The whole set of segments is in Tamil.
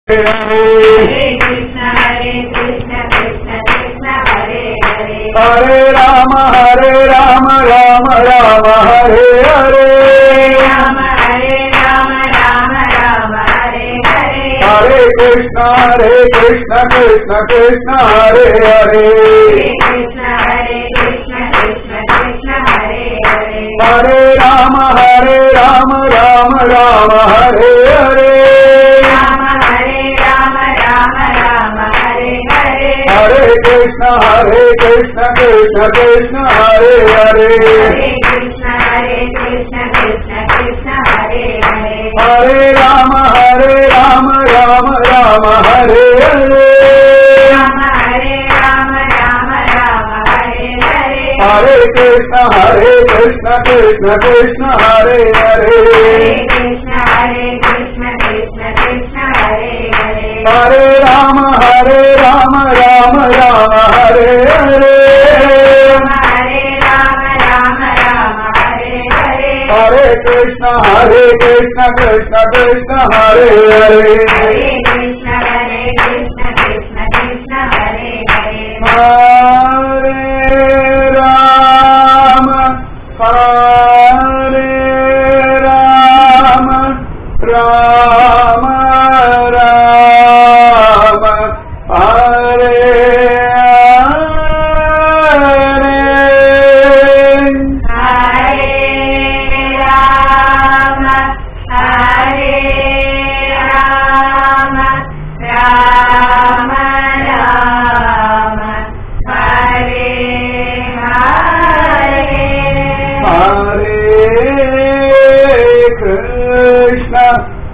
Hare Krishna, Hare Krishna, Krishna Krishna, Hare Hare. हरे राम हरे राम राम राम हरे हरे Rama, Hare Rama, Rama Rama, Hare Hare. हरे कृष्ण हरे कृष्ण कृष्ण कृष्ण हरे हरे Hare Krishna, Hare Krishna, Krishna Krishna, Hare Hare. हरे राम हरे राम राम राम हरे हरे Rama, Hare Rama, Rama Rama, Hare Hare. हरे कृष्ण हरे कृष्ण कृष्ण कृष्ण हरे हरे Hare Krishna, Hare Krishna, Krishna Krishna, Hare Hare. हरे राम हरे राम राम राम हरे हरे Rama, Hare Rama, Rama Rama, Hare Hare. हरे कृष्ण हरे कृष्ण कृष्ण कृष्ण हरे हरे Hare Krishna, Hare Krishna, Krishna Krishna, Hare Hare. हरे राम हरे राम राम राम हरे हरे Rama, Hare Rama, Rama Rama, Hare Hare. हरे कृष्ण हरे कृष्ण कृष्ण कृष्ण हरे हरे Hare Krishna, Hare Krishna, Krishna Krishna, Hare Hare. हरे राम हरे राम राम राम हरे हरे Hare Rama, Hare Rama, Rama Rama, Hare Hare. हरे कृष्ण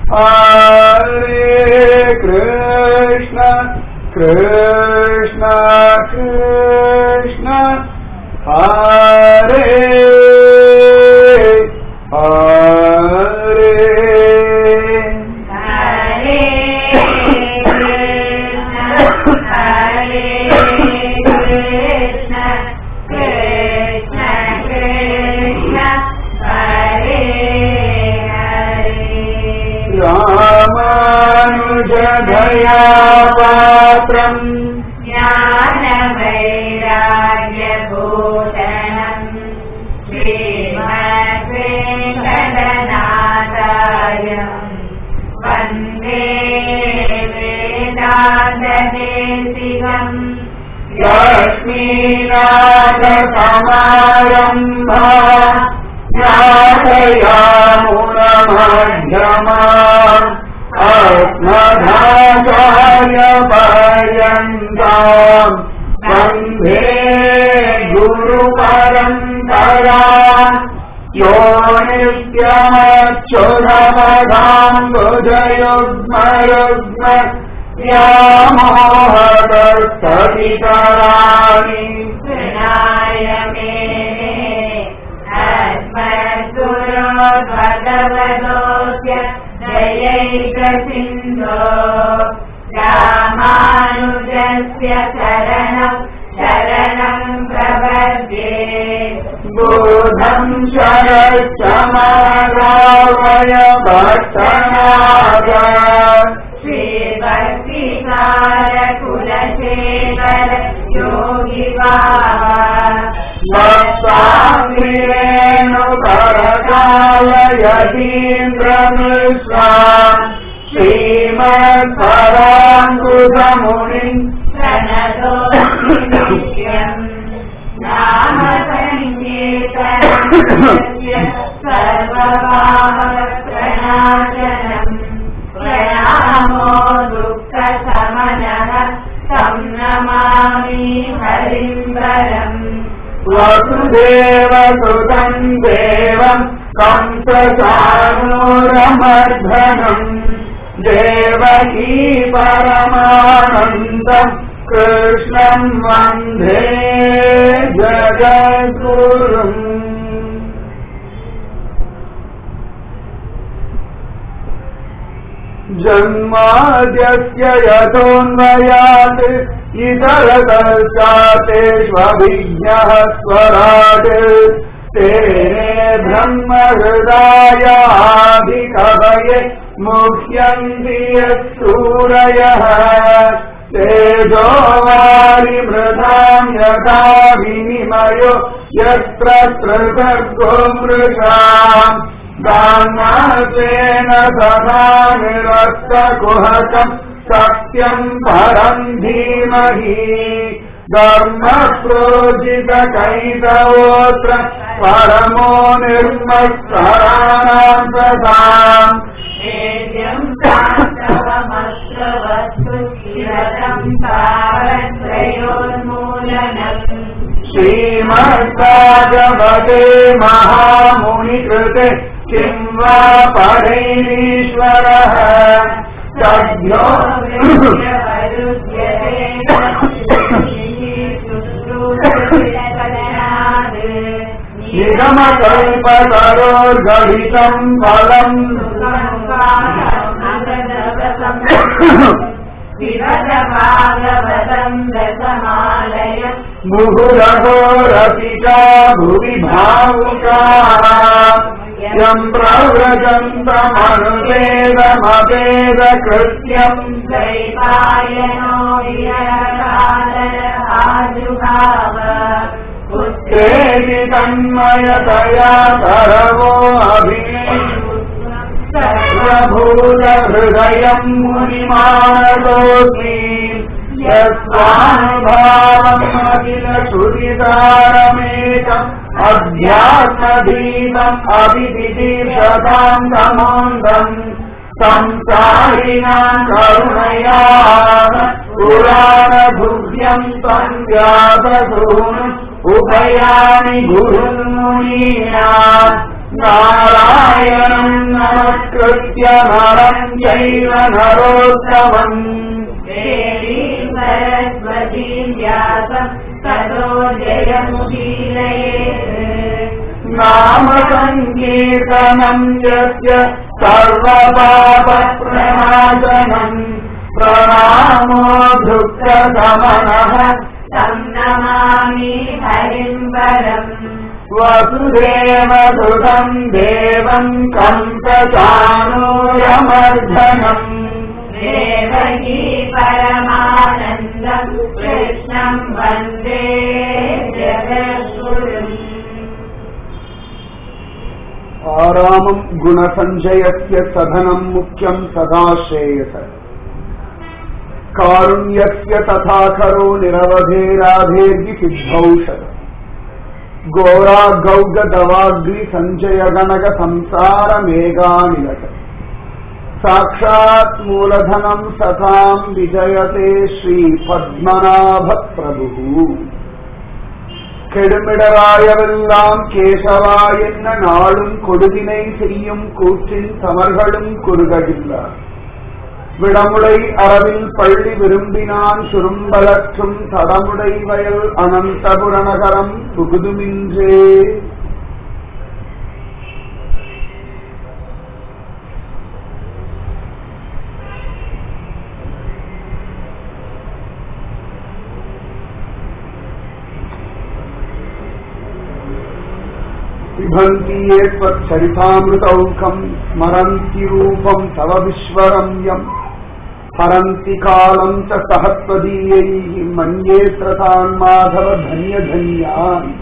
हरे कृष्ण कृष्ण कृष्ण हरे हरे Hare Krishna, Hare Krishna, Krishna Krishna, Hare Hare. रामानुजधया पात्रम् ज्ञानवैराग्यभूषणम् श्रीमद्वेङ्कटनाथार्यम् वन्दे वेदान्तदेशिकम् लक्ष्मीनाथसमारम्भा नाथयामुनमध्यमा अस्मधाचार्यपर्यन्ताम् वन्दे गुरुपरम्परा यो नित्यमच्युतमधाम्बुजयुग्मयुग्म व्यामोहतस्तवितराणि कृष्णाय मेने अस्मद्गुरो भगवतोऽस्य दयैकसिन्धो रामानुजस्य शरणं शरणं प्रपद्ये बोधम् शरश्च मागावय भक्तनाग श्रीभक्तिकारकुलशेखर योगिवाहा भक्ताङ्ग्रेणुकरकालयतीन्द्रमिश्रा श्रीमत्पराङ्कुशमुनिम् प्रणतोऽस्मिनित्यम् नाम सङ्कीर्तनस्य सर्वभावप्रणाशनम् प्रणामो दुःखशमनः तं नमामि हरिम्बरम् वसुदेव सुतम् देवम् कंसचाणूरमर्धनम् देवकी परमानन्दम् कृष्णम् वन्दे जगद्गुरुम् जन्माद्यस्य यतोऽन्वयात् इतरतश्चातेष्वभिज्ञः स्वराट् तेने ब्रह्महृदायाधिकभये मुह्यन्ति यत्सूरयः तेजो वारिमृधाम् यथा विनिमयो यत्र त्रिसर्गो मृषाम् दान्नासेन सदा निरस्तकुहकम् सत्यम् परम् धीमहि धर्मप्रोजितकैतवोऽत्र परमो निर्मत्सराणाम् प्रदाम् वेद्यम् शास्तवमस्त्रवस्तु शिरसम् तारत्रयोन्मूलनम् श्रीमद्भागवते महामुनिकृते किं वा परैरीश्वरः सद्यो निगमकल्पतरोर्गलितम् फलम् भागवतम् दशमालय मुहुरघोरपिता भुवि भावुकाः यम् प्रव्रजन्तमनुवेदमवेदकृत्यम् दैवायनो विरकालहाजुभाव पुत्रेति तन्मयतया करवो अभिने सर्वभूतहृदयम् मुनिमानतोऽस्मि यस्वानुभावम् अखिल श्रुतितारमेकम् अध्यात्मदीपम् अभिदिदीर्षताम् तमोन्दम् संसारिणाम् करुणया पुराणभुव्यम् तम् व्याससून् उपयामि गुरुमुनीनाम् नारायणम् नमस्कृत्य नरम् चैव नरोत्तमम् देवीं सरस्वतीं व्यासम् ततो जयमुदीरयेत् नाम सङ्कीर्तनम् यस्य सर्वपापप्रणाशनम् प्रणामो दुःखसमनः तं नमामि हरिम् परम् वसुदेव सुतम् देवम् कम्पचाणूरमर्धनम् देवकी परमानन्दम् कृष्णम् वन्दे जगद्गुरुम् आरामम् गुणसञ्जयस्य सधनम् मुख्यम् सदा श्रेयस कारुण्यस्य तथा करो निरवधेराधेर्गि सिद्धौषध घोरा गौग दवाग्रि सञ्जय गणग संसार मेघानिलट साक्षात् मूलधनम् सताम् विजयते श्रीपद्मनाभ प्रभुः கெடுமிடராயவெல்லாம் கேசவா என்ன நாளும் கொடுவினை செய்யும் கூற்றின் சமர்களும் குறுகடில்லார் விடமுடை அரவில் பள்ளி விரும்பினான் சுரும்பலற்றும் தடமுடை வயல் அனந்தபுரநகரம் புகுதுமின்றே पिबन्ति ये त्वच्छरितामृतौकम् स्मरन्ति रूपम् तव विश्वरम्यम् हरन्ति कालम् च सहत्वदीयैः मन्ये त्रतान् माधव धन्यधन्यान्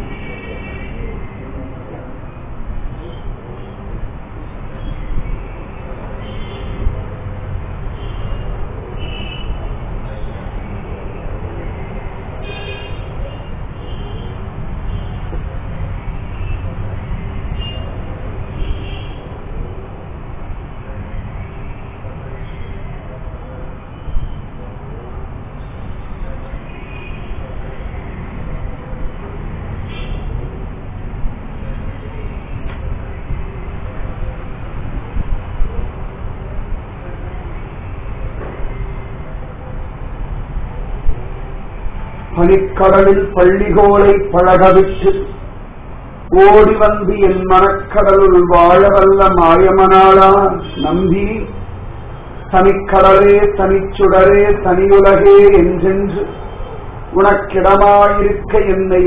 பனிக்கடலில் பள்ளிகோலை பழகவிட்டு ஓடி வந்து என் மனக்கடலுள் வாழவல்ல மாயமனாளா நம்பி தனிக்கடலே தனிச்சுடரே தனியுலகே என்றென்று உனக்கிடமாயிருக்க என்னை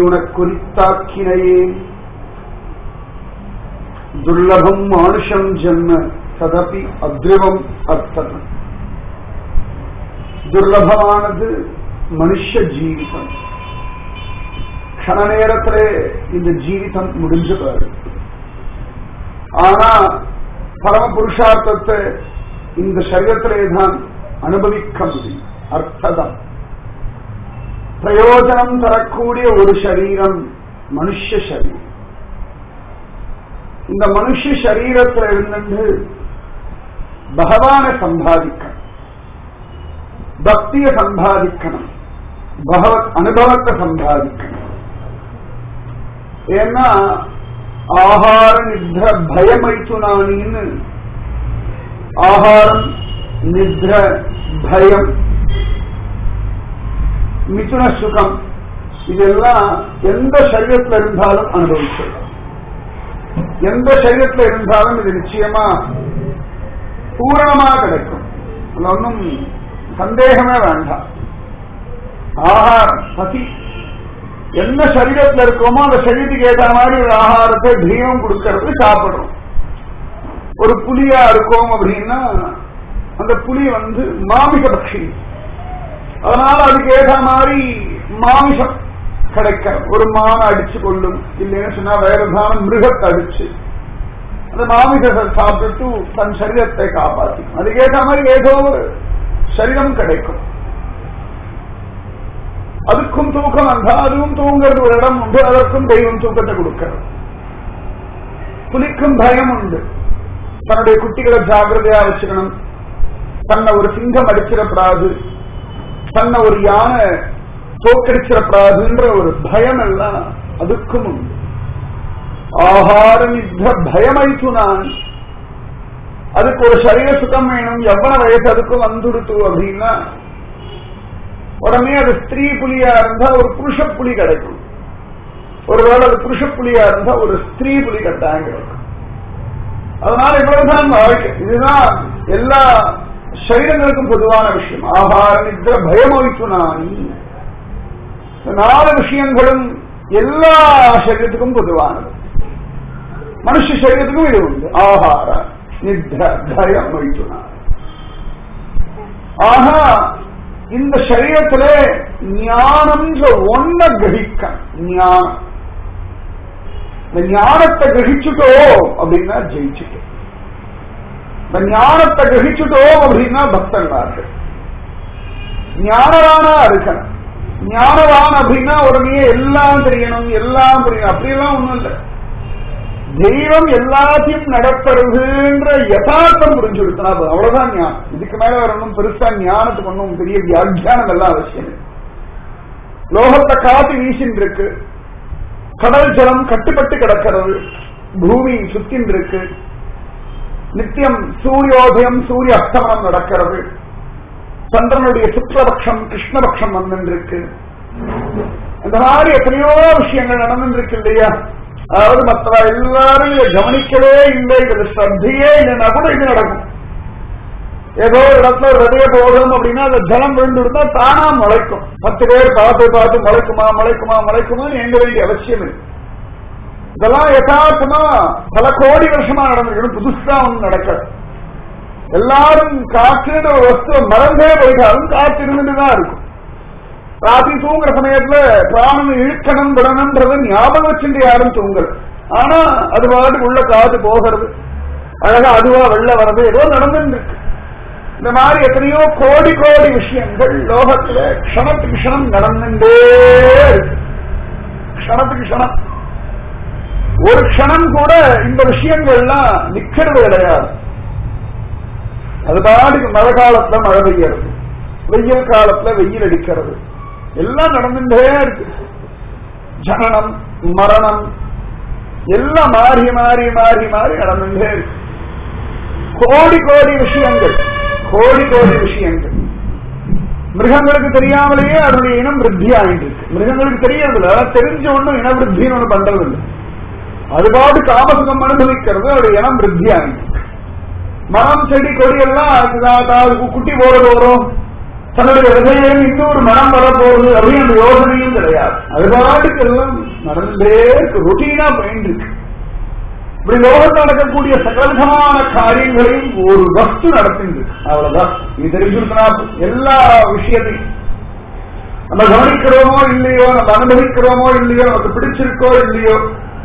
உனக்குறித்தாக்கினையே துர்லபம் மானுஷம் ஜென்ம ததபி அத்ருவம் அர்த்தம் துர்லபமானது மனுஷ ஜீவிதம் க்ஷண நேரத்திலே இந்த ஜீவிதம் முடிஞ்சு பாரு ஆனா பரம புருஷார்த்தத்தை இந்த சரீரத்திலே தான் அனுபவிக்க முடியும் அர்த்ததம் பிரயோஜனம் தரக்கூடிய ஒரு சரீரம் மனுஷ சரீரம் இந்த மனுஷ சரீரத்தில் இருந்து பகவானை சம்பாதிக்கணும் பக்தியை சம்பாதிக்கணும் பகவத் அனுபவத்தை சம்பாதிக்கணும் ஏன்னா ஆகார நித்ர பயமைத்துனானின்னு ஆகாரம் நித்ர பயம் மிதுன சுகம் இதெல்லாம் எந்த சரீரத்தில் இருந்தாலும் அனுபவிச்சிடலாம் எந்த சரீரத்தில் இருந்தாலும் இது நிச்சயமா பூரணமா கிடைக்கும் அதுல ஒன்றும் சந்தேகமே வேண்டாம் ஆகாரம் பசி என்ன சரீரத்தில் இருக்கோமோ அந்த சரீரத்துக்கு ஏற்ற மாதிரி ஒரு ஆகாரத்தை தெய்வம் கொடுக்கறது சாப்பிடுறோம் ஒரு புலியா இருக்கோம் அப்படின்னா அந்த புலி வந்து மாமிச பட்சி அதனால அதுக்கு ஏற்ற மாதிரி மாமிசம் கிடைக்க ஒரு மானை அடிச்சு கொள்ளும் இல்லைன்னு சொன்னா வேற ஏதாவது மிருகத்தை அடிச்சு அந்த மாமிசத்தை சாப்பிட்டு தன் சரீரத்தை காப்பாற்றும் அதுக்கு ஏற்ற மாதிரி ஏதோ ஒரு சரீரம் கிடைக்கும் அதுக்கும் தூக்கம் வந்தா அதுவும் தூங்குறது ஒரு இடம் உண்டு அதற்கும் தெய்வம் தூக்கத்தை கொடுக்கிறது புலிக்கும் பயம் உண்டு தன்னுடைய குட்டிகளை ஜாகிரதையா வச்சுக்கணும் தன்னை ஒரு சிங்கம் அடிச்சிடப்படாது தன்னை ஒரு யானை தோக்கடிச்சிடப்படாதுன்ற ஒரு பயம் எல்லாம் அதுக்கும் உண்டு ஆகார நித்த பயமைத்து நான் அதுக்கு ஒரு சரீர சுகம் வேணும் எவ்வளவு வயசு அதுக்கும் வந்துடுத்து அப்படின்னா உடனே அது ஸ்திரீ புலியா இருந்தா ஒரு புருஷ புலி கிடைக்கும் ஒருவேளை அது புருஷ புலியா இருந்தா ஒரு ஸ்திரீ புலி கட்டாயம் கிடைக்கும் அதனால இவ்வளவுதான் வாழ்க்கை இதுதான் எல்லா சரீரங்களுக்கும் பொதுவான விஷயம் ஆகார நித்திர பயமொழித்து நானி நாலு விஷயங்களும் எல்லா சரீரத்துக்கும் பொதுவானது மனுஷ சரீரத்துக்கும் இது உண்டு ஆகார நித்திர பயம் ஒழித்து ஆகா இந்த சரீரத்துல ஞானம்ன்ற ஒன்ன கிரகிக்க ஞானம் இந்த ஞானத்தை கிரகிச்சுட்டோம் அப்படின்னா ஜெயிச்சுட்டோம் இந்த ஞானத்தை கிரகிச்சுட்டோம் அப்படின்னா பக்தன்மார்கள் ஞானவானா இருக்கணும் ஞானவான் அப்படின்னா உடனே எல்லாம் தெரியணும் எல்லாம் புரியணும் அப்படியெல்லாம் ஒண்ணும் இல்லை தெய்வம் எல்லாத்தையும் நடத்துறதுன்ற யதார்த்தம் புரிஞ்சு கொடுத்தனா அவ்வளவுதான் ஞானம் இதுக்கு மேல வரணும் பெருசா ஞானத்துக்கு ஒன்றும் பெரிய வியாக்கியானம் எல்லாம் அவசியம் இல்லை. லோகத்தை காத்து வீசின்னு இருக்கு கடல் ஜலம் கட்டுப்பட்டு கிடக்கிறது பூமி சுத்தின் இருக்கு நித்தியம் சூரியோதயம் சூரிய அஸ்தமனம் நடக்கிறது சந்திரனுடைய சுக்லபக்ஷம் கிருஷ்ணபக்ஷம் வந்துருக்கு இந்த மாதிரி எத்தனையோ விஷயங்கள் நடந்துருக்கு இல்லையா அதாவது மற்ற எல்லாரும் இதை கவனிக்கவே இல்லை இதுல ஸ்ரத்தையே இல்லைன்னா கூட இது நடக்கும் ஏதோ ஒரு இடத்துல ஒரு விதைய போடும் அப்படின்னா அந்த ஜலம் விழுந்துருந்தா தானா முளைக்கும் பத்து பேர் பார்த்து பார்த்து முளைக்குமா முளைக்குமா முளைக்குமா எங்க வேண்டிய அவசியம் இருக்கு இதெல்லாம் யதார்த்தமா பல கோடி வருஷமா நடந்திருக்கு புதுசா ஒண்ணு நடக்காது எல்லாரும் காற்றுன்ற ஒரு வஸ்துவை மறந்தே போயிட்டாலும் காற்று இருந்துட்டு தான் இருக்கும் ராத்திரி தூங்குற சமயத்துல பிராணம் இழுக்கணும் விடணும்ன்றத ஞாபகம் வச்சுட்டு யாரும் தூங்கல் ஆனா அது பாட்டுக்கு உள்ள காது போகிறது அழகா அதுவா வெளில வர்றது ஏதோ நடந்துட்டு இருக்கு இந்த மாதிரி எத்தனையோ கோடி கோடி விஷயங்கள் லோகத்துல க்ஷணத்துக்கு க்ஷணம் நடந்துட்டே இருக்கு க்ஷணத்துக்கு க்ஷணம் ஒரு க்ஷணம் கூட இந்த விஷயங்கள்லாம் நிக்கிறது கிடையாது அது பாட்டுக்கு மழை காலத்துல மழை பெய்யறது வெயில் காலத்துல வெயில் அடிக்கிறது எல்லாம் நடந்துட்டே இருக்கு ஜனனம் மரணம் எல்லாம் மாறி மாறி மாறி மாறி நடந்துட்டே இருக்கு கோடி கோடி விஷயங்கள் கோடி கோடி விஷயங்கள் மிருகங்களுக்கு தெரியாமலேயே அதனுடைய இனம் விருத்தி ஆகிட்டு இருக்கு மிருகங்களுக்கு தெரியறதில்ல அதான் தெரிஞ்ச ஒண்ணும் இன விருத்தின்னு ஒண்ணு பண்றது இல்லை அது பாட்டு காமசுகம் அனுபவிக்கிறது அதோட இனம் விருத்தி ஆகிட்டு இருக்கு மரம் செடி கொடி எல்லாம் அதுக்கு குட்டி போறது வரும் தன்னுடைய விதையிலும் இன்னொரு மரம் வரப்போகுது அப்படின்னு அந்த யோசனையும் கிடையாது அது பாட்டுக்கு எல்லாம் நடந்தே இருக்கு ரொட்டீனா போயிட்டு இருக்கு இப்படி லோகத்தில் நடக்கக்கூடிய சகலமான காரியங்களையும் ஒரு வஸ்து நடத்துது அவ்வளவுதான் நீ தெரிஞ்சிருக்கா எல்லா விஷயத்தையும் நம்ம கவனிக்கிறோமோ இல்லையோ நம்ம அனுபவிக்கிறோமோ இல்லையோ நமக்கு பிடிச்சிருக்கோ இல்லையோ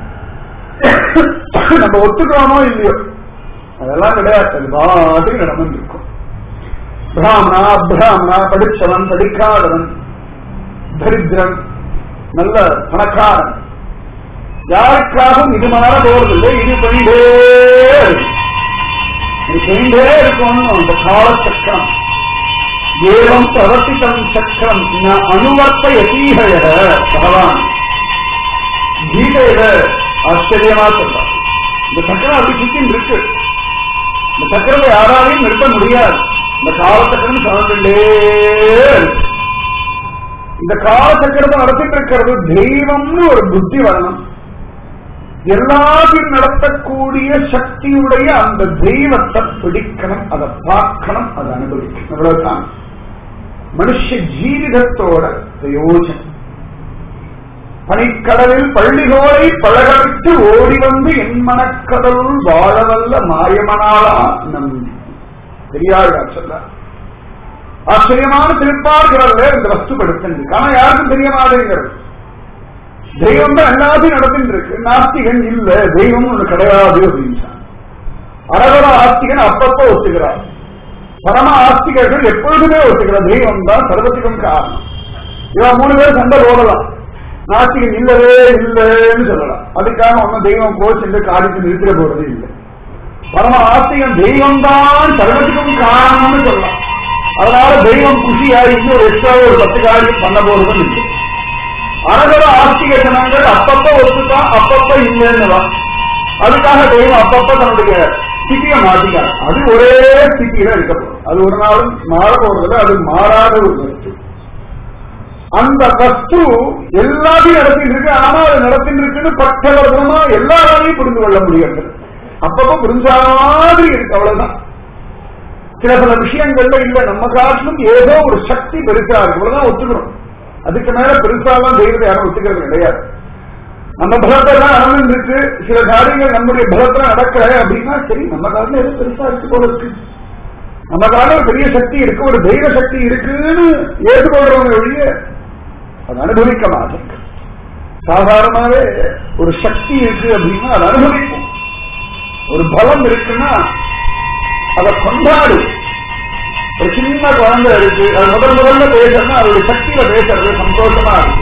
நம்ம ஒத்துக்கிறோமோ இல்லையோ அதெல்லாம் கிடையாது அது பாட்டுக்கு நடந்துருக்கும் பிராமணா பிராமணா படிச்சவன் படிக்காதவன் தரித்திரன் நல்ல பணக்காரன் யாருக்காகவும் இது மாற போவதில்லை இது போயிட்டே இருக்கும். இது போயிட்டே இருக்கும் அந்த காலச்சக்கரம் ஏவம் பிரவர்த்தித்தம் சக்கரம் ந அனுவர்த்த யதீகய பகவான் கீதையில ஆச்சரியமா சொல்றார் இந்த சக்கரம் அப்படி சுத்தின் இருக்கு இந்த சக்கரத்தை யாராலையும் நிறுத்த முடியாது இந்த காலச்சக்கரம் சுழந்துட்டே இருக்கு இந்த காலச்சக்கரத்தை நடத்திட்டு இருக்கிறது தெய்வம்னு ஒரு புத்தி வரணும் எல்லாத்தையும் நடத்தக்கூடிய சக்தியுடைய அந்த தெய்வத்தை பிடிக்கணும் அதை பார்க்கணும் அதை அனுபவிக்கணும் இவ்வளவுதான் மனுஷ ஜீவிதத்தோட பிரயோஜனம் பனிக்கடலில் பள்ளிகோளை பழகவிட்டு ஓடி வந்து என் மனக்கடலுள் வாழவல்ல மாயமனாளா நம்பி பெரியாழ்வார் சொல்ல ஆச்சரியமான திருப்பார்கள்ல இந்த வஸ்து படுத்திருக்கு ஆனா யாருக்கும் தெரிய மாட்டேங்கிறது தெய்வம் தான் எல்லாத்தையும் நடத்திட்டு இருக்கு நாஸ்திகன் இல்ல தெய்வம் ஒண்ணு கிடையாது அப்படின்னு அரகர ஆஸ்திகன் அப்பப்ப ஒத்துக்கிறார் பரம ஆஸ்திகர்கள் எப்பொழுதுமே ஒத்துக்கிறார் தெய்வம் தான் சர்வத்துக்கும் காரணம் இவன் மூணு பேர் சண்டை போடலாம் நாஸ்திகன் இல்லவே இல்லைன்னு சொல்லலாம் அதுக்காக ஒன்னும் தெய்வம் போச்சு என்று காரியத்தை நிறுத்திட போறது இல்லை பரம ஆஸ்திகன் தெய்வம் தான் சர்வத்துக்கும் காரணம்னு சொல்லலாம் அதனால தெய்வம் குஷியாகி இன்னும் எக்ஸ்ட்ரா ஒரு பத்து காரியம் பண்ண போறதும் இல்லை அனகர ஆஸ்திக ஜனங்கள் அப்பப்ப ஒத்துதான் அப்பப்ப இல்லைன்னு அதுக்காக தெய்வம் அப்பப்ப தன்னுடைய ஸ்திதியை மாட்டிக்கார் அது ஒரே ஸ்திதியில இருக்க போகும் அது ஒரு நாளும் மாற போறதுல அது மாறாத ஒரு வஸ்து அந்த வஸ்து எல்லாத்தையும் நடத்திட்டு இருக்கு ஆனா அது நடத்திட்டு இருக்குன்னு பட்டவர்தமா எல்லாராலையும் புரிந்து கொள்ள முடியாது அப்பப்ப புரிஞ்ச மாதிரி இருக்கு அவ்வளவுதான் சில பல விஷயங்கள்ல இல்ல நம்ம காட்டிலும் ஏதோ ஒரு சக்தி பெருசா இருக்கு அவ்வளவுதான் ஒத்துக்கிறோம் அதுக்கு மேல பெருசாலாம் தெய்வத்தை யாரும் ஒத்துக்கிறது கிடையாது நம்ம பலத்தெல்லாம் நடந்து இருக்கு சில காரியங்கள் நம்முடைய பலத்துல நடக்கல அப்படின்னா சரி நம்ம காலம் எது பெருசா இருக்கு போல இருக்கு நம்ம காலம் ஒரு பெரிய சக்தி இருக்கு ஒரு தெய்வ சக்தி இருக்குன்னு ஏற்றுக்கொள்றவங்க ஒழிய அது அனுபவிக்க மாட்டேங்க சாதாரணமாவே ஒரு சக்தி இருக்கு அப்படின்னா அதை அனுபவிக்கும் ஒரு பலம் இருக்குன்னா அதை கொண்டாடு ஒரு சின்ன குழந்தை இருக்கு அது முதல் முதல்ல பேசுறதுன்னா அதோட சக்தியில பேசுறது சந்தோஷமா இருக்கு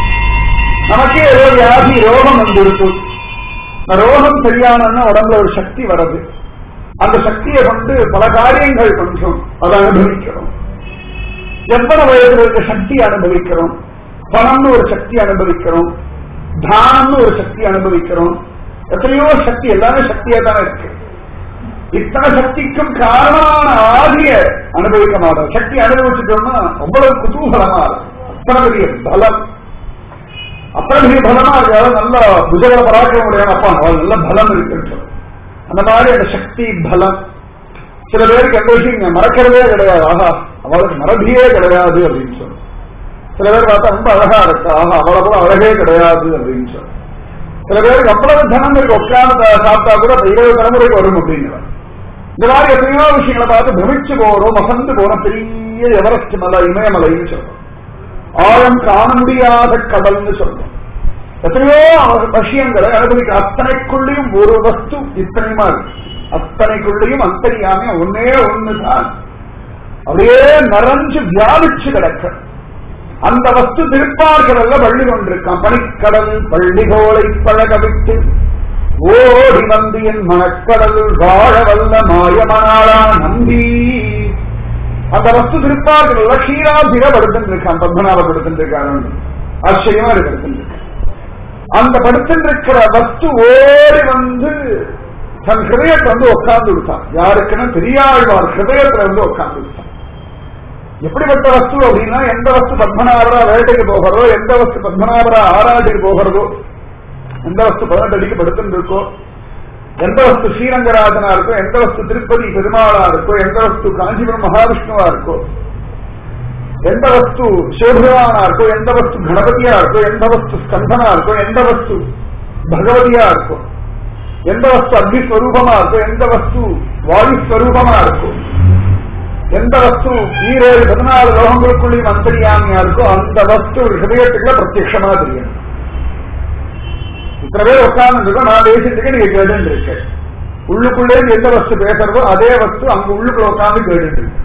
நமக்கே ஏதோ வியாதி ரோகம் வந்துருக்கு இந்த ரோகம் சரியானன்னா உடம்புல ஒரு சக்தி வருது அந்த சக்தியை கொண்டு பல காரியங்கள் பண்றோம் அதை அனுபவிக்கிறோம் எவ்வளவு வயதுல இருக்க சக்தி அனுபவிக்கிறோம் பணம்னு ஒரு சக்தி அனுபவிக்கிறோம் தானம்னு ஒரு சக்தி அனுபவிக்கிறோம் எத்தனையோ சக்தி எல்லாமே சக்தியா தானே இருக்கு இத்தனை சக்திக்கும் காரணமான ஆதிய அனுபவிக்க மாட்டோம் சக்தி அனுபவிச்சுட்டோம்னா அவ்வளவு குதூகலமா இருக்கும் அத்தனை பெரிய பலம் அத்தனை பெரிய பலமா இருக்காது நல்ல புஜக பராக்கிரம் உடைய அப்பா அவள் நல்ல பலம் இருக்கு அந்த மாதிரி அந்த சக்தி பலம் சில பேருக்கு எந்த விஷயம் மறக்கிறதே கிடையாது ஆஹா அவளுக்கு மறதியே கிடையாது அப்படின்னு சொல்லு சில பேர் பார்த்தா ரொம்ப அழகா இருக்கு ஆஹா அவளை கூட அழகே கிடையாது அப்படின்னு சொல்லு சில பேருக்கு அவ்வளவு தனம் இருக்கு உட்கார்ந்து சாப்பிட்டா கூட இருபது தலைமுறைக்கு வரும் அப்படிங்கிறார் இந்த மாதிரி எத்தனையோ விஷயங்களை பார்த்து பிரமிச்சு போறோம் வசந்து போறோம் பெரிய எவரெஸ்ட் மலை இமயமலைன்னு சொல்றோம் ஆழம் காண முடியாத கடல்னு சொல்றோம் எத்தனையோ விஷயங்களை அனுபவிக்க அத்தனைக்குள்ளேயும் ஒரு வஸ்து இத்தனையுமா இருக்கு அத்தனைக்குள்ளேயும் அத்தனையாமே ஒன்னே ஒண்ணுதான் அப்படியே நிறைஞ்சு வியாபிச்சு கிடக்க அந்த வஸ்து திருப்பார்களல்ல பள்ளி கொண்டிருக்கான் பனிக்கடல் பள்ளிகோளை பழக விட்டு ஓடி வந்து என் மனக்கடலில் வாழ வல்ல மாயமனாளா நம்பி அந்த வஸ்து திருப்பார்கள் க்ஷீராபிர படுத்திருக்கான் பத்மநாப படுத்திருக்கான் ஆச்சரியமா இருக்கு அந்த படுத்திருக்கிற வஸ்து ஓடி வந்து தன் ஹிருதயத்தை வந்து உட்கார்ந்து விட்டான் யாருக்குன்னா பெரியாழ்வார் ஹிருதயத்துல வந்து உட்கார்ந்து விட்டான் எப்படிப்பட்ட வஸ்து அப்படின்னா எந்த வஸ்து பத்மநாபரா வேட்டைக்கு போகிறதோ எந்த வஸ்து பத்மநாபரா ஆராய்ச்சிக்கு போகிறதோ எந்த வஸ்து பதினெட்டு அடிக்கு படுத்துட்டு இருக்கோ எந்த வஸ்து ஸ்ரீரங்கராஜனா இருக்கோ எந்த வஸ்து திருப்பதி பெருமாளா இருக்கோ எந்த வஸ்து காஞ்சிபுரம் மகாவிஷ்ணுவா இருக்கோ எந்த வஸ்து சிவபெருமானா இருக்கோ எந்த வஸ்து கணபதியா இருக்கோ எந்த வஸ்து ஸ்கந்தனா இருக்கோ எந்த வஸ்து பகவதியா இருக்கோ எந்த வஸ்து அக்னி ஸ்வரூபமா இருக்கோ எந்த வஸ்து வாயு ஸ்வரூபமா இருக்கும் எந்த வஸ்து ஈரேழு பதினாலு லோகங்களுக்குள்ளேயும் அந்தரியாமியா இருக்கோ அந்த வஸ்து ஒரு ஹிருதயத்துக்குள்ள பிரத்யட்சமா தெரியும் இத்தனை பேர் உட்கார்ந்து இருக்கோம் நான் பேசிட்டு இருக்கேன் நீங்க கேட்டு இருக்கு உள்ளுக்குள்ளே எந்த வஸ்து பேசுறதோ அதே வஸ்து அங்க உள்ளுக்குள்ள உட்கார்ந்து கேட்டு இருக்கு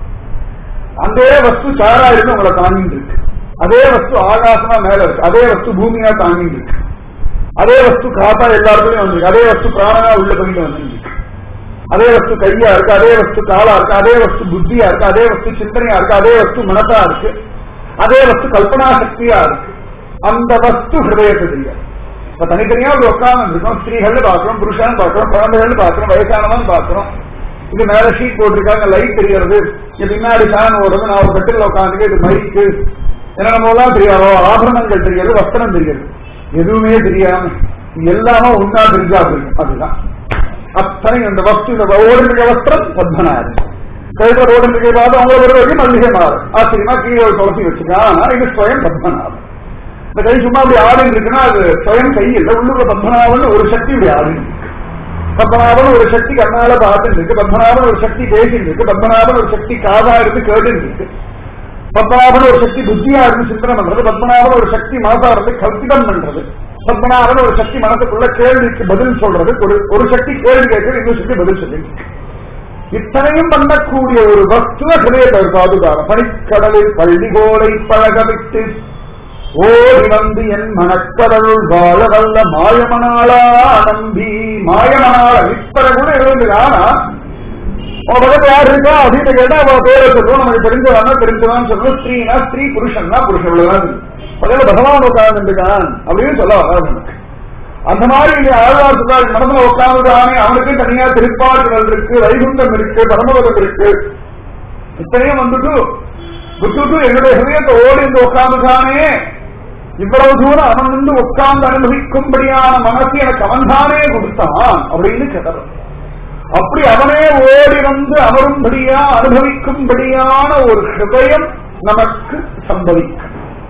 அதே வஸ்து சாரா இருந்து உங்களை தாங்கிட்டு இருக்கு அதே வஸ்து ஆகாசமா மேல இருக்கு அதே வஸ்து பூமியா தாங்கிட்டு இருக்கு அதே வஸ்து காத்தா எல்லாருக்குள்ளயும் வந்திருக்கு அதே வஸ்து பிராணனா உள்ள போயிட்டு வந்துருக்கு அதே வஸ்து கையா இருக்கு அதே வஸ்து காலா இருக்கு அதே வஸ்து புத்தியா இருக்கு அதே வஸ்து சிந்தனையா இருக்கு அதே வஸ்து மனசா இருக்கு அதே வஸ்து கல்பனா சக்தியா இருக்கு அந்த வஸ்து ஹிருதயத்தை தெரியாது இப்ப தனித்தனியா ஒரு உட்கார்ந்து இருக்கோம் ஸ்திரீகள் பாக்குறோம் புருஷன் பாக்குறோம் குழந்தைகள் பாக்குறோம் வயசானவன் பாக்குறோம் இது மேல ஷீட் போட்டிருக்காங்க லைட் தெரியறது இங்க பின்னாடி ஃபேன் ஓடுறது நான் ஒரு கட்டில உட்காந்துட்டு இது மைக்கு என்னென்னமோலாம் தெரியாதோ ஆபரணங்கள் தெரியாது வஸ்திரம் தெரியாது எதுவுமே தெரியாம எல்லாமே ஒன்னா தெரிஞ்சா தெரியும் அதுதான் அத்தனை அந்த வஸ்து இந்த ஓடுகிற வஸ்திரம் பத்மநாதன் கழுத ஓடுகிற பாதம் அவங்க ஒரு வரைக்கும் மல்லிகை மாறும் ஆச்சரியமா கீழே ஒரு துளசி வச்சுக்கான் ஆனா இது ஸ்வயம் பத்மநாதன் இந்த கை சும்மா அப்படி ஆடின்னு இருக்குன்னா அது ஸ்வயம் கை இல்லை உள்ளுக்குள்ள பத்மநாபன் ஒரு சக்தி இப்படி ஆடின்னு இருக்கு. பத்மநாபன் ஒரு சக்தி கண்ணால பார்த்துட்டு இருக்கு பத்மநாபன் ஒரு சக்தி பேசிட்டு இருக்கு பத்மநாபன் ஒரு சக்தி காதா இருந்து கேட்டுட்டு இருக்கு பத்மநாபன் ஒரு சக்தி புத்தியா இருந்து சிந்தனை பண்றது பத்மநாபன் ஒரு சக்தி மனசா இருந்து கல்பிதம் பண்றது பத்மநாபன் ஒரு சக்தி மனசுக்குள்ள கேள்விக்கு பதில் சொல்றது ஒரு ஒரு சக்தி கேள்வி கேட்கிறது இன்னொரு சக்தி பதில் சொல்லி இத்தனையும் பண்ணக்கூடிய ஒரு வஸ்துவ ஹிரயத்தை பாதுகாரம் பனிக்கடலில் பள்ளிகோடை பழகவிட்டு ஓடி வந்து என் மனக்கடலுள் வாழ வல்ல மாயமனாளா நம்பி மாயமனாள இத்தனை கூட இருந்தது ஆனா அவன் பக்கத்துல யார் இருக்கா அப்படின்னு கேட்டா அவன் பேரை சொல்லுவோம் நமக்கு தெரிஞ்சவனா தெரிஞ்சவான்னு சொல்லுவோம் ஸ்திரீனா ஸ்திரீ புருஷன்னா புருஷன் இவ்வளவுதான் தெரியும். பக்கத்துல பகவான் உட்கார்ந்துருக்கான் அப்படின்னு சொல்ல வராது நமக்கு அந்த மாதிரி இங்க ஆழ்வார் சொல்றாரு மனதுல உட்கார்ந்துட்டானே அவனுக்கு தனியா திருப்பாடுகள் இருக்கு வைகுண்டம் இருக்கு பரமபதம் இருக்கு இத்தனையும் வந்துட்டு விட்டுட்டு என்னுடைய ஹிருதயத்தை ஓடி இருந்து உட்கார்ந்துட்டானே இவ்வளவு தூரம் அவன் வந்து உட்கார்ந்து அனுபவிக்கும்படியான மனசு எனக்கு அவன்தானே கொடுத்தான் அப்படின்னு கேட்டார் அப்படி அவனே ஓடி வந்து அமரும்படியா அனுபவிக்கும்படியான ஒரு ஹிருதயம் நமக்கு சம்பவிக்கும்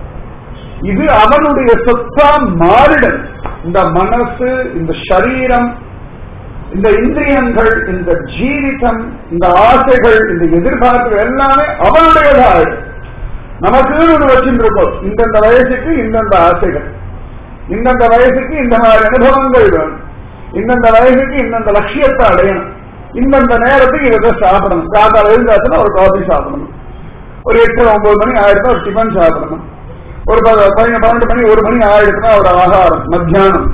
இது அவனுடைய சொத்தா மாறிடல் இந்த மனசு இந்த சரீரம் இந்த இந்திரியங்கள் இந்த ஜீவிதம் இந்த ஆசைகள் இந்த எதிர்பார்ப்பு எல்லாமே அவனுடையதாயிடும் நமக்கு ஒன்று வச்சிருக்கோம் இந்தந்த வயசுக்கு இந்தந்த ஆசைகள் இந்தந்த வயசுக்கு இந்த மாதிரி அனுபவங்கள் வேணும் இந்தந்த வயசுக்கு இந்தந்த லட்சியத்தை அடையணும் இந்தந்த நேரத்துக்கு இதை சாப்பிடணும் காத்தால எழுந்தாச்சுன்னா ஒரு காஃபி சாப்பிடணும் ஒரு எட்டு ஒன்பது மணி ஆயிரத்தா ஒரு டிஃபன் சாப்பிடணும் ஒரு ப- பதினொன்று பன்னெண்டு மணி ஒரு மணி ஆயிடுச்சுன்னா ஒரு ஆகாரம் மத்தியானம்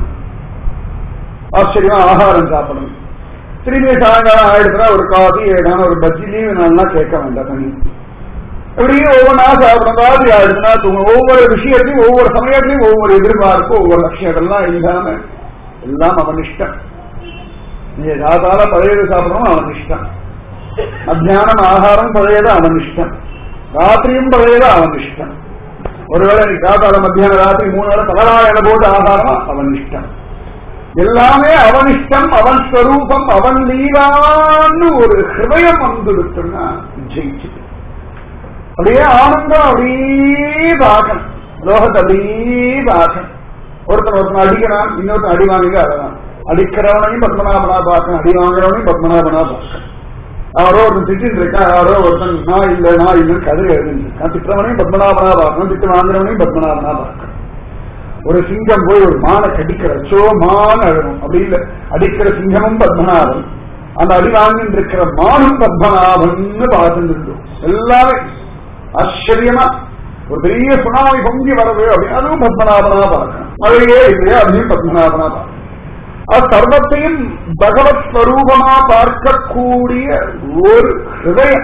ஆச்சரியமா ஆகாரம் சாப்பிடணும் திரும்பி சாயங்காலம் ஆயிடுச்சுன்னா ஒரு காஃபி ஏதான ஒரு பஜ்ஜி லீவு நாள்னா கேட்க வேண்டாம் தனி இப்படியே ஒவ்வொன்றா சாப்பிடும் காஃபி ஆயிடுச்சுன்னா தூங்க ஒவ்வொரு விஷயத்தையும் ஒவ்வொரு சமயத்திலையும் ஒவ்வொரு எதிர்பார்ப்பு ஒவ்வொரு லட்சியங்கள்லாம் இல்லாம எல்லாம் அவன் இஷ்டம் நீங்க காதால பழையது சாப்பிடணும் அவன் இஷ்டம் மத்தியானம் ஆகாரம் பழையது அவன் இஷ்டம் ராத்திரியும் பழையது அவன் இஷ்டம் ஒருவேளை நீ காதால மத்தியான ராத்திரி மூணு வேளை தகராயன போட்டு ஆகாரமா அவன் இஷ்டம் எல்லாமே அவன் இஷ்டம் அவன் ஸ்வரூபம் அவன் லீலான்னு ஒரு ஹிருதயம் வந்துடுத்துன்னா ஜெயிச்சு அப்படியே ஆனந்தம் அப்படியே பார்க்கணும் லோகத்தை அப்படியே பார்க்கணும் ஒருத்தன் ஒருத்தன் அடிக்கிறான் இன்னொருத்தன் அடி வாங்கி அழகான் அடிக்கிறவனையும் பத்மநாபனா பார்க்கணும் அடி வாங்குறவனையும் பத்மநாபனா பார்க்கணும் யாரோ ஒருத்தன் திட்டின்னு இருக்கான் யாரோ ஒருத்தன் நான் இல்ல நான் இல்லைன்னு கதிரை எழுதிட்டு இருக்கான் திட்டுறவனையும் பத்மநாபனா பார்க்கணும் திட்டு வாங்குறவனையும் பத்மநாபனா பார்க்கணும் ஒரு சிங்கம் போய் ஒரு மானை கடிக்கிற சோ மான் அழகும் அப்படி இல்ல அடிக்கிற சிங்கமும் பத்மநாபன் அந்த அடி வாங்கிட்டு இருக்கிற மானும் பத்மநாபன் பார்த்துட்டு இருந்தோம் எல்லாமே ஆச்சரியமா ஒரு பெரிய சுனாமி பொங்கி வரது அப்படின்னு அதுவும் பத்மநாபனா பார்க்கணும் மழையே இல்லையா அதையும் பத்மநாபனா பார்க்கணும் அது சர்வத்தையும் பகவத் ஸ்வரூபமா பார்க்கக்கூடிய ஒரு ஹிருதயம்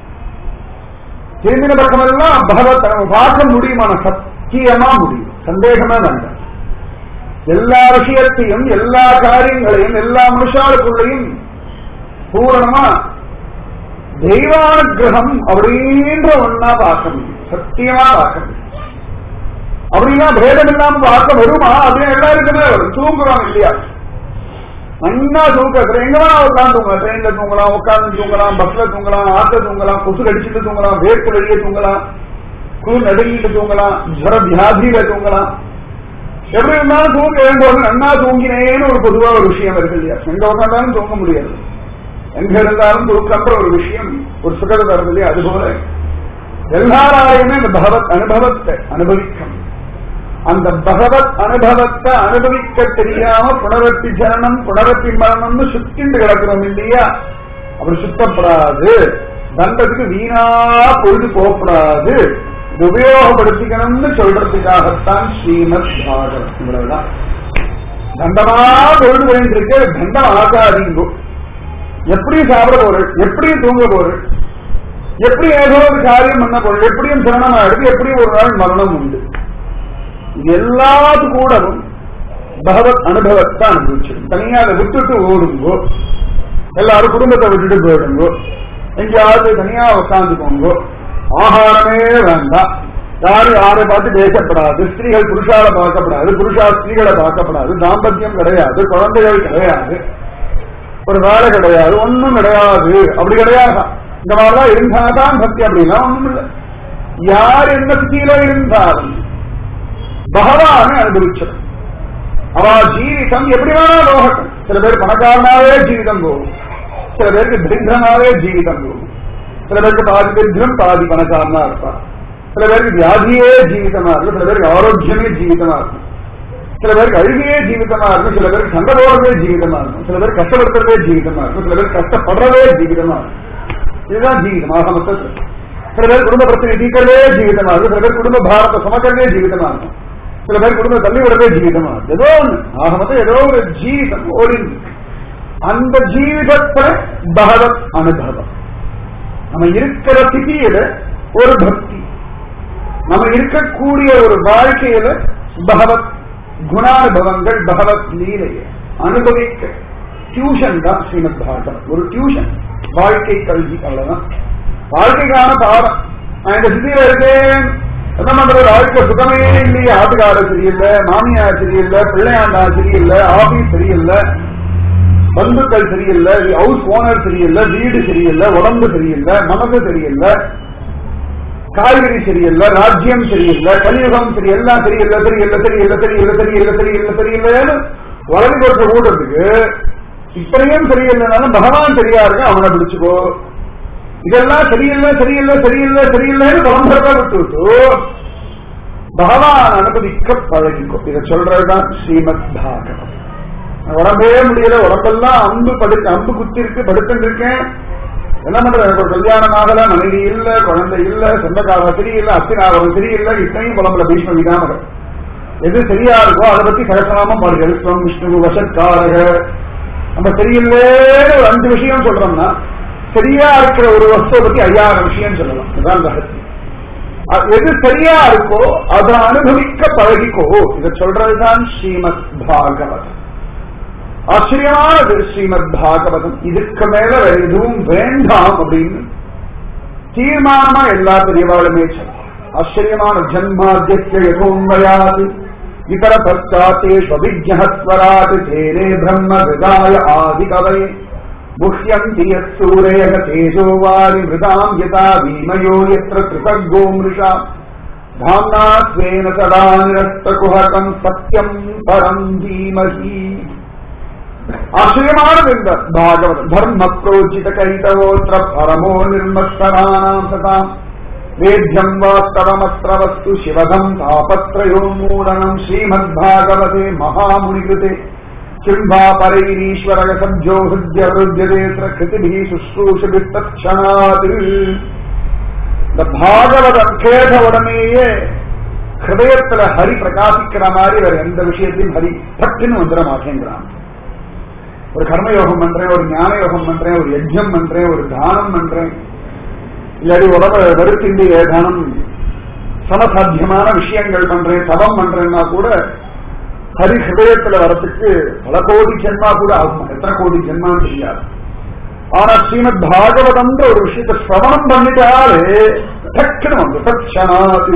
திரும்பின பக்கமெல்லாம் பகவத் நம்ம பார்க்க முடியுமான சத்தியமா முடியும் சந்தேகமே வேண்டாம் எல்லா விஷயத்தையும் எல்லா காரியங்களையும் எல்லா மனுஷாளுக்குள்ளையும் பூரணமா தெய்வானுகிரகம் அப்படின்ற ஒன்னா பார்க்க முடியும் சத்தியமா பார்க்க முடியும் அப்படின்னா பேதம் இல்லாம பார்க்க வருமா அப்படின்னு எல்லாருக்குமே வரும் தூங்குறோம் இல்லையா நல்லா தூக்கத்துல எங்க வேணா உட்காந்து தூங்கலாம் ட்ரெயின்ல தூங்கலாம் உட்காந்து தூங்கலாம் பஸ்ல தூங்கலாம் ஆட்டோ தூங்கலாம் கொசு கடிச்சிட்டு தூங்கலாம் வேர்த்து வெளியே தூங்கலாம் குளிர் நடுங்கிட்டு தூங்கலாம் ஜுர வியாதியில தூங்கலாம் எப்படி இருந்தாலும் தூங்க வேண்டும் நன்னா தூங்கினேன்னு ஒரு பொதுவா ஒரு விஷயம் இருக்கு இல்லையா எங்க உட்காந்தாலும் தூங்க முடியாது எங்க இருந்தாலும் தூக்கம்ன்ற ஒரு விஷயம் ஒரு சுகத்தை தருது இல்லையா அதுபோல எல்லாராலையுமே இந்த பகவத் அனுபவத்தை அனுபவிக்கணும் அந்த பகவத் அனுபவத்தை அனுபவிக்க தெரியாம புனரப்பி ஜனனம் புனரப்பி மரணம்னு சுத்திண்டு கிடக்கிறோம் இல்லையா அவர் சுத்தப்படாது தண்டத்துக்கு வீணா பொழுது போகக்கூடாது இது உபயோகப்படுத்திக்கணும்னு சொல்றதுக்காகத்தான் ஸ்ரீமத் பாகவத் இவ்வளவுதான் தண்டமா பொழுது போயிட்டு தண்டம் ஆகாதீங்கோ எப்படி சாப்பிட போறேன் எப்படி தூங்க போறேன் எப்படி ஏதோ ஒரு காரியம் பண்ண போறேன் எப்படியும் சிரமமா எடுத்து எப்படியும் ஒரு நாள் மரணம் உண்டு இது எல்லாத்து கூடவும் பகவத் அனுபவத்தை அனுபவிச்சிடும் தனியா அதை விட்டுட்டு ஓடுங்கோ எல்லாரும் குடும்பத்தை விட்டுட்டு போயிடுங்கோ எங்கேயாவது தனியா உட்காந்துக்கோங்கோ ஆகாரமே வேண்டாம் யாரும் யாரை பார்த்து பேசப்படாது ஸ்திரீகள் புருஷால பார்க்கப்படாது புருஷா ஸ்திரீகளை பார்க்கப்படாது தாம்பத்தியம் கிடையாது குழந்தைகள் கிடையாது ஒரு வேலை கிடையாது ஒண்ணும் கிடையாது அப்படி கிடையாது இந்த மாதிரிலாம் இருந்தாதான் பக்தி அப்படின்னா ஒண்ணும் இல்லை யார் எந்த ஸ்திதியில இருந்தாலும் பகவானை அனுபவிச்சது அவ ஜீவிதம் எப்படி வேணா போகட்டும் சில பேர் பணக்காரனாவே ஜீவிதம் போகும் சில பேருக்கு தரித்திரனாவே ஜீவிதம் போகும் சில பேருக்கு பாதி தரித்திரம் பாதி பணக்காரனா இருப்பார் சில பேருக்கு வியாதியே ஜீவிதமா இருக்கும் சில பேருக்கு ஆரோக்கியமே ஜீவிதமா இருக்கும் சில பேருக்கு அழுகையே ஜீவிதமா இருக்கும் சில பேருக்கு சண்டை போடுறதே ஜீவிதமா இருக்கும் சில பேர் கஷ்டப்படுத்துறதே ஜீவிதமா இருக்கும் சில பேர் கஷ்டப்படுறதே ஜீவிதமா இருக்கும் இதுதான் ஜீவிதம் ஆக மொத்தத்தில் சில பேர் குடும்ப பிரச்சனை தீர்க்கிறதே ஜீவிதமா இருக்கும் சில பேர் குடும்ப பாரத்தை சுமக்கிறதே ஜீவிதமா இருக்கும் சில பேர் குடும்ப தள்ளி விடுறதே ஜீவிதமா இருக்கும் ஏதோ ஒண்ணு ஆக மொத்தம் ஏதோ ஒரு ஜீவிதம் ஓடி அந்த ஜீவிதத்துல பகவத் அனுபவம் நம்ம இருக்கிற திதியில ஒரு பக்தி நம்ம இருக்கக்கூடிய ஒரு வாழ்க்கையில பகவத் குணானுபவங்கள் பகவத் லீலையை அனுபவிக்க டியூஷன் தான் ஸ்ரீமத் பாகவத் ஒரு டியூஷன் வாழ்க்கை கல்வி அவ்வளவுதான் வாழ்க்கைக்கான பாடம் நான் இந்த சித்தியில இருக்கேன் என்ன பண்றது வாழ்க்கை சுகமே இல்லையே ஆட்டுக்காரர் சரியில்லை மாமியார் சரியில்லை பிள்ளையாண்டா சரியில்லை ஆபீஸ் சரியில்லை பந்துக்கள் சரியில்லை ஹவுஸ் ஓனர் சரியில்லை வீடு சரியில்லை உடம்பு சரியில்லை மனசு சரியில்லை காய்கறி சரியில்லை ராஜ்யம் சரியில்லை கலியுகம் சரி எல்லாம் சரியில்லை சரியில்லை சரியில்லை சரியில்லை சரியில்லை சரியில்லை சரியில்லைன்னு வளர்ந்து கொடுத்த கூட்டத்துக்கு இப்படியும் சரியில்லைனாலும் பகவான் சரியா இருக்கு அவனை பிடிச்சுக்கோ இதெல்லாம் சரியில்லை சரியில்லை சரியில்லை சரியில்லைன்னு பரம்பரத்தை விட்டு விட்டு பகவான் அனுமதிக்க பழகிக்கோ இதை சொல்றதுதான் ஸ்ரீமத் பாகவம் உடம்பே முடியல உடம்பெல்லாம் அம்பு படுக்க அம்பு குத்தி இருக்கு படுத்துட்டு இருக்கேன் என்ன பண்றது எனக்கு ஒரு கல்யாணம் ஆகல மனைவி இல்ல குழந்தை இல்ல சொந்தக்காரன் சரியில்லை அத்தினாரவன் சரியில்லை இத்தனையும் புலம்புல பீஷ்ம விதாமகர் எது சரியா இருக்கோ அதை பத்தி கலசனாம பாருங்கள் ஸ்வம் விஷ்ணு வசத்காரக நம்ம சரியில்லைன்னு ஒரு அஞ்சு விஷயம் சொல்றோம்னா சரியா இருக்கிற ஒரு வஸ்துவை பத்தி ஐயாயிரம் விஷயம் சொல்லலாம் இதுதான் ரகசியம் எது சரியா இருக்கோ அதை அனுபவிக்க பழகிக்கோ இதை சொல்றதுதான் ஸ்ரீமத் பாகவதம் ஆச்சரியமானது ஸ்ரீமத் பாகவதம் இதுக்கு மேல வேற எதுவும் வேண்டாம் அப்படின்னு தீர்மானமா எல்லா பெரியவாளுமே சொல்றாங்க ஆச்சரியமான ஜன்மாத்திய யதோன்மயாது இதர பச்சாத்தேஷு அபிஜ்ஞஸ்வராட் தேனே பிரம்ம விதாய ஆதி கவயே முஹ்யந்தி யூரேக தேஜோ வாரி மிருதாம் யதா வீமயோ எத்திர கிருதகோ மிருஷா தாம்னா ஸ்வேன சதா நிரஸ்தகுஹகம் சத்யம் பரம் தீமஹி ஆச்சரியமானது இந்த பாகவதம் தர்ம புரோஜித கைதவோத்திர பரமோ நிர்மஸ்தராணாம் சதாம் வேத்யம் வாஸ்தவமஸ்திர வஸ்து சிவதம் தாபத்ரயோ மூடனம் ஸ்ரீமத் பாகவதே மகாமுனிகிருதே கிம் வா பரைரீஸ்வரக சப்ஜோ ஹிருத்ய ஹிருத்யதே கிருதிபிः சுஷ்ரூஷபித்தக்ஷணாத் இந்த பாகவதம் கேட்ட உடனேயே ஹிருதயத்துல ஹரி பிரகாசிக்கிற மாதிரி வேற எந்த விஷயத்தையும் ஹரி பட்டுன்னு வந்துட மாட்டேங்கிறான் ஒரு கர்மயோகம் பண்றேன் ஒரு ஞான யோகம் பண்றேன் ஒரு யஜ்யம் பண்றேன் ஒரு தானம் பண்றேன் இல்லாடி உடம்ப வெறுத்திண்டு ஏதானம் சமசாத்தியமான விஷயங்கள் பண்றேன் தவம் பண்றேன்னா கூட ஹரி ஹிருதயத்துல வரத்துக்கு பல கோடி ஜென்மா கூட ஆகும் எத்தனை கோடி ஜென்மான்னு தெரியாது ஆனா ஸ்ரீமத் பாகவதம்ன்ற ஒரு விஷயத்தை சிரவணம் பண்ணிட்டாலே டக்குன்னு வந்து தட்சணாது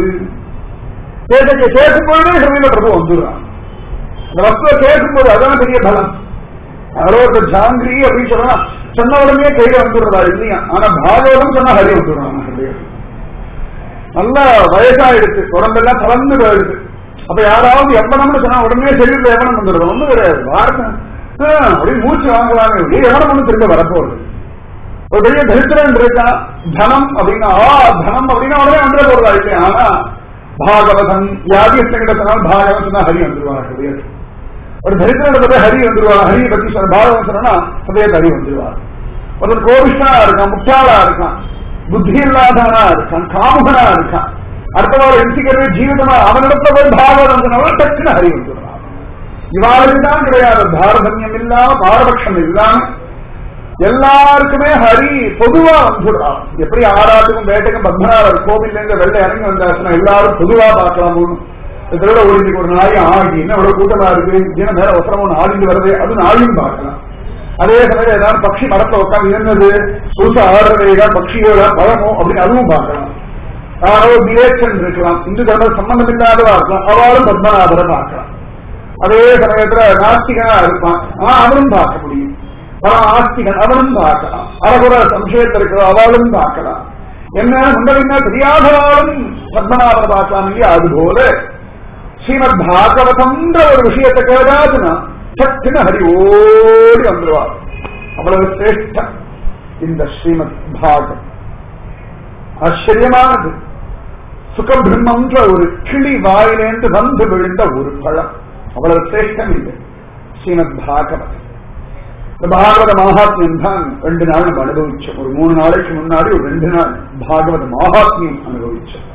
கேட்க கேட்கும்போதே ஹிருதய பிரபு வந்துடுறான் அந்த வஸ்துவை கேட்கும்போது அதான் பெரிய பலம் யாரோ ஒரு ஜாங்கிரி அப்படின்னு சொன்னா சொன்ன உடனே கையில வந்துடுறதா இல்லையா ஆனா பாகவதம் சொன்னா ஹரி வந்துடுறாங்க நல்லா வயசாயிடுச்சு உடம்பெல்லாம் கலந்து போயிடுது அப்ப யாராவது எவ்வளம்னு சொன்னா உடனே சரீரத்தில் எவனம் வந்துடுது ஒண்ணும் கிடையாது வார்த்தை ஆ, அப்படியே மூச்சு வாங்கலாமே ஒழிய எவனம் ஒண்ணு திரும்ப வரப்போகுது ஒரு பெரிய தரித்திரன் இருக்கா தனம் அப்படின்னா ஆ தனம் அப்படின்னா உடனே வந்துட போறதா இல்லையா ஆனா பாகவதன் யாதியஸ்தங்கிட்ட சொன்னால் பாகவன் சொன்னா ஹரி வந்துருவாங்க கிடையாது ஒரு தரித்திரனை பத்தி ஹரி வந்துருவாங்க ஹரியை பத்தி சொன்ன பாகவன் சொன்னா சதயத்து ஹரி வந்துருவாங்க ஒருத்தன் கோபிஷ்டனா இருக்கான் முட்டாளா இருக்கான் புத்தி இல்லாதவனா இருக்கான் காமுகனா இருக்கான் அடுத்தவாறு எரிசிக்கிறது ஜீவிதமா அவனிடத்துல போய் பாகவதன் சொன்னவன் டக்குன்னு ஹரி வந்துடுறான் இவாளுக்கு தான் கிடையாது தாரதமியம் இல்லாம பாரபட்சம் இல்லாம எல்லாருக்குமே ஹரி பொதுவா வந்துடுறான் எப்படி ஆறாட்டுக்கும் வேட்டைக்கும் பத்மநாபர் கோவில்ல இருந்து வெளில இறங்கி வந்தாச்சுன்னா எல்லாரும் பொதுவா பார்க்கலாம் இதோட ஒரு இன்னைக்கு ஒரு நாய் ஆடி என்ன அவ்வளவு கூட்டமா இருக்கு தினம் மேல ஒசரம் ஒன்று ஆடிட்டு வருது அது நாயும் பார்க்கலாம் அதே சமயம் ஏதாவது பட்சி மரத்துல உட்காந்து என்னது புதுசா ஆடுறது ஏதாவது பட்சியோட பழமோ அப்படின்னு அதுவும் பார்க்கலாம் யாரோ விவேச்சன் இருக்கலாம் இந்து தர்ம சம்பந்தம் இல்லாதவா இருக்கலாம் அவளும் பத்மநாபரை பார்க்கலாம் அதே சமயத்துல நாஸ்திகனா இருப்பான் ஆனா அவனும் பார்க்க முடியும் பரம ஆஸ்திகன் அவனும் பார்க்கலாம் அரகுர சம்சயத்தில் இருக்கிற அவளும் பார்க்கலாம் என்ன முன்னபின்னா தெரியாதவாளும் பத்மநாபரை பார்க்கலாம் இல்லையா அதுபோல ஸ்ரீமத் பாகவதம்ன்ற ஒரு விஷயத்தை கேட்டாச்சுன்னா சட்டுன்னு ஹரி ஓடி வந்துருவார் அவ்வளவு சிரேஷ்டம் இந்த ஸ்ரீமத் பாகம் ஆச்சரியமானது சுகபிரம்மன்ற ஒரு கிளி வாயிலேந்து வந்து விழுந்த ஒரு பழம் அவ்வளவு சிரேஷ்டம் இல்லை ஸ்ரீமத் பாகவத் இந்த பாகவத மகாத்மியம் தான் ரெண்டு நாள் நம்ம அனுபவிச்சோம் ஒரு மூணு நாளைக்கு முன்னாடி ஒரு ரெண்டு நாள் பாகவத மகாத்மியம் அனுபவிச்சோம்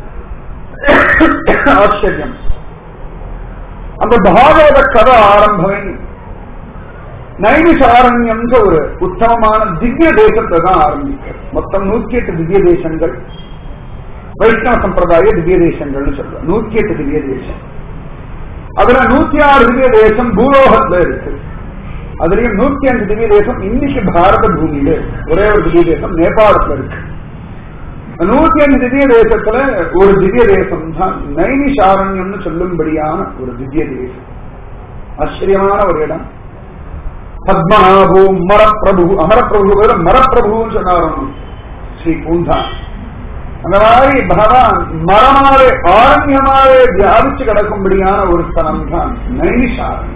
ஆச்சரியம் அந்த பாகவத கதை ஆரம்பமே நைமிஷாரண்யம்ன்ற ஒரு உத்தமமான திவ்ய தேசத்தை தான் ஆரம்பிக்கிறது மொத்தம் நூத்தி எட்டு திவ்ய தேசங்கள் வைஷ்ணவ சம்பிரதாய திவ்ய தேசங்கள்னு சொல்றோம் நூத்தி எட்டு திவ்ய தேசம் அதுல நூத்தி ஆறு திவ்ய தேசம் பூலோகத்துல இருக்கு அதுலயும் நூத்தி அஞ்சு திவ்ய தேசம் இன்னைக்கு பாரத பூமியில இருக்கு. ஒரே ஒரு திவ்ய தேசம் நேபாளத்துல இருக்கு நூத்தி அஞ்சு திவ்ய தேசத்துல ஒரு திவ்ய தேசம் தான் நைனிஷாரண்யம்னு சொல்லும்படியான ஒரு திவ்ய தேசம் ஆச்சரியமான ஒரு இடம் பத்மநாபு மரப்பிரபு அமரப்பிரபு பேரு மரப்பிரபுன்னு சொன்னார் ஸ்ரீ பூந்தான் அந்த மாதிரி பகவான் மரமாவே ஆரண்யமாவே வியாபிச்சு கிடக்கும்படியான ஒரு ஸ்தலம் தான் நைனிஷாரண்யம்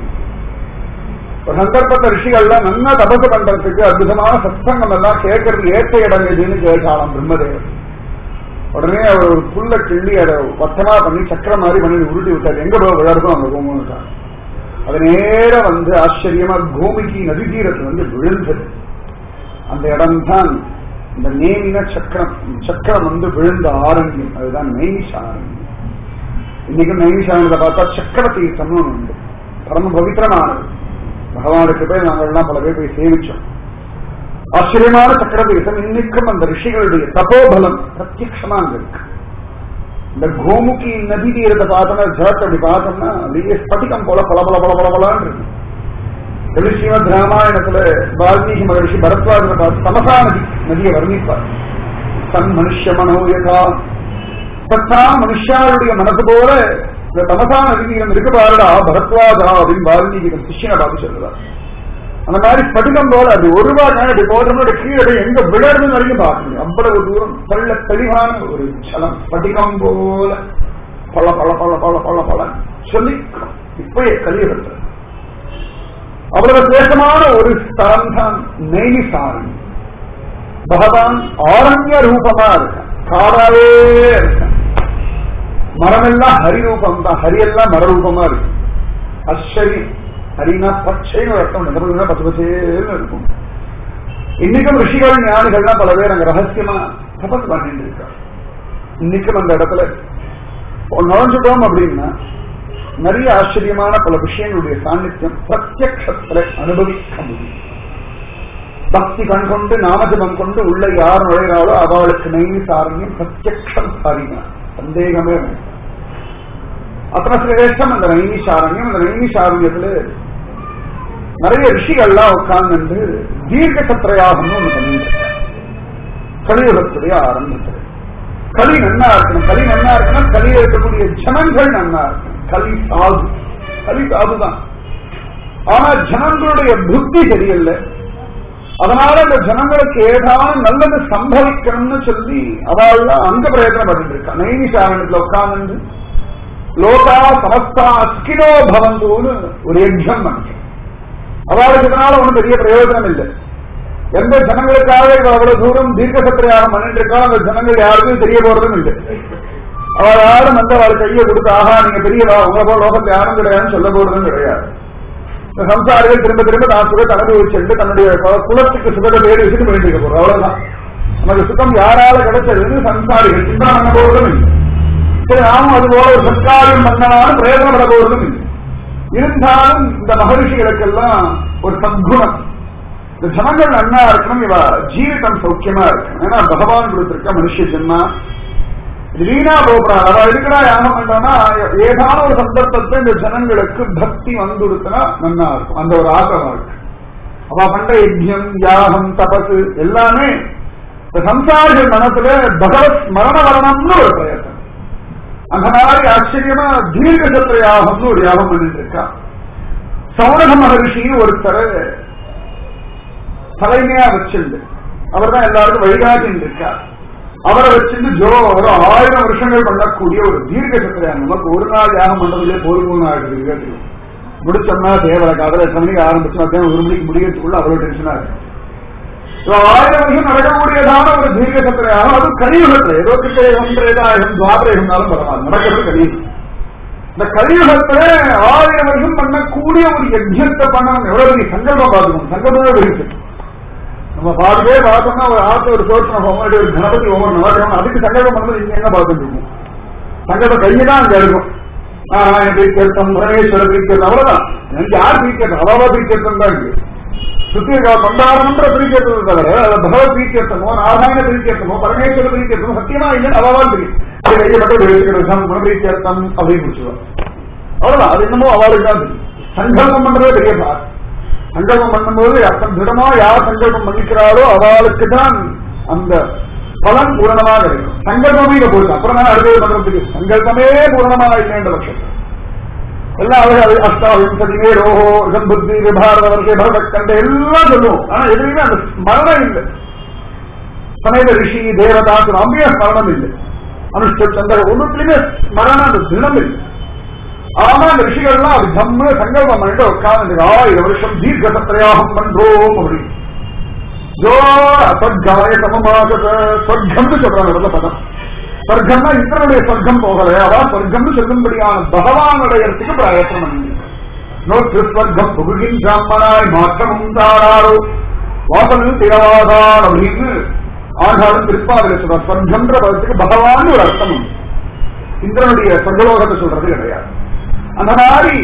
ஒரு சந்தர்ப்பத்தை ரிஷிகள்லாம் நல்லா தபசு பண்றதுக்கு அற்புதமான சத்சங்கம் எல்லாம் கேட்கறது ஏற்ற இடம் எதுன்னு கேட்டாலாம் பிரம்மதேவர் உடனே அவர் ஒரு புல்ல கிள்ளி அதை வட்டமா பண்ணி சக்கரம் மாதிரி பண்ணி உருட்டி விட்டார் எங்க போய் விழருக்கும் அங்க போகணும் அது நேர வந்து ஆச்சரியமா பூமிக்கு நதி தீரத்துல வந்து விழுந்தது அந்த இடம் தான் இந்த நேமின சக்கரம் சக்கரம் வந்து விழுந்த ஆரண்யம் அதுதான் நைமிஷாரண்யம் இன்னைக்கு நைமிஷாரண்யத்தை பார்த்தா சக்கர தீர்த்தம்னு ஒண்ணு உண்டு பரம பவித்திரமானது பகவானுக்கு போய் நாங்கள் எல்லாம் பல பேர் போய் சேவிச்சோம் ஆச்சரியமான சக்கர தீர்த்தம் இன்னைக்கும் அந்த ரிஷிகளுடைய தபோபலம் பிரத்யட்சமா அங்க இருக்கு இந்த கோமுகி நதி தீரத்தை பார்த்தோம்னா ஜலத்தை அப்படி பார்த்தோம்னா அப்படியே ஸ்படிகம் போல பல பல பல பல பலான்னு இருக்கு எப்படி ஸ்ரீமத் ராமாயணத்துல வால்மீகி மகரிஷி பரத்வாஜனை பார்த்து தமசா நதி நதியை வர்ணிப்பார் தன் மனுஷ மனோயதா தத்தா மனுஷாருடைய மனசு போல இந்த தமசா நதி தீரம் இருக்கு பாருடா பரத்வாஜா அப்படின்னு வால்மீகி தன் சிஷ்யனை பார்த்து சொல்லுவார் அந்த மாதிரி ஸ்படிகம் போல அது ஒரு ரூபாய் அப்படி போடுறோம்னா அப்படி கீழே போய் எங்க விழறதுன்னு வரைக்கும் பார்க்க முடியும் அவ்வளவு தூரம் நல்ல தெளிவான ஒரு சலம் ஸ்படிகம் போல பல பல பல பல பல பல சொல்லி இப்பயே கலியுகத்தில் அவ்வளவு சேஷமான ஒரு ஸ்தலம் தான் நெய்னிசாரணி பகவான் ஆரண்ய ரூபமா இருக்கான் காடாவே இருக்கான் மரமெல்லாம் ஹரி ரூபம் தான் ஹரியெல்லாம் மரரூபமா இருக்கு ஆச்சரியம் ஹரினா பச்சைன்னு ஒரு அர்த்தம் நிலப்பா பச்சை பச்சேன்னு இருக்கும் இன்னைக்கும் ரிஷிகள் ஞானிகள்லாம் பல பேர் அங்க ரகசியமா தபஸ் பண்ணிட்டு இருக்காங்க இன்னைக்கும் அந்த இடத்துல நுழைஞ்சிட்டோம் அப்படின்னா நிறைய ஆச்சரியமான பல விஷயங்களுடைய சாநித்தியம் பிரத்யக்ஷத்துல அனுபவிக்க முடியும் பக்தி கண் கொண்டு நாமஜபம் கொண்டு உள்ள யார் நுழைகிறாளோ அவளுக்கு நெய்மி சாரண்யம் பிரத்யக்ஷம் சாரினார் சந்தேகமே வேண்டாம் அத்தனை சிரேஷ்டம் அந்த நைமி சாரண்யம் அந்த நைமி சாரண்யத்துல நிறைய ரிஷிகள்லாம் உட்கார்ந்து தீர்க்க சத்திரயாகம்னு ஒண்ணு பண்ணிட்டு கலியுகத்துடைய ஆரம்பத்தில் களி நன்னா இருக்கணும் களி நன்னா இருக்கணும் கலியில் இருக்கக்கூடிய ஜனங்கள் நன்னா இருக்கணும் களி சாது களி சாதுதான் ஆனா ஜனங்களுடைய புத்தி சரியில்ல அதனால இந்த ஜனங்களுக்கு ஏதாவது நல்லது சம்பவிக்கணும்னு சொல்லி அவள் அங்க பிரயத்தனம் பண்ணிட்டு இருக்கா நைனி சாரணத்துல உட்கார்ந்து லோகா சமஸ்தா அஸ்கினோ பவந்துன்னு ஒரு யஜ்யம் பண்ணணும் அவளுக்கு இதனால ஒன்றும் பெரிய பிரயோஜனம் இல்லை எந்த ஜனங்களுக்காக இவ அவ்வளவு தூரம் தீர்க்க சத்திரையாக பண்ணிட்டு இருக்கா அந்த ஜனங்கள் யாருக்கும் தெரிய போறதும் இல்லை அவள் யாரும் வந்து அவள் கையை கொடுத்து ஆஹா நீங்க பெரியவா உங்களை போல லோகத்தை யாரும் கிடையாதுன்னு சொல்ல போறதும் கிடையாது இந்த சம்சாரிகள் திரும்ப திரும்ப தான் சுகத்தை அனுபவிச்சுட்டு தன்னுடைய கு- குலத்துக்கு சுகத்தை பேர் வச்சுட்டு பண்ணிட்டு இருக்க போறோம் அவ்வளவுதான் நமக்கு சுகம் யாரால கிடைச்சதுன்னு சம்சாரிகள் சிந்தனை பண்ண போறதும் இல்லை சரி நாமும் அது போல ஒரு சத்காரியம் பண்ணனாலும் பிரயோஜனப்பட போறதும் இல்லை இருந்தாலும் இந்த மகரிஷிகளுக்கெல்லாம் ஒரு சத்குணம் இந்த ஜனங்கள் நன்னா இருக்கணும் இவ ஜீவிதம் சௌக்கியமா இருக்கணும் ஏன்னா பகவான் கொடுத்திருக்க மனுஷ ஜென்மா இது வீணா போகிறார் அவ எதுக்கடா யாகம் பண்றான்னா ஏதான ஒரு சந்தர்ப்பத்தை இந்த ஜனங்களுக்கு பக்தி வந்துடுத்துனா நன்னா இருக்கும் அந்த ஒரு ஆசமா இருக்கு அவ பண்ற யஜ்யம் யாகம் தபசு எல்லாமே இந்த சம்சாரிகள் மனசுல பகவத் ஸ்மரண வரணும்னு ஒரு பிரயத்தனம் அந்த மாதிரி ஆச்சரியமா தீர்க்க சத்திர யாகம்னு ஒரு யாகம் பண்ணிட்டு இருக்கா சௌரக மகரிஷின்னு ஒருத்தர் தலைமையா வச்சிருந்து அவர் தான் எல்லாருக்கும் வழிகாட்டின்னு இருக்கார் அவரை வச்சிருந்து ஜோ ஒரு ஆயிரம் வருஷங்கள் பண்ணக்கூடிய ஒரு தீர்க்க சத்திரம் நமக்கு ஒரு நாள் யாகம் பண்றதுலே போதும் ஆயிடுது முடிச்சோம்னா தேவரை காதல எத்தனை மணிக்கு ஆரம்பிச்சு மத்தியானம் ஒரு மணிக்கு முடியறதுக்குள்ள அவ்வளவு டென்ஷனா இருக்கு So, ஆயிரம் வருஷம் நடக்கக்கூடியதான ஒரு தீர்க்க சத்திர யாகம் அது கலியுகத்துல ஏதோ கிட்ட ஒன்றேதாயிரம் துவாபரேகம்னாலும் பரவாயில்ல நடக்கிறது கலியுகம் இந்த கலியுகத்துல ஆயிரம் வருஷம் பண்ணக்கூடிய ஒரு யஜ்யத்தை பண்ணணும் எவ்வளவு பெரிய சங்கல்பம் பார்க்கணும் சங்கல்பமே இருக்கு நம்ம பாதிலே பார்த்தோம்னா ஒரு ஆத்து ஒரு சோற்ற ஹோமம் இல்லாட்டி ஒரு கணபதி ஹோமம் நடக்கணும் அதுக்கு சங்கல்பம் பண்ணது இங்க என்ன பார்த்துட்டு இருக்கோம் சங்கல்ப கையை தான் அங்க இருக்கும் நாராயண பிரீத்தியர்த்தம் பரமேஸ்வர பிரீத்தியர்த்தம் அவ்வளவுதான் எனக்கு யார் பிரீத்தியர்த்தம் அவாவா பிரீத்தியர்த்தம் தான் இருக்கு சுத்தி கொண்டாடணுன்ற பிரீத்தியர்த்தம் தவிர அது பகவத் பிரீத்தியர்த்தமோ நாராயண பிரீத்தியர்த்தமோ பரமேஸ்வர பிரீத்தியர்த்தமோ சத்தியமா இல்லைன்னு அவாவால் தெரியும் அது கையை மட்டும் வச்சுக்கிறோம் குணபிரீத்தியர்த்தம் அப்படின்னு முடிச்சுருவாங்க அவ்வளவுதான் அது என்னமோ அவளுக்கு தான் தெரியும் சங்கல்பம் பண்றதே பெரிய பார் சங்கல்பம் பண்ணும்போது அத்தன் திடமா யார் சங்கல்பம் பண்ணிக்கிறாளோ அவளுக்கு தான் அந்த பலன் பூரணமா கிடைக்கும் சங்கல்பமே இங்க போயிடும் அப்புறம் தான் அடுத்தது பண்றதுக்கு சங்கல்பமே பூரணமா இல்லைன்ற பட்சம் எல்லாம் அழகு அஷ்டாவிம்சதிவே ரோஹோ புத்தி விபாரத வர்க்கே பரத கண்ட எல்லாம் சொல்லுவோம் ஆனா எதுவுமே அந்த ஸ்மரணம் இல்லை சமயத ரிஷி தேவதா அம்பிய ஸ்மரணம் இல்லை அனுஷ்ட சந்திர ஒன்றுத்திலுமே ஸ்மரணம் அந்த தினம் இல்லை ஆனா அந்த ரிஷிகள்லாம் அது தம்மு சங்கல்பம் பண்ணிட்டு உட்கார்ந்து ஆயிரம் வருஷம் தீர்க்க சத்திரையாகம் பண்றோம் அப்படின்னு ஜோ அசர்காய சமமாக சொர்க்கம்னு சொல்றாங்க நல்ல பதம் சொர்க்கம்னா இத்தனுடைய சொர்க்கம் போகல அதான் சொர்க்கம்னு சொல்லும்படியான பகவானுடையத்துக்கு பிரயத்தனம் பண்ணி நோற்று ஸ்வர்க்கம் புகுகின் பிராமணாய் மாற்றமும் தாராரோ வாசல் திரவாதார் அப்படின்னு ஆகாரம் திருப்பாதில சொல்ற சொர்க்கம்ன்ற பதத்துக்கு பகவான் ஒரு அர்த்தம் உண்டு இந்திரனுடைய சொர்க்கலோகத்தை சொல்றது கிடையாது அந்த மாதிரி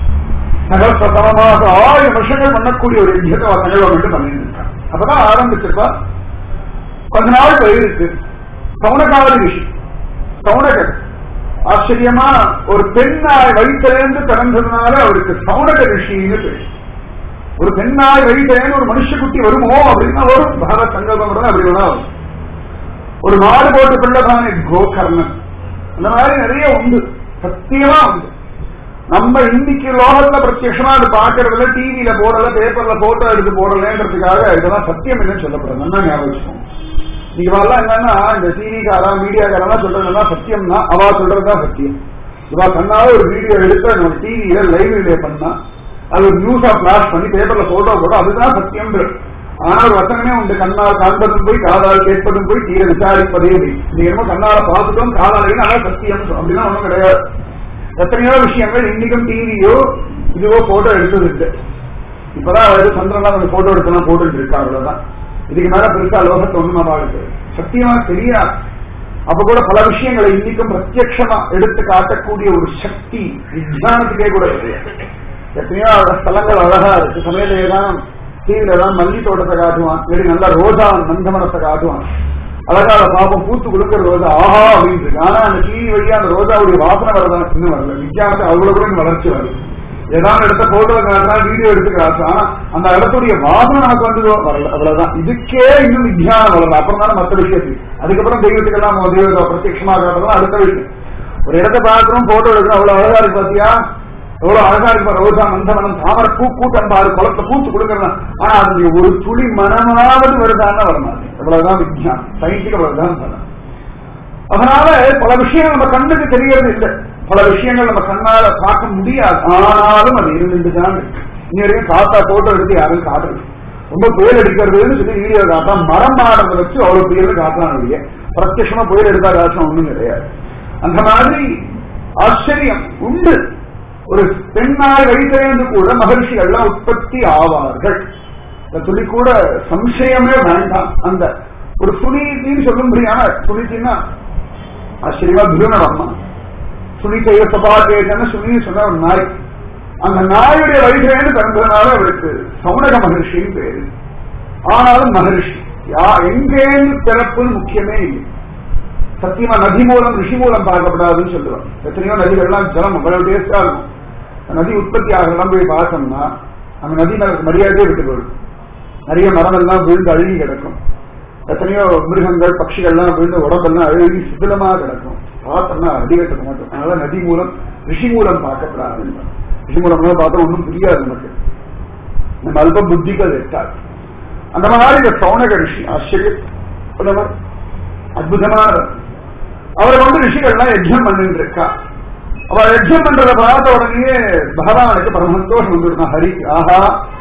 சகசமமாக ஆயிரம் வருஷங்கள் பண்ணக்கூடிய ஒரு யஜ்யத்தை அவர் நிகழ்வு மட்டும் பண்ணிட்டு இருக்காங்க அப்பதான் ஆரம்பிச்சிருப்பா கொஞ்ச நாள் போயிருக்கு சவுனகாவதி ரிஷி சவுனகர் ஆச்சரியமா ஒரு பெண்ணாய் வயிற்றிலிருந்து பிறந்ததுனால அவருக்கு சவுனக ரிஷின்னு பேர் ஒரு பெண்ணாய் வயிற்றிலேருந்து ஒரு மனுஷக்குட்டி வருமோ அப்படின்னா வரும் பகவத் சங்கல்பம் அப்படி வேணா வரும் ஒரு மாடு போட்டு பிள்ளைதானே கோகர்ணன் அந்த மாதிரி நிறைய உண்டு சத்தியமா உண்டு நம்ம இன்னைக்கு லோகத்துல பிரத்யட்சமா அது பாக்குறதுல டிவியில போடல பேப்பர்ல போட்டோ எடுத்து போடலன்றதுக்காக இதெல்லாம் சத்தியம் இல்லைன்னு சொல்லப்படுறது நல்லா ஞாபகம் வச்சுக்கோங்க இவெல்லாம் என்னன்னா இந்த டிவிக்காரா மீடியாக்காரெல்லாம் சொல்றதெல்லாம் சத்தியம்னா அவா சொல்றதுதான் சத்தியம் இவா கண்ணால ஒரு வீடியோ எடுத்து நம்ம டிவியில லைவ் ரிலே பண்ணா அது ஒரு நியூஸா பிளாஷ் பண்ணி பேப்பர்ல போட்டோ போட்டோம் அதுதான் சத்தியம் ஆனா ஒரு வசனமே உண்டு கண்ணால் காண்பதும் போய் காதால் கேட்பதும் போய் தீர விசாரிப்பதே நீங்க என்னமோ கண்ணால பார்த்துட்டோம் காதாலையும் அதான் சத்தியம் அப்படின்னா ஒண்ணும் கிடையாது எத்தனையோ விஷயங்கள் இன்னைக்கும் டிவியோ இதுவோ போட்டோ எடுத்தது இல்லை இப்பதான் அதாவது சந்திரன்லாம் கொஞ்சம் போட்டோ எடுத்தலாம் போட்டுட்டு இருக்கா அவ்வளவுதான் இதுக்கு மேல பெருசா லோகத்தை ஒண்ணும் அவளுக்கு சத்தியமா தெரியாது அப்ப கூட பல விஷயங்களை இன்னைக்கும் பிரத்யட்சமா எடுத்து காட்டக்கூடிய ஒரு சக்தி விஜயானத்துக்கே கூட கிடையாது எத்தனையோ ஸ்தலங்கள் அழகா இருக்கு சமயத்திலே தான் டிவில தான் மல்லி தோட்டத்தை காட்டுவான் இல்லாட்டி நல்லா ரோஜா நந்தமனத்தை காட்டுவான் அழகா அதை பாப்போம் பூத்து கொடுக்கிற ரோஜா ஆஹா அப்படின்னு இருக்கு ஆனா அந்த டிவி வழியா அந்த ரோஜாவுடைய வாசனை வரதான் இன்னும் வரல விஞ்ஞானத்தை அவ்வளவு கூட இன்னும் வளர்ச்சி வருது ஏதாவது இடத்த போட்டோ காட்டுறா வீடியோ எடுத்து காட்டுறா ஆனா அந்த இடத்துடைய வாசனை நமக்கு வந்து வரல அவ்வளவுதான் இதுக்கே இன்னும் விஞ்ஞானம் வளரல அப்புறம் தானே மற்ற விஷயத்துக்கு அதுக்கப்புறம் தெய்வத்துக்கெல்லாம் நம்ம தெய்வத்தை பிரத்யட்சமா காட்டுறதும் அடுத்த விஷயம் ஒரு இடத்த பாக்குறோம் போட்டோ எடுக்கிறோம் அவ்வளவு அழகா இருக்கு பாத்தியா எவ்வளவு அழகா இருக்கு பாரு, ரோஜா மந்தமனம் தாமரை பூ கூட்டம் பாரு குளத்தை பூத்து கொடுக்கறதா ஆனா அது ஒரு துளி மனமாவது வருதான்னு வரமாட்டேன் இவ்வளவுதான் விஞ்ஞானம் சயின்ஸுக்கு அவ்வளவுதான் பலம் அதனால பல விஷயம் நம்ம கண்ணுக்கு தெரியறது இல்லை பல விஷயங்கள் நம்ம கண்ணால பார்க்க முடியாது ஆனாலும் அது இருந்துட்டு தான் இருக்கு இங்க வரைக்கும் காத்தா போட்டோ எடுத்து யாரும் காட்டுறது ரொம்ப புயல் அடிக்கிறதுன்னு சொல்லி வீடியோ காட்டா மரம் மாடுறத வச்சு அவ்வளவு புயல் காட்டலாம் இல்லையே பிரத்யட்சமா புயல் எடுத்தா காட்டலாம் ஒண்ணும் கிடையாது அந்த மாதிரி ஆச்சரியம் உண்டு ஒரு பெண்ணாய் வைத்திருந்து கூட மகர்ஷிகள்லாம் உற்பத்தி ஆவார்கள் இந்த துளி கூட சம்சயமே வேண்டாம் அந்த ஒரு சுனிதின்னு சொல்லும்படியான சுனிதின்னா ஆச்சரியமா திருநடம்மா சுனிதைய சபாகேஜன சுனி சொன்ன ஒரு நாய் அந்த நாயுடைய வயிற்றிலேருந்து பிறந்ததுனால அவருக்கு சௌனக மகர்ஷின்னு பேரு ஆனாலும் மகர்ஷி யா எங்கேருந்து பிறப்புன்னு முக்கியமே இல்லை சத்தியமா நதி மூலம் ரிஷி மூலம் பார்க்கப்படாதுன்னு சொல்லுவாங்க எத்தனையோ நதிகள்லாம் ஜலம் அவ்வளவு டேஸ்டா இருக்கும் அந்த நதி உற்பத்தி ஆகலாம் போய் பார்த்தோம்னா அந்த நதி நமக்கு மரியாதையே விட்டு போயிடும் நிறைய மரம் எல்லாம் விழுந்து அழுகி கிடக்கும் எத்தனையோ மிருகங்கள் பட்சிகள்லாம் விழுந்து உடம்பெல்லாம் அழுகி சிதிலமா கிடக்கும் பார்த்தோம்னா அடி கட்ட மாட்டோம் அதனால நதி மூலம் ரிஷி மூலம் பார்க்கப்படாது ரிஷி மூலம் பார்த்தா ஒன்றும் புரியாது நமக்கு நம்ம அல்ப புத்திகள் எட்டாது அந்த மாதிரி இந்த சௌனக ரிஷி ஆச்சரியம் அற்புதமானவர் அவரை வந்து ரிஷிகள்லாம் யஜ்யம் பண்ணிட்டு இருக்கா அவ யஜ்யம் பண்றத பார்த்த உடனே பகவானுக்கு பரம சந்தோஷம் வந்துருக்கான் ஹரி ஆஹா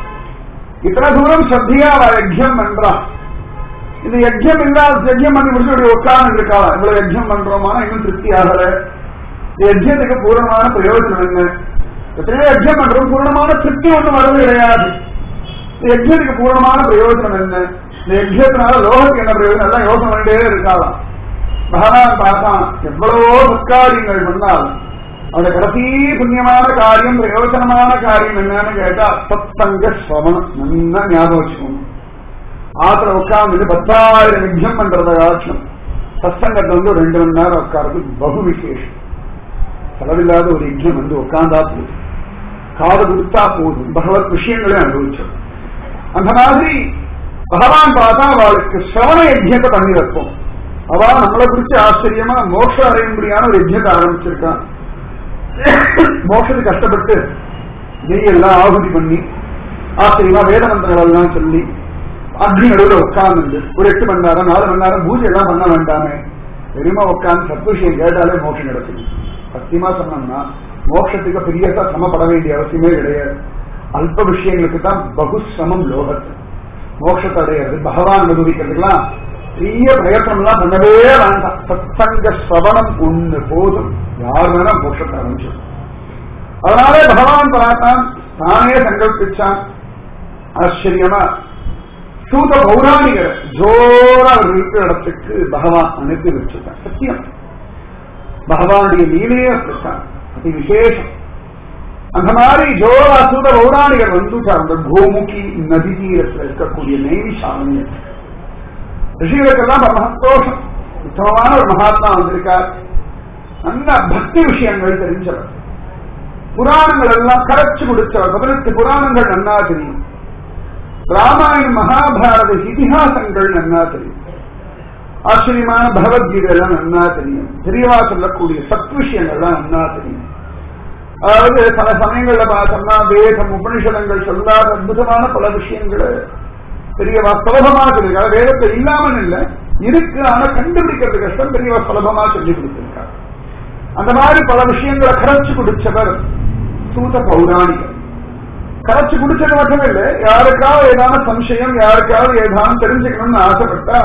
இத்தனை தூரம் சத்தியா அவ யஜ்யம் பண்றா இந்த யஜ்யம் இல்லாத யஜ்யம் பண்ணி முடிச்சு அப்படி உட்கார்ந்து இருக்கா இவ்வளவு யஜ்யம் பண்றோமானா இன்னும் திருப்தி ஆகல இந்த யஜ்யத்துக்கு பூர்ணமான பிரயோஜனம் என்ன எத்தனையோ யஜ்யம் பண்றோம் பூர்ணமான திருப்தி ஒன்றும் வரது கிடையாது இந்த யஜ்யத்துக்கு பூர்ணமான பிரயோஜனம் என்ன இந்த யஜ்யத்தினால லோகத்துக்கு என்ன பிரயோஜனம் எல்லாம் யோசனை பண்ணிட்டே இருக்காளாம் பகவான் பார்த்தான் எவ்வளவோ சத்காரியங்கள் பண்ணாலும் அவட கடைசி புண்ணியமான காரியம் பிரயோஜனமான காரியம் என்னன்னு கேட்டா சத்தங்க ஸ்வமனம் நல்லா ஞாபகம் வச்சுக்கோங்க ஆத்துல உட்கார்ந்து பத்தாயிரம் யஜ்யம் பண்றத காட்சியம் சத்சங்கத்தை வந்து ஒரு ரெண்டு மணி நேரம் உட்கார்றது பகு விசேஷம் செலவில்லாத ஒரு யஜ்யம் வந்து உட்கார்ந்தா போதும் காது கொடுத்தா போதும் பகவத் விஷயங்களே அனுபவிச்சோம் அந்த மாதிரி பகவான் பார்த்தா அவளுக்கு சிரவண யஜ்யத்தை பண்ணி வைப்போம் அவ நம்மளை குறிச்சு ஆச்சரியமா மோட்சம் அடையும்படியான ஒரு யஜ்யத்தை ஆரம்பிச்சிருக்கான் மோட்சத்துக்கு கஷ்டப்பட்டு நெய் எல்லாம் ஆகுதி பண்ணி ஆச்சரியமா வேத மந்திரங்கள் எல்லாம் சொல்லி அக்னி நடுவில் உட்கார்ந்து ஒரு எட்டு மணி நேரம் நாலு மணி நேரம் பூஜை எல்லாம் பண்ண வேண்டாமே பெருமா உட்கார்ந்து சத்து விஷயம் கேட்டாலே மோட்சம் கிடைக்கும் சத்தியமா சொன்னோம்னா மோட்சத்துக்கு பெரியசா சமப்பட வேண்டிய அவசியமே கிடையாது அல்ப விஷயங்களுக்கு தான் பகுசிரமம் லோகத்து மோட்சத்தை அடையிறது பகவான் அனுபவிக்கிறதுக்கெல்லாம் பெரிய பிரயத்தனம் எல்லாம் பண்ணவே வேண்டாம் சத்சங்க ஸ்ரவணம் ஒண்ணு போதும் யார் வேணா மோட்சத்தை அடைஞ்சிடும் அதனாலே பகவான் பார்த்தான் தானே சங்கல்பிச்சான் ஆச்சரியமா சூத பௌராணிகர் ஜோரா அவர் இருக்கிற இடத்துக்கு பகவான் அனுப்பி வச்சிருக்கான் சத்தியம் பகவானுடைய லீலையே அப்படித்தான் அதி விசேஷம் அந்த மாதிரி ஜோரா சூத பௌராணிகர் வந்துட்டார் அந்த கோமுகி நதி தீரத்தில் இருக்கக்கூடிய நெய்ஷாமியம் ரிஷிகளுக்கெல்லாம் பரம சந்தோஷம் உத்தமமான ஒரு மகாத்மா வந்திருக்கார் நல்ல பக்தி விஷயங்கள் தெரிஞ்சவர் புராணங்கள் எல்லாம் கரைச்சு முடிச்சவர் பதினெட்டு புராணங்கள் நன்னா தெரியும் ராமாயணம் மகாபாரத இதிகாசங்கள் நன்னா தெரியும் ஆச்சரியமான பகவத்கீதை எல்லாம் நன்னா தெரியும் தெரியவா சொல்லக்கூடிய சத் விஷயங்கள்லாம் நன்னா தெரியும் அதாவது பல சமயங்கள்ல பார்த்தோம்னா வேதம் உபனிஷதங்கள் சொல்லாத அற்புதமான பல விஷயங்களை பெரியவா சுலபமா சொல்லிருக்காங்க வேதத்தை இல்லாமல் இல்ல இருக்கு ஆனா கண்டுபிடிக்கிறது கஷ்டம் பெரியவா சுலபமா சொல்லி கொடுத்திருக்காரு அந்த மாதிரி பல விஷயங்களை கரைச்சு குடிச்சவர் சூத பௌராணிகர் கரைச்சு குடிச்சது மட்டும் இல்ல யாருக்காவது ஏதான சம்சயம் யாருக்காவது ஏதான தெரிஞ்சுக்கணும்னு ஆசைப்பட்டா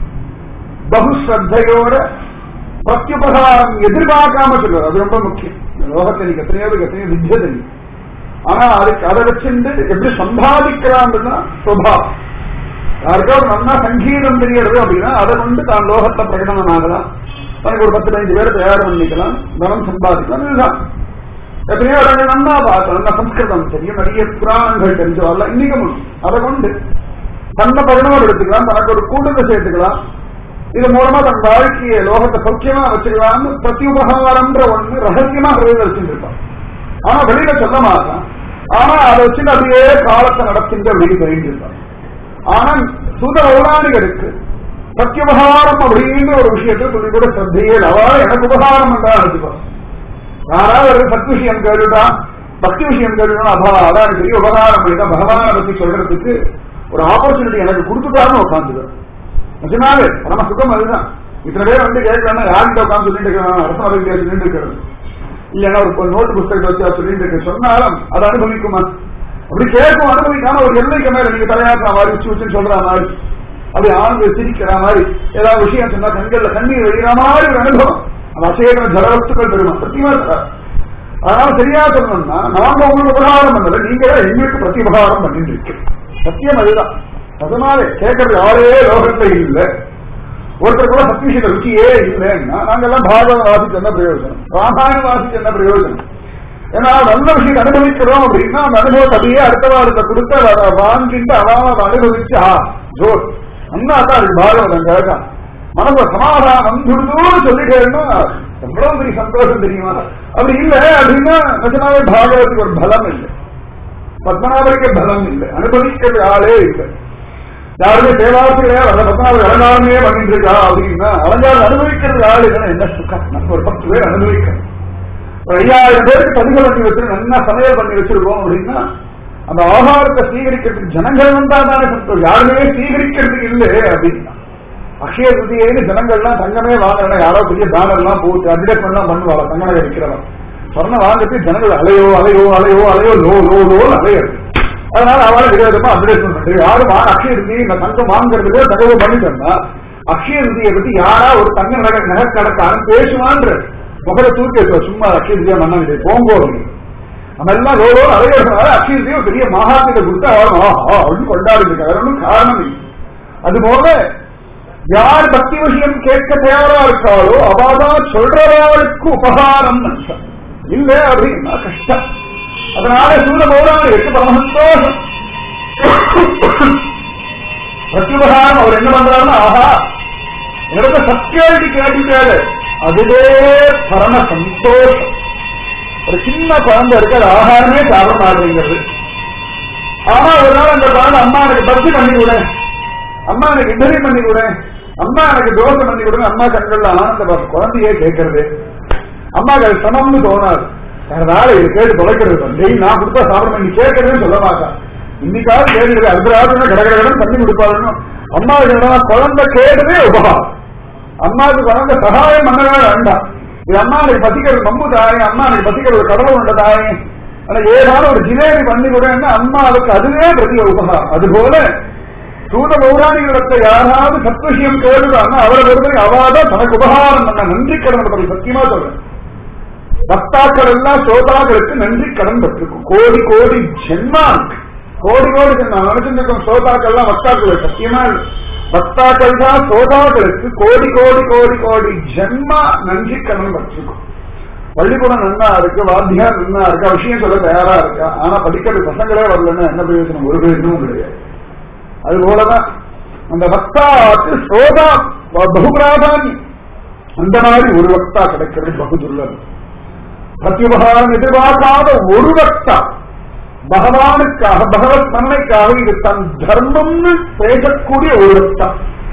பகு ஸ்ரத்தையோட பிரத்யுபகாரம் எதிர்பார்க்காம சொல்லுவார் அது ரொம்ப முக்கியம் இந்த லோகத்தை நீங்க எத்தனையோ பேருக்கு எத்தனையோ வித்ய தெரியும் ஆனா அதுக்கு அதை வச்சுட்டு எப்படி சம்பாதிக்கிறான்னு சுபாவம் யாருக்காவது நல்லா சங்கீதம் தெரியறது அப்படின்னா அதை கொண்டு தான் லோகத்தை பிரகடனம் ஆகலாம் தனக்கு ஒரு பத்து பதினஞ்சு பேரை தயார் பண்ணிக்கலாம் தனம் சம்பாதிக்கலாம் இதுதான் எத்தனையோ இடங்கள் நன்னா பார்த்தோம் நல்லா சம்ஸ்கிருதம் தெரியும் நிறைய புராணங்கள் தெரிஞ்சு வரலாம் இன்னைக்கும் அதை கொண்டு தன்னை பிரகடனம் எடுத்துக்கலாம் தனக்கு ஒரு கூட்டத்தை சேர்த்துக்கலாம் இது மூலமா தன் வாழ்க்கையை லோகத்தை சௌக்கியமா வச்சுக்கலாம்னு பிரத்யுபகாரம்ன்ற ஒண்ணு ரகசியமா ஹிருதயம் வச்சுருப்பான் ஆனா வெளியில சொல்ல மாட்டான் ஆனா அதை வச்சுட்டு அப்படியே காலத்தை நடத்தின்ற வெளியே தெரிஞ்சிருப்பான் ஆனா சுத பௌராணிகருக்கு சத்தியபகாரம் அப்படிங்கிற ஒரு விஷயத்தை சொல்லி கூட சந்தையே அவா எனக்கு உபகாரம் என்றா நினைச்சுப்பான் யாராவது ஒரு சத் விஷயம் கேட்டுட்டா பக்தி விஷயம் கேட்டுட்டா அபா அதான் எனக்கு பெரிய உபகாரம் பண்ணிட்டா பகவானை பத்தி சொல்றதுக்கு ஒரு ஆப்பர்ச்சுனிட்டி எனக்கு கொடுத்துட்டாருன்னு உட்காந்துக்கிறேன் நிஜமாவே பரம சுகம் அதுதான் இத்தனை பேர் வந்து கேட்கலாம் யார்கிட்ட உட்காந்து சொல்லிட்டு இருக்கிறான் அரசு சொல்லிட்டு இருக்கிறது இல்லைன்னா ஒரு நோட்டு புத்தகத்தை வச்சு சொல்லிட்டு இருக்க சொன்னாலும் அதை அனுபவிக்குமா அப்படி கேட்கும் அனுபவிக்காம ஒரு எல்லைக்கு மேல நீங்க தலையாட்டுற மாதிரி உச்சி உச்சுன்னு சொல்ற மாதிரி அப்படி ஆண்கள் சிரிக்கிற மாதிரி ஏதாவது விஷயம் சொன்னா கண்கள்ல கண்ணீர் வெளியிற மாதிரி ஒரு அனுபவம் அந்த அசேகர ஜலவஸ்துக்கள் பெருமா சத்தியமா தராது அதனால சரியா சொல்லணும்னா நாங்க உங்களுக்கு உபகாரம் பண்ணல நீங்க தான் எங்களுக்கு பிரதிபகாரம் பண்ணிட்டு இருக்கு சத்தியம் அதுதான் அதனால கேட்கறது யாரே லோகத்துல இல்ல ஒருத்தர் கூட சத்தியசீல ருச்சியே இல்லைன்னா நாங்கெல்லாம் பாகவதம் வாசிச்சு என்ன பிரயோஜனம் ராமாயணம் வாசிச்சு என்ன பிரயோஜனம் ஏன்னா நல்ல விஷயத்தை அனுபவிக்கிறோம் அப்படின்னா அந்த அனுபவத்தை அப்படியே அடுத்த வாரத்தை கொடுத்து அதை வாங்கிட்டு அவன் அதை அனுபவிச்சு ஆ ஜோர் அண்ணா தான் அதுக்கு பாகவதம் கேட்கான் மனசு சமாதானம் வந்துடுதுன்னு சொல்லிட்டேன்னா எவ்வளவு பெரிய சந்தோஷம் தெரியுமா அப்படி இல்ல அப்படின்னா நிஜமாவே பாகவத்துக்கு ஒரு பலம் இல்லை பத்மநாபருக்கு பலம் இல்லை அனுபவிக்கிறது ஆளே இல்லை யாருமே தேவாசிரியா அந்த பத்மநாபர் அலங்காரமே பண்ணிட்டு இருக்கா அப்படின்னா அலங்காரம் அனுபவிக்கிறது ஆள் இல்லைன்னா என்ன சுகம் நம்ம ஒரு பத்து பேர் அனுபவிக்கணும் ஒரு ஐயாயிரம் பேருக்கு பதிவு பண்ணி வச்சு நல்லா சமையல் பண்ணி வச்சிருக்கோம் அப்படின்னா அந்த ஆகாரத்தை சீகரிக்கிறதுக்கு ஜனங்கள் வந்தா தானே சந்தோஷம் யாருமே சீகரிக்கிறதுக்கு இல்லை அப்படின்னா அக்ஷய திருதியேன்னு ஜனங்கள்லாம் தங்கமே வாங்கணும் யாரோ பெரிய பேனர் எல்லாம் போட்டு அட்வர்டைஸ்மெண்ட் எல்லாம் பண்ணுவாங்க தங்கனை விற்கிறவன் சொன்ன வாங்கிட்டு ஜனங்கள் அலையோ அலையோ அலையோ அலையோ லோ லோ லோன்னு அலையாது அதனால அவளை விதவிதமா அட்வர்டைஸ்மெண்ட் பண்றது யாரும் வா அக்ஷய திருதி இந்த தங்கம் வாங்குறதுக்கு தகவல் பண்ணிட்டோம்னா அக்ஷய திருதியை பத்தி யாரா ஒரு தங்க நகை நகைக்கடக்காரன் பேசுவான்ற முகத்தை தூக்கி வச்சோம் சும்மா அக்ஷய திருதியா மன்ன வேண்டிய போங்கோ நம்ம எல்லாம் லோ லோ அலையறதுனால அக்ஷய திருதியை பெரிய மகாத்திட்ட கொடுத்து அவரும் ஆஹா அப்படின்னு கொண்டாடுறது வேற ஒன்றும் காரணம் இல்லை அதுபோல யார் பக்தி விஷயம் கேட்க தயாரா இருக்காளோ அவாதான் சொல்றவாளுக்கு உபகாரம் நஷ்டம் இல்ல அப்படின்னா கஷ்டம் அதனால சூர பௌராணி எட்டு பரமசந்தோஷம் பிரத்யுபகாரம் அவர் என்ன பண்றாருன்னா ஆஹா என்னோட சத்தியாரிட்டி கேட்டுட்டாரு அதுவே பரம சந்தோஷம் ஒரு சின்ன குழந்தை இருக்கு அது ஆகாரமே சாப்பிட மாட்டேங்கிறது ஆனா ஒரு நாள் அந்த குழந்தை அம்மா எனக்கு பக்தி பண்ணி கூட அம்மா எனக்கு இண்டரி பண்ணி கொடு அம்மா எனக்கு தோசை பண்ணி கொடுங்க அம்மா கண்கள்ல ஆனந்த குழந்தையே கேட்கறது அம்மாக்கு அது சமம்னு தோணாது அதனால இது கேட்டு தொலைக்கிறது டெய்லி நான் கொடுத்தா சாப்பிட நீ கேட்கறதுன்னு சொல்ல மாட்டேன் இன்னைக்காவது கேட்கறது அடுத்த ராத்திரி கடை கடன் தண்ணி கொடுப்பாருன்னு அம்மாவுக்கு குழந்தை கேட்டதே உபகாரம் அம்மாவுக்கு குழந்தை சகாயம் பண்ணவே வேண்டாம் இது அம்மா எனக்கு பசிக்கிறது பம்பு தாயே அம்மா எனக்கு பசிக்கிறது கடவுள் உண்ட தாயே ஆனா ஏதாவது ஒரு ஜிலேபி பண்ணி கொடுன்னா அம்மாவுக்கு அதுவே பிரதி உபகாரம் அதுபோல சூத பௌராணிகளிடத்தை யாராவது சத்வசியம் கேளுறாங்க அவரை பொறுத்தவரை அவாதான் தனக்கு உபகாரம் பண்ண நன்றி கடன் பற்றி சத்தியமா சொல்றேன் பக்தாக்கள் எல்லாம் சோதாக்களுக்கு நன்றி கடன் பட்டிருக்கும் கோடி கோடி ஜென்மா கோடி கோடி ஜென்மா நினைச்சிருக்கோம் சோதாக்கள்லாம் பக்தாக்கள் சத்தியமா இல்லை பக்தாக்கள் தான் சோதாக்களுக்கு கோடி கோடி கோடி கோடி ஜென்மா நன்றி கடன் பட்டிருக்கும் பள்ளிக்கூடம் நன்னா இருக்கு வாத்தியார் நன்னா இருக்கா விஷயம் சொல்ல தயாரா இருக்கா ஆனா படிக்கிறது பசங்களே வரலன்னா என்ன பிரயோஜனம் ஒரு பிரயோஜனமும் கிடையாது அது போலதான் அந்த வக்தாவுக்கு சோதா பகுபிராதானி அந்த மாதிரி ஒரு வக்தா கிடைக்கிறது பகுதுள்ளது பிரத்யுபகாரம் எதிர்பார்க்காத ஒரு வக்தா பகவானுக்காக பகவத் நன்மைக்காக இது தன் தர்மம்னு பேசக்கூடிய ஒரு வக்தா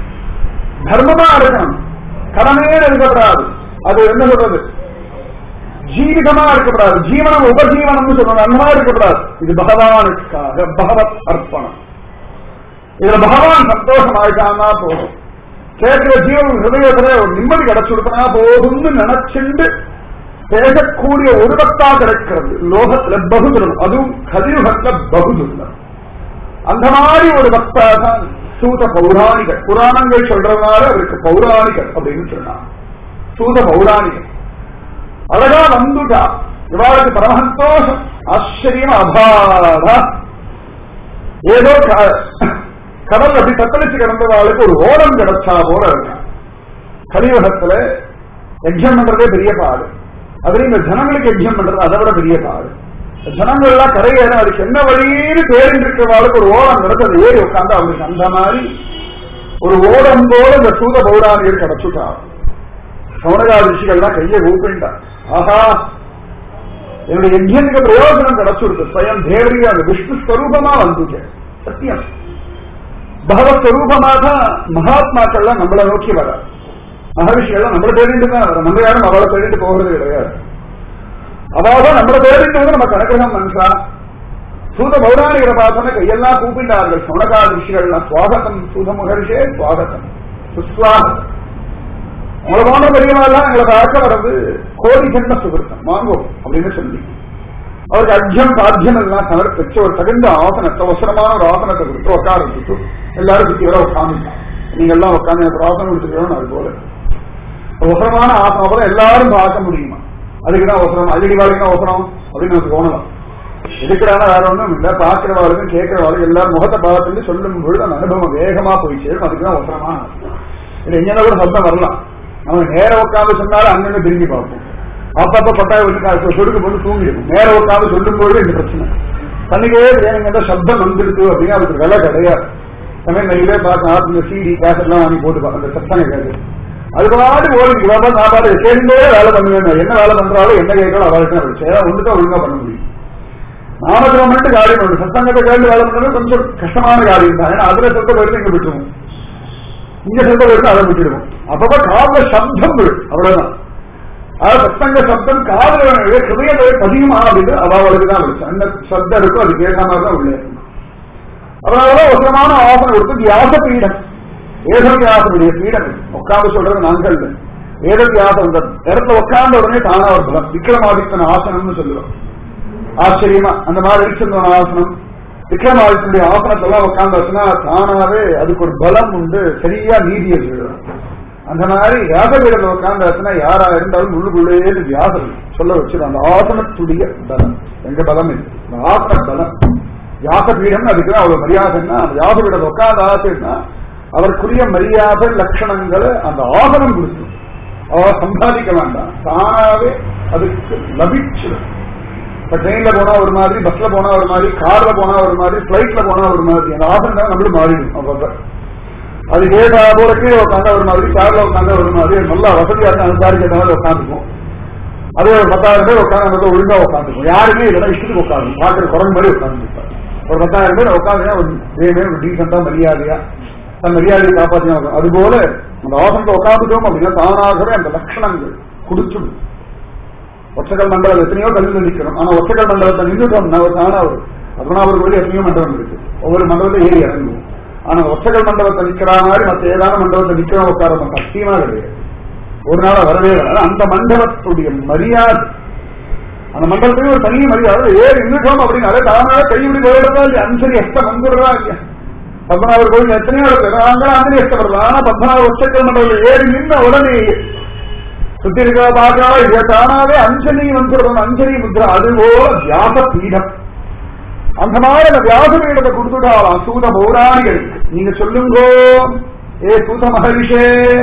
தர்மமா இருக்கணும் கடமே இருக்கக்கூடாது அது என்ன சொல்றது ஜீவிதமா இருக்கக்கூடாது ஜீவனம் உபஜீவனம்னு சொல்லணும் அந்த மாதிரி இருக்கக்கூடாது இது பகவானுக்காக பகவத் அர்ப்பணம் இதுல பகவான் சந்தோஷமாயிட்டான்னா போதும் கேட்கிற ஜீவன் ஹிருதயத்துல ஒரு நிம்மதி கிடைச்சுடுத்தனா போதும்னு நினைச்சுண்டு பேசக்கூடிய ஒரு பக்தா கிடைக்கிறது லோகத்துல பகுதுலம் அதுவும் கலியுகத்துல பகுதுலம் அந்த மாதிரி ஒரு பக்தா தான் சூத பௌராணிகர் புராணங்கள் சொல்றதுனால அவருக்கு பௌராணிகர் அப்படின்னு சொன்னார் சூத பௌராணிகர் அழகா வந்துட்டா இவாளுக்கு பரமசந்தோஷம் ஆச்சரியம் அபாரா ஏதோ கடல் அப்படி தத்தளிச்சு கிடந்தவாளுக்கு ஒரு ஓடம் கிடைச்சா போல இருக்கான் கலியுகத்துல யஜ்யம் பண்றதே பெரிய பாடு அதுல இந்த ஜனங்களுக்கு யஜ்யம் பண்றது அதை விட பெரிய பாடு ஜனங்கள் எல்லாம் கரையேற அதுக்கு என்ன வழின்னு தேடிட்டு இருக்கிறவாளுக்கு ஒரு ஓடம் கிடைச்சு அதை ஏறி உட்காந்து அவங்களுக்கு அந்த மாதிரி ஒரு ஓடம் போல இந்த சூத பௌராணியர் கிடைச்சுட்டா சௌனகா ரிஷிகள்லாம் கையை ஊப்பிண்டா ஆஹா என்னுடைய யஜ்யத்துக்கு பிரயோஜனம் கிடைச்சுடுது ஸ்வயம் தேவரியா அந்த விஷ்ணு ஸ்வரூபமா வந்துச்சு சத்தியம் பகவத் ஸ்வரூபமாக மகாத்மாக்கள்லாம் நம்மளை நோக்கி வர மகரிஷிகள்லாம் நம்மளை தேடிட்டு தான் வர நம்ம யாரும் அவளை தேடிட்டு போகிறது கிடையாது அவாதான் நம்மளை தேடிட்டு வந்து நம்ம கணக்கிரம் மனுஷா சூத பௌராணிகரை பார்த்தோன்னா கையெல்லாம் கூப்பிட்டார்கள் சோனகா ரிஷிகள்லாம் சுவாகத்தம் சூத மகரிஷே சுவாகத்தம் சுஸ்வாகத்தம் உங்களை போன்ற பெரியவெல்லாம் எங்களை பார்க்க வர்றது கோடி ஜென்ம சுகிருத்தம் வாங்கும் அப்படின்னு சொல்லி அவருக்கு அர்ஜம் பாத்தியம் எல்லாம் சமர்ப்பிச்சு ஒரு தகுந்த ஆசனத்தை அவசரமான ஒரு ஆசனத்தை கொடுத்து உட்கார வச்சுட்டு எல்லாரும் சுத்தி வர உட்காந்துட்டான் நீங்க எல்லாம் உட்காந்து எனக்கு ஒரு ஆசனம் கொடுத்துக்கிறோம் அது போல அவசரமான ஆசனம் போல எல்லாரும் பார்க்க முடியுமா அதுக்குதான் அவசரம் அடிக்கடி வாழ்க்கை அவசரம் அப்படின்னு நமக்கு தோணலாம் எதுக்குறான வேற ஒண்ணும் இல்ல பாக்குறவாளுக்கும் கேட்கிறவாளுக்கும் எல்லாரும் முகத்தை பார்த்துட்டு சொல்லும் பொழுது அந்த அனுபவம் வேகமா போய் சேரும் அதுக்குதான் அவசரமா இல்ல எங்கன்னா கூட சத்தம் வரலாம் அவன் நேர உட்காந்து சொன்னாலும் அங்கங்க திரும்பி பார்ப்போம் அப்பப்ப கொட்டாய் வந்து சொடுக்கு போட்டு தூங்கிடும் நேர உட்காந்து சொல்லும் பொழுது இந்த பிரச்சனை தன்னுக்கே வேணுங்க சப்தம் வந்துடுது அப்படின்னு அதுக்கு விலை கிடையாது சமயம் நிறைய பார்க்க இந்த சிடி கேஸ் எல்லாம் வாங்கி போட்டு பார்க்க அந்த சத்தம் கேட்காது அது பாட்டு ஓடிக்கு பாப்பா நான் பாட்டு சேர்ந்தே வேலை பண்ணுவேன் என்ன வேலை பண்றாலும் என்ன கேட்கணும் அவளுக்கு ஏதாவது ஒண்ணுதான் ஒழுங்கா பண்ண முடியும் நாமக்கலம் மட்டும் காரியம் உண்டு சத்தங்கத்தை கேட்டு வேலை பண்றது கொஞ்சம் கஷ்டமான காரியம் தான் ஏன்னா அதுல சொந்த போயிட்டு இங்க விட்டுருவோம் இங்க சொந்த போயிட்டு அதை விட்டுடுவோம் அப்பப்ப காதல சப்தம் விடும் அவ்வளவுதான் அதாவது சத்தங்க சப்தம் காதல ஹிருதயத்தை பதியுமா அப்படின்னு அவளுக்கு தான் விடுச்சு அந்த சப்தம் இருக்கும் அது கேட்காம தான் உள்ளே இருக்கும் அதனாலதான் ஒசமான ஆசனம் கொடுத்து வியாச பீடம் வேதவியாசனுடைய பீடம் உட்காந்து சொல்றது நாங்கள் வேதவியாசம் இந்த இடத்துல உட்கார்ந்த உடனே தானா ஒரு பலம் விக்ரமாதித்தன் ஆசனம்னு சொல்லுவோம் ஆச்சரியமா அந்த மாதிரி இருச்சந்தோன ஆசனம் விக்ரமாதித்தனுடைய ஆசனத்தெல்லாம் உட்கார்ந்து வச்சுன்னா தானாவே அதுக்கு ஒரு பலம் உண்டு சரியா நீதியை சொல்லுவோம் அந்த மாதிரி வியாசபீடத்தில் உட்கார்ந்து வச்சுன்னா யாரா இருந்தாலும் உள்ளுக்குள்ளேயே வியாசம் சொல்ல வச்சிடும் அந்த ஆசனத்துடைய பலம் எங்க பலம் இருக்கு அந்த ஆசன பலம் வியாசபீடம் அதுக்கு அவ்வளவு மரியாதைன்னா அந்த வியாசபீடத்தை உட்கார்ந்து ஆசைன்னா அவருக்குரிய மரியாதை லட்சணங்களை அந்த ஆசனம் கொடுத்து அவர் சம்பாதிக்க வேண்டாம் தானாவே அதுக்கு லபிச்சிடும் இப்ப ட்ரெயின்ல போனா ஒரு மாதிரி பஸ்ல போனா ஒரு மாதிரி கார்ல போனா ஒரு மாதிரி பிளைட்ல போனா ஒரு மாதிரி அந்த ஆசனம் தான் நம்மளும் மாறிடும் அப்பப்ப அது ஏதா போல கீழே உட்காந்தா ஒரு மாதிரி கார்ல உட்காந்தா ஒரு மாதிரி நல்லா வசதியா இருக்கு அந்த காருக்கு ஏற்ற மாதிரி உட்காந்துக்கும் அதே ஒரு பத்தாயிரம் பேர் உட்காந்து நல்லா ஒழுங்கா உட்காந்துக்கும் யாருமே இல்லைன்னா இஷ்டத்துக்கு உட்காந்து பாக்குற குரங்கு மாதிரி உட்காந்துருப்பாரு ஒரு பத்தாயிரம் பேர் உட்காந்துனா ஒரு இதே ஒரு டீசெண்டா மரியாதையா தன் மரியாதையை காப்பாற்றினா அது போல அந்த ஆசனத்தை உட்காந்துட்டோம் அப்படின்னா தானாகவே அந்த லட்சணங்கள் குடிச்சுடும் ஒற்றைகள் மண்டலம் எத்தனையோ கல்வி நிற்கிறோம் ஆனா ஒற்றைகள் மண்டலத்தை நின்றுட்டோம்னா ஒரு தானா ஒரு பதினாறு கோடி எத்தனையோ மண்டலம் இருக்கு ஒவ்வொரு மண்டலத்தை ஏறி இறங்குவோம் ஆனா ஒற்றைகள் மண்டபத்தை நிக்கிற மாதிரி மற்ற ஏதாவது மண்டபத்தை நிக்கிறோம் உட்கார சத்தியமா கிடையாது ஒரு நாள் வரவே வராது அந்த மண்டபத்துடைய மரியாதை அந்த மண்டலத்துக்கு ஒரு தனி மரியாதை ஏறி நின்றுட்டோம் அப்படின்னு தானாக கைவிடி போயிடுறதா இல்லையா அஞ்சலி எஷ்டம் வந்துடுறா இல்லையா பத்மநாபர் கோவில் எத்தனையோ இருக்கு அங்க அஞ்சலி எஷ்டப்படுறது ஆனா பத்மநாபர் ஒற்றைக்கல் மண்டபத்தில் ஏறி நின்ன உடனே சுத்தி இருக்கிற பார்க்கலாம் இது தானாவே அஞ்சலி வந்துடுறோம் அஞ்சலி முத்ரா அது போல வியாச பீடம் அந்த மாதிரி அந்த வியாச பீடத்தை கொடுத்துட்டாலாம் சூத பௌராணிகளுக்கு நீங்க சொல்லுங்கோ ஏ சூத மகரிஷே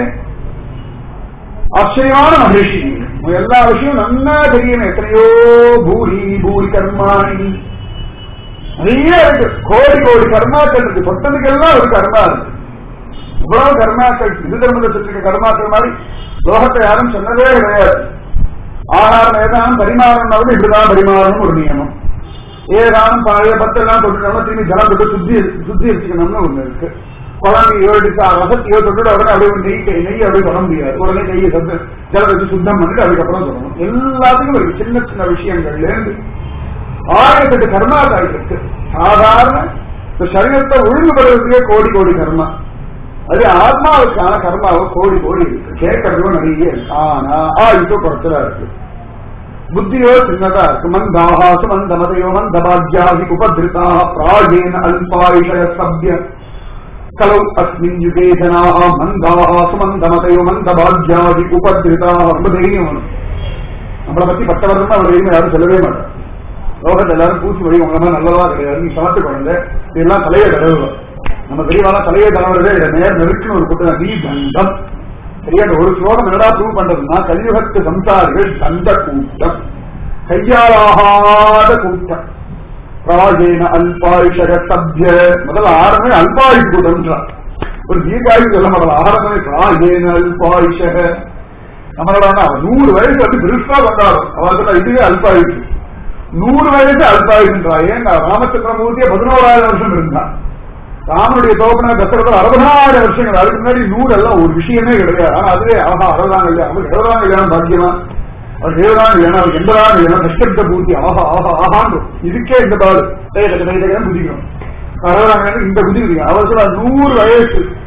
ஆச்சரியமான மகரிஷி நீங்க எல்லா விஷயம் நன்னா தெரியும் எத்தனையோ பூரி பூரி கர்மாணி நிறைய இருக்கு கோடி கோடி கர்மாக்கள் இருக்கு சொத்தனுக்கெல்லாம் ஒரு கர்மா இருக்கு இவ்வளவு கர்மாக்கள் இது தர்மதத்திற்கு கர்மாக்கள் மாதிரி லோகத்தை யாரும் சொன்னதே கிடையாது ஆகாரம் ஏதானும் பரிமாறணும் இப்படிதான் பரிமாறணும் ஒரு நியமம் ஏதானும் பழைய பத்தெல்லாம் தொட்டுட்டோம்னா திரும்பி ஜலம் தொட்டு சுத்தி சுத்தி வச்சுக்கணும்னு ஒண்ணு இருக்கு குழம்பு ஏழு ரசத்தையோ தொட்டு உடனே அப்படியே நெய் நெய் அப்படியே சொல்ல முடியாது உடனே நெய்யை சத்து ஜலம் வச்சு சுத்தம் பண்ணிட்டு அதுக்கப்புறம் சொல்லணும் எல்லாத்துக்கும் இருக்கு சின்ன சின்ன விஷயங்கள்ல இருந்து ஆயிரத்தெட்டு கர்மாக்கள் இருக்கு சாதாரண இந்த சரீரத்தை ஒழுங்குபடுறதுக்கே கோடி கோடி கர்மா அது ஆத்மாவுக்கான கர்மாவை கோடி கோடி இருக்கு கேட்கறதும் நிறைய இருக்கு ஆனா ஆயுதோ குறைச்சலா இருக்கு புத்தியோ சின்னதா இருக்கு மந்தாஹா சுமந்தமதையோ மந்தபாஜ்யாதி உபதிருதா பிராஜேன அல்பாயுஷய சப்ய கலௌ அஸ்மின் யுகே ஜனாஹ மந்தாஹா சுமந்தமதையோ மந்தபாஜ்யாதி உபதிருதா ரொம்ப தைரியம் வேணும் நம்மளை பத்தி பத்து வருஷம் அவர் தைரியம் யாரும் சொல்லவே மாட்டார் லோகத்தை எல்லாரும் பூச்சி வழி உங்க மாதிரி நல்லதா கிடையாது நீ சாப்பிட்டு குழந்தை இதெல்லாம் தலையை தடவுவா நம்ம பெரியவாளா தலையை தடவுறதே இல்லை நேர் நெருக்குன்னு ஒரு கூட்டம் நீ தண்டம் சரியா ஒரு ஸ்லோகம் என்னடா ப்ரூவ் பண்றதுன்னா கலியுகத்து சம்சாரிகள் தண்ட கூட்டம் கையாளாகாத கூட்டம் ராஜேன அல்பாயுஷக சப்ய முதல்ல ஆரம்பமே அல்பாயுஷ் கூட்டம்ன்றான் ஒரு தீர்காயுஷ் சொல்ல மாட்டோம் ஆரம்பமே ராஜேன அல்பாயுஷக நம்மளோட நூறு வயசு வந்து பெருசா வந்தாலும் அவர்கள் இதுவே அல்பாயுஷ் நூறு வயசு அல்பாயுன்றா ஏன் ராமச்சந்திரமூர்த்திய பதினோராயிரம் வருஷம் இருந்தான் ராமனுடைய தோப்பன தசரத்தில் அறுபதாயிரம் வருஷங்கள் அதுக்கு முன்னாடி நூறு எல்லாம் ஒரு விஷயமே கிடையாது ஆனா அதுவே ஆஹா அறுபதாம் கல்யாணம் அவருக்கு எழுபதாம் கல்யாணம் பாக்கியமா அவர் எழுபதாம் கல்யாணம் அவருக்கு எண்பதாம் கல்யாணம் கஷ்டத்த பூர்த்தி ஆஹா ஆஹா ஆஹான்னு இதுக்கே இந்த பாடு குதிக்கணும் அறுபதாம் கல்யாணம் இந்த குதிக்கிறீங்க அவர் சொல்ல நூறு வயசு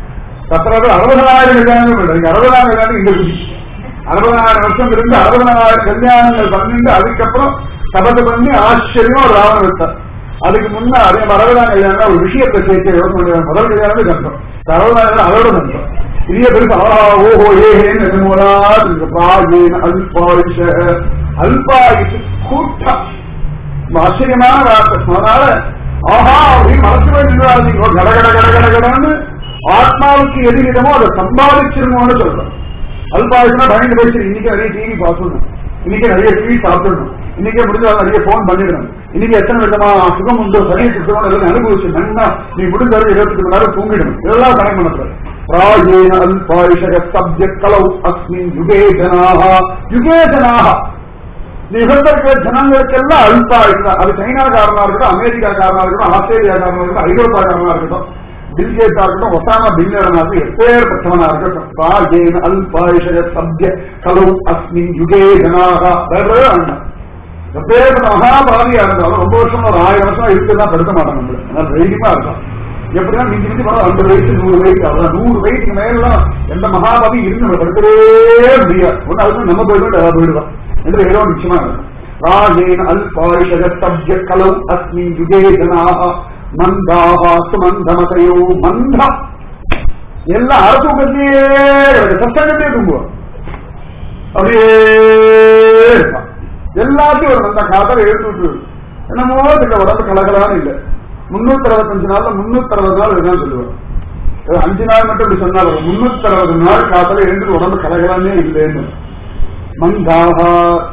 கத்துறது அறுபதாயிரம் கல்யாணம் இல்லை இங்க அறுபதாயிரம் கல்யாணம் இங்க குதி அறுபதாயிரம் வருஷம் இருந்து அறுபதாயிரம் கல்யாணங்கள் பண்ணிட்டு அதுக்கப்புறம் சபதை பண்ணி ஆச்சரியமா ஒரு ராவணம் வைத்தார் அதுக்கு முன்னாடி அறுபதாம் கல்யாணம் ஒரு விஷயத்தை சேர்க்க யோசனை பண்ணுவாங்க. முதல் கல்யாணமே கண்டோம் அறுபதாயிரம் அதோட கண்டோம் பெரிய பெருசு ஆஹா ஓஹோ ஏஹேன்னு என்னமோலா இருக்கு பிராகீன அல்பாயுஷ அல்பாயுஷ கூட்டம் ரொம்ப ஆச்சரியமான வார்த்தை அதனால ஆஹா அப்படின்னு மனசு வேண்டியோ கட கட கட கட கடன்னு ஆத்மாவுக்கு எது விதமோ அதை சம்பாதிச்சிருமோன்னு சொல்றோம் அல்பாயுஷனா பயந்து பேசி இன்னைக்கு நிறைய டிவி பார்க்கணும் இன்னைக்கு நிறைய டிவி சாப்பிடணும் இன்னைக்கே முடிஞ்சாலும் நிறைய போன் பண்ணிடணும் இன்னைக்கு எத்தனை விதமா சுகம் உண்டோ சரிய சுத்தம் எல்லாம் அனுபவிச்சு நன்னா நீ முடிஞ்சாலும் இருபத்தி மணி நேரம் தூங்கிடணும் இதெல்லாம் கணக்கு பண்ணக்கூடாது ராஜேன அல்பாயுஷக சப்ஜெக்ட் கலவு அஸ்மின் யுகே ஜனாக யுகே ஜனாக நிகழ்ந்த இருக்கிற ஜனங்களுக்கெல்லாம் அல்பா இருந்தா அது சைனாக்காரனா இருக்கட்டும் அமெரிக்காக்காரனா இருக்கட்டும் ஆஸ்திரேலியாக்காரனா இருக்கட்டும் ஐரோப்பாக்காரனா இருக்கட்டும் பில்கேட்டா இருக்கட்டும் ஒசாமா பில்லரனா இருக்கட்டும் எப்பேற்பட்டவனா இருக்கட்டும் ராஜேன அல்பாயுஷக சப்ஜ கலவு அஸ்மின் யுகே ஜனாக வேறவே வேண்டாம் எப்பேற்பட்ட மகாபாரதியா இருந்தாலும் ரொம்ப வருஷம் ஒரு ஆயிரம் வருஷம் இருக்குதான் படுத்த மாட்டாங்க நம்மள அதனால தைரியமா இருக்கும் எப்படின்னா மிஞ்சி மிஞ்சி போனா ஐம்பது வயசு நூறு வயசு அவ்வளவு நூறு வயசுக்கு மேலாம் எந்த மகாபாதி இருந்து நம்ம படுத்தவே முடியாது ஒண்ணு அதுக்கு நம்ம போயிடுவோம் ஏதாவது போயிடுவோம் என்று ஏதோ நிச்சயமா இருக்கும் ராஜேன அல்பாயுஷக சப்ஜ கலவு அஸ்மின் யுகே ஜனாக மந்தாக சுமந்தமதையோ மந்தா எல்லாம் அரசூக்கத்தையே சத்தங்கத்தையே தூங்குவோம் அப்படியே இருப்பான். எல்லாத்தையும் ஒரு நல்ல காதல எடுத்து விட்டு என்னமோ இந்த உடம்பு கலகலான்னு இல்லை முன்னூத்தி அறுபத்தஞ்சு நாள்ல முன்னூத்தி அறுபது நாள் இதுதான் சொல்லுவேன் அது அஞ்சு நாள் மட்டும் இப்படி சொன்னா வரும் முன்னூத்தி அறுபது நாள் காதல எழுந்து உடம்பு கலகலானே இல்லைன்னு மந்தாகா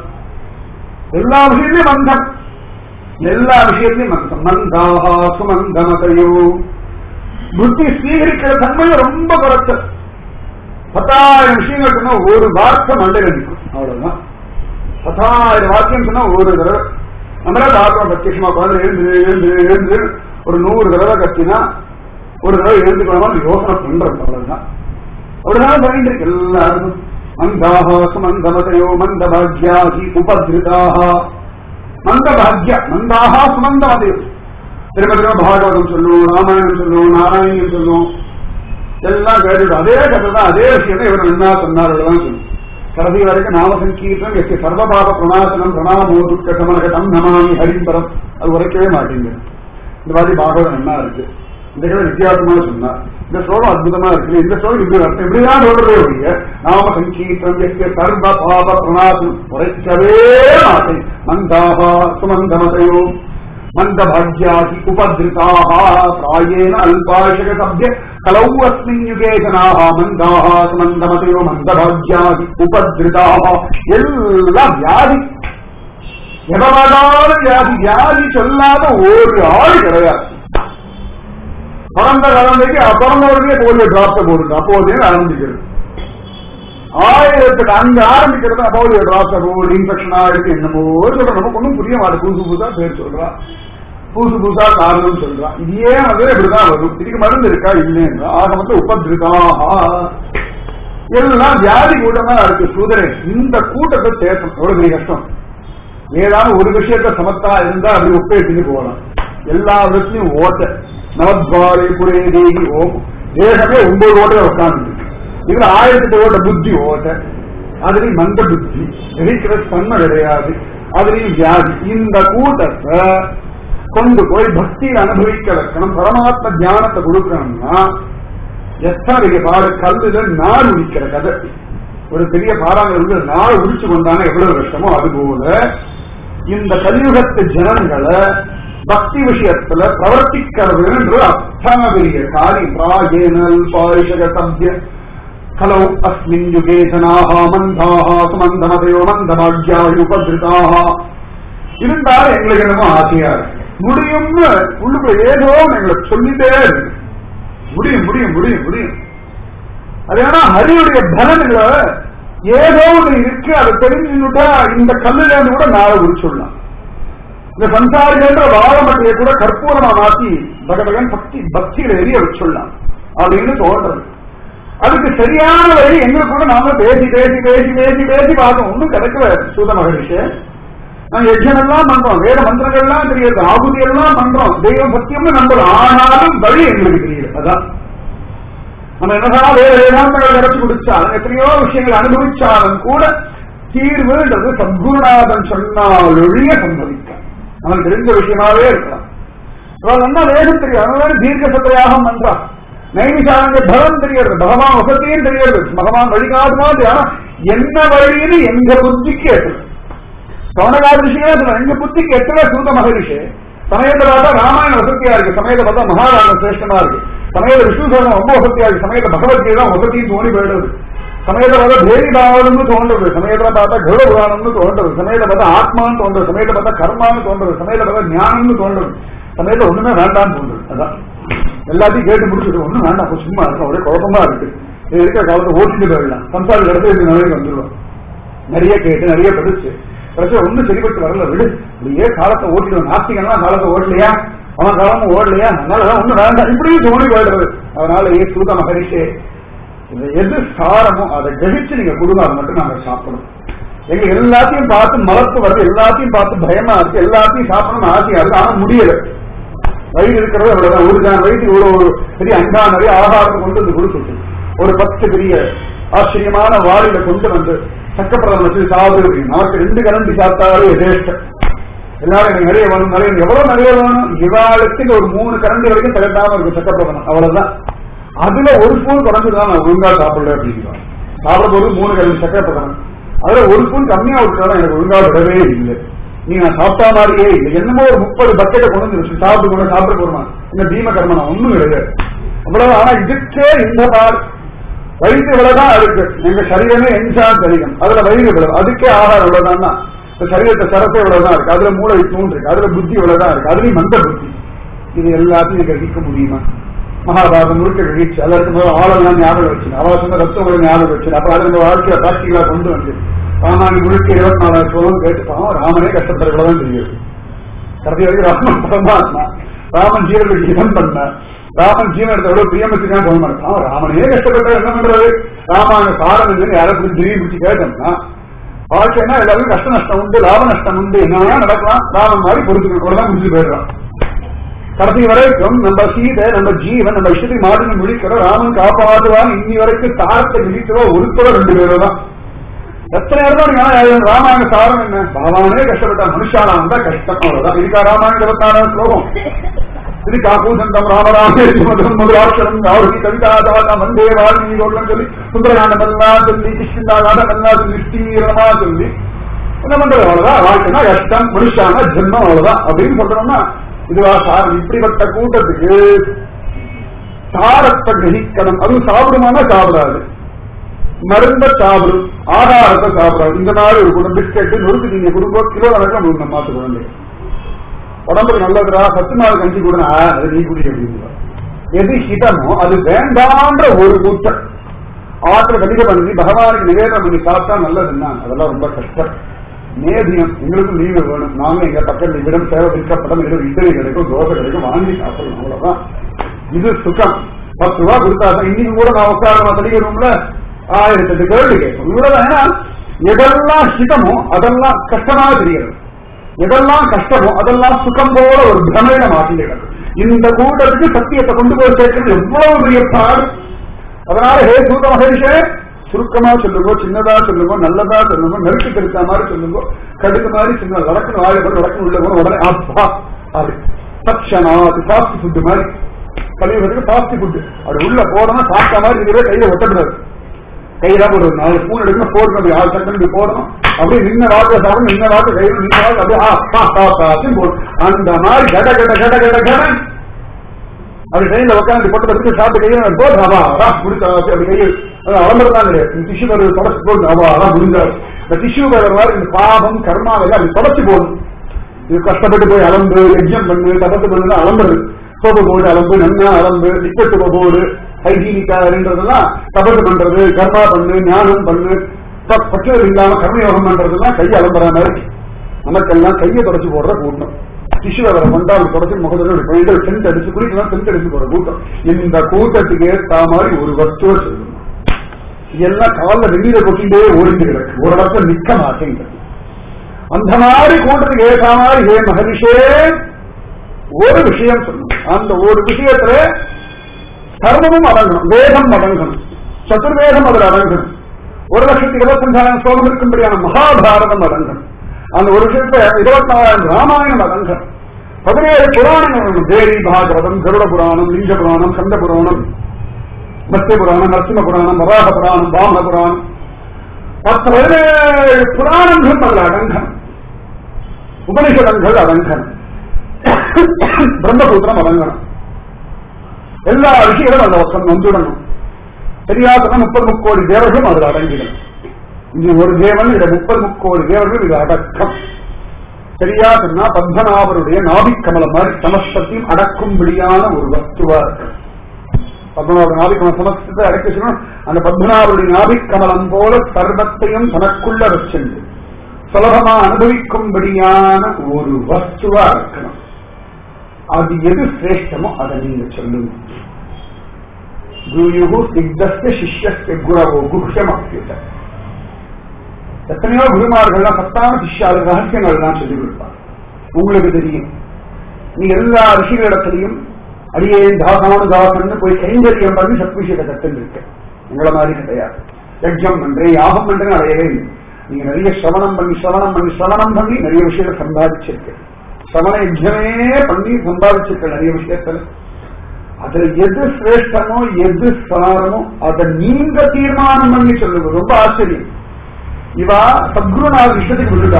எல்லா விஷயத்திலையும் மந்தம் எல்லா விஷயத்திலையும் மந்தம் மந்தாகா சுமந்தமதையோ புத்தி ஸ்வீகரிக்கிற தன்மையை ரொம்ப குறைச்சல் பத்தாயிரம் விஷயங்கள் சொன்னா ஒரு வார்த்தை மண்டையில் நிற்கும் அவ்வளவுதான் பத்தாயிரம் வாக்கியம் சொன்னா ஒரு தடவை நம்மளே பார்க்கிறோம் பிரத்யட்சமா உட்காந்து எழுந்து எழுந்து எழுந்து ஒரு நூறு தடவை கத்தினா ஒரு தடவை எழுந்துக்கலாமா யோசனை பண்றது அவ்வளவுதான் அப்படிதான் பண்ணிட்டு இருக்கு எல்லாருக்கும் மந்தாக சுமந்தமதையோ மந்த பாக்யாகி உபதிருதாக மந்த பாக்யா மந்தாக சுமந்தமதையோ திரும்ப திரும்ப பாகவதம் சொல்லுவோம் ராமாயணம் சொல்லுவோம் நாராயணம் சொல்லுவோம் எல்லாம் கேட்டுட்டு அதே கதை தான் அதே விஷயம் தான் இவர் என்ன சொன்னார் தான் சொல்லுவோம் கடைசி வரைக்கும் நாம சங்கீர்த்தம் எஸ்ய சர்வபாப பிரணாசனம் பிரணாமோ துக்க சமனகடம் நமாமி ஹரிம்பரம் அது உரைக்கவே மாட்டேங்குது இந்த மாதிரி பாகவதம் என்ன இருக்கு இந்த கதை வித்தியாசமா சொன்னா இந்த ஸ்லோகம் அற்புதமா இருக்கு இந்த ஸ்லோகம் இப்படி அர்த்தம் இப்படிதான் சொல்றதே ஒழிய நாம சங்கீர்த்தம் எஸ்ய சர்வ பாப பிரணாசனம் உரைக்கவே மாட்டேன் மந்தாபா சுமந்தமதையோ மந்தபாக்யாகி உபதிருதாக பிராயேன அல்பாஷக சப்ய கலௌ அஸ்மின் யுகே ஜனாக மந்தாக சுமந்தமதையோ மந்தபாக்யாகி உபதிருதாக எல்லாம் வியாதி எவனாலும் வியாதி வியாதி சொல்லாத ஒரு ஆள் கிடையாது பிறந்த குழந்தைக்கு பிறந்தவர்களே போலியோ டிராப்ட போடுங்க அப்போதே ஆரம்பிக்கிறது ஆயிரத்துக்கு அங்க ஆரம்பிக்கிறது போலியோ டிராப்ட போடு இன்ஃபெக்ஷன் ஆயிடுச்சு என்னமோ சொல்றோம் நமக்கு ஒன்றும் புரிய மாட்டேன் புதுசு புதுசா பேர் சொல்றா புதுசு புதுசா காரணம் சொல்றான் இது ஏன் அது இப்படிதான் வரும் இதுக்கு மருந்து இருக்கா இல்லைன்னா ஆக மொத்தம் உபதிருதான் எல்லாம் வியாதி கூட்டமா இருக்கு சூதரே இந்த கூட்டத்தை சேர்க்கணும் எவ்வளவு பெரிய கஷ்டம் ஏதாவது ஒரு விஷயத்த சமத்தா இருந்தா அப்படி ஒப்பேட்டு போகலாம் எல்லா விதத்திலையும் ஓட்ட நவத்வாரே புரே தேகி ஓம் தேகமே ஒன்பது ஓட்ட உட்கார்ந்து இதுல ஆயிரத்தி ஓட்ட புத்தி ஓட்ட அதுலயும் மந்த புத்தி இருக்கிற தன்மை கிடையாது அதுலயும் வியாதி இந்த கூட்டத்தை கொண்டு போய் பக்தியில் அனுபவிக்க வைக்கணும் பரமாத்ம தியானத்தை கொடுக்கணும்னா எத்தனை பெரிய பாடு கல்லுல நார் உரிக்கிற கதை ஒரு பெரிய பாறாங்க வந்து நாள் உரிச்சு கொண்டாங்க எவ்வளவு கஷ்டமோ அது போல இந்த கலியுகத்து ஜனங்களை பக்தி விஷயத்துல பிரவர்த்திக்கிறதுன்றது அத்தனை பெரிய காரியம் பிராயேனல் பாரிஷக சப்ய கலௌ அஸ்மின் யுகே ஜனாக மந்தாக சுமந்தமதையோ மந்தபாக்யாய் உபதிருதாக இருந்தாலும் எங்களுக்கு என்னமோ ஆசையா இருக்கு முடியும்னு உள்ளுக்குள்ள ஏதோ எங்களை சொல்லிட்டே இருக்கு முடியும் முடியும் முடியும் முடியும் அது ஏன்னா ஹரியுடைய பலன்ல ஏதோ ஒன்று இருக்கு அதை தெரிஞ்சுட்டா இந்த கல்லுல இருந்து கூட நாளை உரிச்சுடலாம் இந்த சம்சாரிகன்ற வாழமட்டையை கூட கற்பூரமா மாத்தி பகவகன் பக்தி பக்தியில எரிய வச்சுடலாம் அப்படின்னு தோன்றது அதுக்கு சரியான வழி எங்களுக்கு கூட நாம பேசி பேசி பேசி பேசி பேசி பார்த்தோம் ஒன்றும் கிடைக்கல சூத மகரிஷி நாங்க யஜ்யம் எல்லாம் பண்றோம் வேற மந்திரங்கள் எல்லாம் தெரியாது ஆகுதி எல்லாம் பண்றோம் தெய்வம் சத்தியம்னு நம்புறோம் ஆனாலும் வழி எங்களுக்கு தெரியல அதான் நம்ம என்னதான் வேற வேதாந்தங்கள் கிடைச்சு குடிச்சாலும் எத்தனையோ விஷயங்கள் அனுபவிச்சாலும் கூட தீர்வுன்றது சத்குருநாதன் சொன்னால் ஒழிய சம்பவிக்க அவனுக்கு தெரிஞ்ச விஷயமாவே இருக்கலாம் அவன் என்ன வேகம் தெரியும் அதனால தீர்க்க சத்திரையாகம் பண்றான் நைமிஷாங்க பலம் தெரியாது பகவான் வசத்தையும் தெரியாது பகவான் வழிகாட்டுமாது ஆனா என்ன வழின்னு எங்க புத்திக்கு எட்டல சௌனகாத ரிஷிகளே சொல்ல எங்க புத்திக்கு எட்டல சூத மகரிஷி சமயத்தை பார்த்தா ராமாயண வசதியா இருக்கு சமயத்தை பார்த்தா மகாராண சிரேஷ்டமா இருக்கு சமயத்தை விஷ்ணு சரணம் ரொம்ப வசதியா இருக்கு சமயத்தை பகவத்கீதை தான் வசதியும் தோணி போயிடுது சமயத்தை பார்த்தா தேவி பாவனம்னு தோன்றது சமயத்துல பார்த்தா கருட புராணம்னு தோன்றது சமயத்தை பார்த்தா ஆத்மான்னு தோன்றது சமயத்தை பார்த்தா கர்மான்னு தோன்றது சமயத்தை பார்த்தா ஞானம்னு தோன்றது சமயத்தை ஒண்ணுமே வேண்டாம்னு தோன்றது அதான் எல்லாத்தையும் கேட்டு முடிச்சுட்டு ஒண்ணும் வேண்டாம் அப்ப சும்மா இருக்கும் ஒரே குழப்பமா இருக்கு இது இருக்கிற காலத்தை ஓட்டிட்டு போயிடலாம் சம்சாரி கிடத்து இந்த நிலைக்கு வந்துடுவோம் நிறைய கேட்டு நிறைய படிச்சு பிரச்சனை ஒண்ணும் சரிப்பட்டு வரல விடு இப்படியே காலத்தை ஓட்டிடுவோம் நாஸ்திகன்லாம் காலத்தை ஓடலையா அவன் காலமும் ஓடலையா அதனாலதான் ஒண்ணும் வேண்டாம் இப்படியும் தோணி போயிடுறது அதனால ஏ சூத மகரிஷே இந்த எது சாரமோ அதை கிரகிச்சு நீங்க கொடுங்க அதை மட்டும் நாங்க சாப்பிடணும் எங்க எல்லாத்தையும் பார்த்து மலத்து வருது எல்லாத்தையும் பார்த்து பயமா இருக்கு எல்லாத்தையும் சாப்பிடணும்னு ஆசையா இருக்கு ஆனா முடியல வயிறு இருக்கிறது அவ்வளவுதான் ஒரு தான் வயிற்று இவ்வளவு ஒரு பெரிய அண்டா நிறைய ஆகாரத்தை கொண்டு வந்து கொடுத்துட்டு ஒரு பத்து பெரிய ஆச்சரியமான வாளில கொண்டு வந்து சக்கப்பிரதம் வச்சு சாப்பிடு அப்படின்னு. நமக்கு ரெண்டு கரண்டி சாப்பிட்டாலே எதேஷ்டம் எல்லாரும் எனக்கு நிறைய வேணும் நிறைய வேணும். எவ்வளவு நிறைய வேணும் இவாளுக்கு ஒரு மூணு கரண்டி வரைக்கும் தகட்டாம இருக்கும் சக்கப்பிரதம் அவ்வளவுதான் அதுல ஒரு ஸ்பூன் குறைஞ்சுதான் நான் ஒழுங்கா சாப்பிடல அப்படிங்கிறான் சாப்பிட போது மூணு கரண்டி சக்கரப்பிரதம் அதுல ஒரு ஸ்பூன் கம்மியா விட்டுறா எனக்கு ஒழுங்கா விடவே இல்லை நீ நான் சாப்பிட்டா மாதிரியே இல்லை என்னமோ ஒரு முப்பது பக்கெட்டை கொண்டு வந்து வச்சு சாப்பிட்டு கூட சாப்பிட போறமா இந்த பீம கர்மனா ஒண்ணும் கிடையாது அவ்வளவு ஆனா இதுக்கே இந்த பால் வயிற்று இவ்வளவுதான் இருக்கு எங்க சரீரமே என்ஜான் சரீரம் அதுல வயிறு இவ்வளவு அதுக்கே ஆகாரம் இவ்வளவுதான் தான் இந்த சரீரத்தை சரத்தை இவ்வளவுதான் இருக்கு அதுல மூளை தூண் இருக்கு அதுல புத்தி இவ்வளவுதான் இருக்கு அதுலயும் மந்த புத்தி இது எல்லாத்தையும் கிரகிக்க முடியுமா மகாபாரதம் முழுக்க கிரகிச்சு அதற்கு முதல் ஆளெல்லாம் ஞாபகம் வச்சு அவள் சொன்ன ரத்தம் ஞாபகம் வச்சு அப்ப அது நம்ம வாழ்க்கையில பிராக்டிகலா கொண்டு வந்து ராமாயணம் முழுக்க இருபத்தி நாலாயிரம் ஸ்லோகம் கேட்டுப்பான் ராமனே கஷ்டப்படுறதான் தெரியாது கடைசி வரைக்கும் ராமன் பரமாத்மா ராமன் ஜீவனுக்கு இதம் பண்ண ராமன் ஜீவன் எடுத்த எவ்வளவு பிரியம் வச்சுக்கான் சொல்ல மாட்டான் ராமனே கஷ்டப்பட்ட என்ன பண்றது ராமாயண சாரம் என்னன்னு யாராவது திடீர்னு பிடிச்சி கேட்டோம்னா வாழ்க்கைன்னா எல்லாருக்கும் கஷ்ட நஷ்டம் உண்டு லாப நஷ்டம் உண்டு என்னன்னா நடக்கலாம் ராமன் மாதிரி பொறுத்துக்க கூட தான் முடிச்சு போயிடுறான் கடைசி வரைக்கும் நம்ம சீதை நம்ம ஜீவன் நம்ம இஷ்டத்தை மாடுன்னு முடிக்கிறோம் ராமன் காப்பாற்றுவான் இன்னி வரைக்கும் தாரத்தை மிதித்தவோ ஒருத்தவோ ரெண்டு பேரோ தான் எத்தனை இடத்துல நீங்க ராமாயண சாரம் என்ன பகவானே கஷ்டப்பட்ட மனுஷானா இருந்தா கஷ்டம் அவ்வளவுதான் இதுக்கா ராமாயண இருபத்தாறாம் ஸ்லோகம் இது காப்பூசந்தம் ராமராமேஷ் மதுரம் மதுராட்சரம் ராவதி கவிதா தாதா வந்தே வாழ்வி சொல்லி சொல்லி சுந்தரகாண்டம் எல்லாம் சொல்லி கிருஷ்ணாகாண்டம் எல்லாம் சொல்லி ஸ்ரீரமா சொல்லி என்ன பண்றது அவ்வளவுதான் வாழ்க்கைனா கஷ்டம் மனுஷானா ஜென்மம் அவ்வளவுதான் அப்படின்னு சொல்றோம்னா இதுவா சாரம் இப்படிப்பட்ட கூட்டத்துக்கு சாரத்தை கிரகிக்கணும் அதுவும் சாப்பிடுமானா சாப்பிடாது மருந்த சாப்பிடும் ஆகாரத்தை சாப்பிடாது இந்த மாதிரி ஒரு குடம் பிஸ்கெட் நொறுக்கு நீங்க குடும்பம் கிலோ கணக்கில் நம்ம மாத்து குழந்தை உடம்புக்கு நல்லதுரா சத்து நாள் கஞ்சி கூட அது நீ குடி அப்படின்னு எது ஹிதமோ அது வேண்டான்ற ஒரு கூட்டம் ஆற்ற கடித பண்ணி பகவானுக்கு நிவேதனம் பண்ணி சாப்பிட்டா நல்லதுன்னா அதெல்லாம் ரொம்ப கஷ்டம் நேதியம் எங்களுக்கும் லீவு வேணும் நாங்க எங்க பக்கத்துல இவ்விடம் சேவை விற்கப்படும் எங்களுக்கு இட்லி கிடைக்கும் தோசை கிடைக்கும் வாங்கி சாப்பிடணும் அவ்வளவுதான் இது சுகம் பத்து ரூபா கொடுத்தாதான் இன்னைக்கு கூட நான் உட்கார படிக்க ரூம்ல ஆயிரத்தி எட்டு கேள்வி கேட்கும் இவ்வளவுதான் ஏன்னா எதெல்லாம் ஹிதமோ அதெல்லாம் கஷ்டமா தெரிகிறது எதெல்லாம் கஷ்டமோ அதெல்லாம் சுகம் போல ஒரு பிரமையில மாற்றி கிடக்கும் இந்த கூட்டத்துக்கு சத்தியத்தை கொண்டு போய் சேர்க்கிறது எவ்வளவு பெரிய பாடு அதனால ஹே சூத மகரிஷே சுருக்கமா சொல்லுங்க சின்னதா சொல்லுங்க நல்லதா சொல்லுங்க நெருக்கு கெடுத்த மாதிரி சொல்லுங்க கடுக்கு மாதிரி சின்ன வடக்கு வாழை வடக்கு உள்ள போன உடனே அப்பா அது சக்ஷனா அது ஃபாஸ்ட் ஃபுட் மாதிரி கலியுகத்துக்கு ஃபாஸ்ட் ஃபுட் அது உள்ள போடணும் சாப்பிட்ட மாதிரி இதுவே கையில ஒட்டக்கூடாது கையில ஒரு நாலு ஸ்பூன் எடுக்கணும் போடணும் அப்படி ஆறு செகண்ட் போடணும் அப்படியே நின்ன வாக்கு சாப்பிடணும் நின்ன வாக்கு கையில நின்ன வாக்கு அப்படியே ஆ, பா, பா, பா, அப்படின்னு போடணும் அந்த மாதிரி கட கட கட கட கட அப்படி ட்ரெயின்ல உட்காந்து பொட்டை எடுத்து சாப்பிட்டு கையில போடு அவா அதான் முடிச்சா அப்படி கையில் அலம்பரம் தான் கிடையாது டிஷ்யூ பேர் தொடச்சு போடணும் அவா அதான் முடிஞ்சாரு இந்த டிஷ்யூ பேர் மாதிரி இந்த பாவம் கர்மா எல்லாம் அப்படி தொடச்சு போடணும் இது கஷ்டப்பட்டு போய் அலம்பு எக்ஸாம் பண்ணு தபத்து பண்ணு அலம்புறது சோப்பு போடு அலம்பு நன்னா அலம்பு லிக்விட் போடு ஹைஜீனிக்கா இருந்ததெல்லாம் தபத்து பண்றது கர்மா பண்ணு ஞானம் பண்ணு ப- பற்றுதல் இல்லாம கர்மயோகம் பண்றதெல்லாம் கை அலம்புற மாதிரி நமக்கெல்லாம் கையை தொடச்சு போடுற கூட்டம் டிஷ்யூ அவரை கொண்டாள் தொடச்சு முகத்தில் பெண்கள் சென்ட் அடிச்சு குடிக்கலாம் சென்ட் அடிச்சு போடுற கூட்டம் இந்த கூட்டத்துக்கு ஏற்ற மாதிரி ஒரு வஸ்துவ சொல்லணும் எல்லாம் காலில் வெளியில கொட்டிட்டே ஓடிட்டு கிடக்கு ஒரு இடத்துல நிக்க மாட்டேங்குது அந்த மாதிரி கூட்டத்துக்கு ஏற்ற மாதிரி ஹே மகரிஷே ஒரு விஷயம் சொல்லணும் அந்த ஒரு விஷயத்துல சர்வமும் அடங்கணும் வேதம் அடங்கணும் சதுர்வேதம் அதில் அடங்கணும் ஒரு லட்சத்தி இருபத்தஞ்சாயிரம் ஸ்லோகம் இருக்கும்படியான மகாபாரதம் அடங்கணும் அந்த ஒரு லட்சத்து இருபத்தி நாலாயிரம் ராமாயணம் அடங்கணும் பதினேழு புராணங்கள் வேணும். தேவி பாகவதம் கருட புராணம் லிங்க புராணம் கந்த புராணம் மத்திய புராணம் நரசிம்ம புராணம் வராக புராணம் வாமன புராணம் பத்து பதினேழு புராணங்களும் அதில் அடங்கணும் உபனிஷதங்கள் அடங்கணும் பிரம்மசூத்திரம் அடங்கணும் எல்லா விஷயங்களும் அந்த வசம் வந்துடணும் தெரியாதன முப்பது முக்கோடி தேவர்களும் அதில் அடங்கிடும் இங்க ஒரு தேவன் இட முப்பது முக்கோடி தேவர்கள் இது அடக்கம் தெரியாதுன்னா பத்மநாபருடைய நாபிக்கமலம் மாதிரி சமஸ்தத்தையும் அடக்கும்படியான ஒரு வஸ்துவா இருக்கு பத்மநாப நாபிக்கமல சமஸ்தத்தை அடக்கி வச்சுக்கணும் அந்த பத்மநாபருடைய நாபிக்கமலம் போல சர்வத்தையும் தனக்குள்ள வச்சிருந்து சுலபமா அனுபவிக்கும்படியான ஒரு வஸ்துவா இருக்கணும் அது எது சிரேஷ்டமோ அதை நீங்க சொல்லுங்க குருயுகு சித்தஸ்ய சிஷ்யஸ்ய குரவோ குஹ்யம் அப்பியுத எத்தனையோ குருமார்கள்லாம் சத்தான சிஷ்யாரு ரகசியங்கள் தான் சொல்லிக் கொடுப்பாங்க உங்களுக்கு தெரியும் நீ எல்லா ரிஷிகளிடத்திலையும் அடியே தாசானு தாசன்னு போய் கைங்கரியம் பண்ணி சத்விஷயத்தை கத்துன்னு இருக்க உங்களை மாதிரி கிடையாது யஜ்யம் பண்றேன் யாகம் பண்றேன்னு அடையவே இல்லை நீங்க நிறைய சிரவணம் பண்ணி சிரவணம் பண்ணி சிரவணம் பண்ணி நிறைய விஷயத்தை சம்பாதிச்சிருக்க சிரவண யஜ்யமே பண்ணி சம்பாதிச்சிருக்க நிறைய விஷயத்துல அதுல எது சிரேஷ்டமோ எது சாரமோ அதை நீங்க தீர்மானம் பண்ணி சொல்லுங்க ரொம்ப ஆச்சரியம் இவா சத்குருநாத விஷயத்துக்கு விட்டுட்டா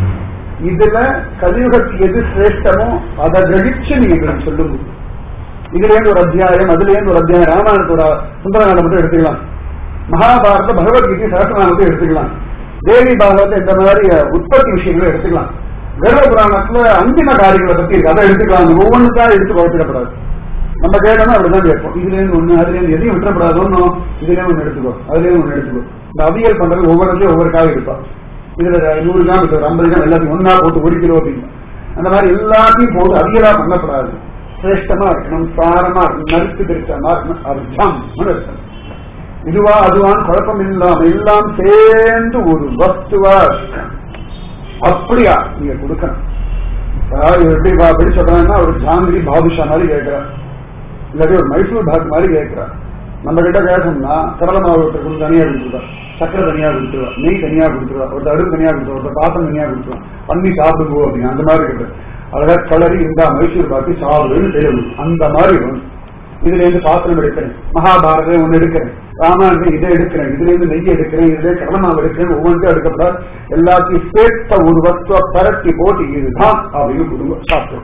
இதுல கலியுகத்துக்கு எது சிரேஷ்டமோ அதை கிரகிச்சு நீங்க எங்களுக்கு சொல்லுங்க இதுல இருந்து ஒரு அத்தியாயம் அதுல இருந்து ஒரு அத்தியாயம் ராமாயணத்தோட சுந்தரகாண்டம் மட்டும் எடுத்துக்கலாம் மகாபாரத பகவத்கீதை சகசநாமத்தை எடுத்துக்கலாம் தேவி பாகவத்தை இந்த மாதிரி உற்பத்தி விஷயங்களை எடுத்துக்கலாம் கருட புராணத்துல அந்திம காரியங்களை பத்தி இருக்கு அதை எடுத்துக்கலாம் அந்த ஒவ்வொன்றுக்காக எடுத்து குழப்பிடப்படாது நம்ம கேட்டோம்னா அப்படிதான் கேட்போம் இதுல இருந்து ஒண்ணு அதுல இருந்து எதையும் விட்டுறப்படாது ஒன்னும் இதுல இருந்து ஒண்ணு எடுத்துக்கோ அதுல இருந்து ஒண்ணு எடுத்துக்கோ இந்த அவியல் பண்றது ஒவ்வொருத்தையும் ஒவ்வொரு காய் இருப்பா இதுல நூறு கிராம் இது ஐம்பது கிராம் எல்லாத்தையும் ஒன்னா போட்டு ஒரு கிலோ அப்படின்னு அந்த மாதிரி எல்லாத்தையும் போட்டு அவியலா பண்ணப்படாது சிரேஷ்டமா இருக்கணும் சாரமா இருக்கணும் நறுக்கு திருத்தமா இருக்கணும் அர்த்தம் இருக்கணும் இதுவா அதுவான்னு குழப்பம் இல்லாம எல்லாம் சேர்ந்து ஒரு வஸ்துவா இருக்கணும் அப்படியா நீங்க கொடுக்கணும் அதாவது எப்படி பா- எப்படி சொல்றாங்கன்னா ஒரு ஜாங்கிரி பாதுஷா மாதிரி கேட்கிறார் இல்லாட்டி ஒரு மைசூர் பாக் மாதிரி கேட்கிறார் நம்ம கிட்ட கேட்டோம்னா கடலை மாவு ஒருத்தர் கொஞ்சம் தனியா கொடுத்துருவா சக்கரை தனியா கொடுத்துருவா நெய் தனியா கொடுத்துருவா ஒரு அடுப்பு தனியா கொடுத்துருவா ஒரு பாத்திரம் தனியா கொடுத்துருவா பண்ணி சாப்பிடுவோம் அப்படின்னு அந்த மாதிரி கேட்டு அழகா கலரி இந்த மைசூர் பாக்கு சாப்பிடுன்னு தெரியும் அந்த மாதிரி வரும் இதுல இருந்து பாத்திரம் எடுக்கிறேன் மகாபாரதம் ஒண்ணு எடுக்கிறேன் ராமாயணம் இதை எடுக்கிறேன் இதுல இருந்து நெய் எடுக்கிறேன் இதுல கடமாவை எடுக்கிறேன் ஒவ்வொன்றும் எடுக்கப்படாது எல்லாத்தையும் சேர்த்த ஒரு வஸ்துவ பரட்டி போட்டு இதுதான் அப்படின்னு குடும்பம் சாப்பிடும்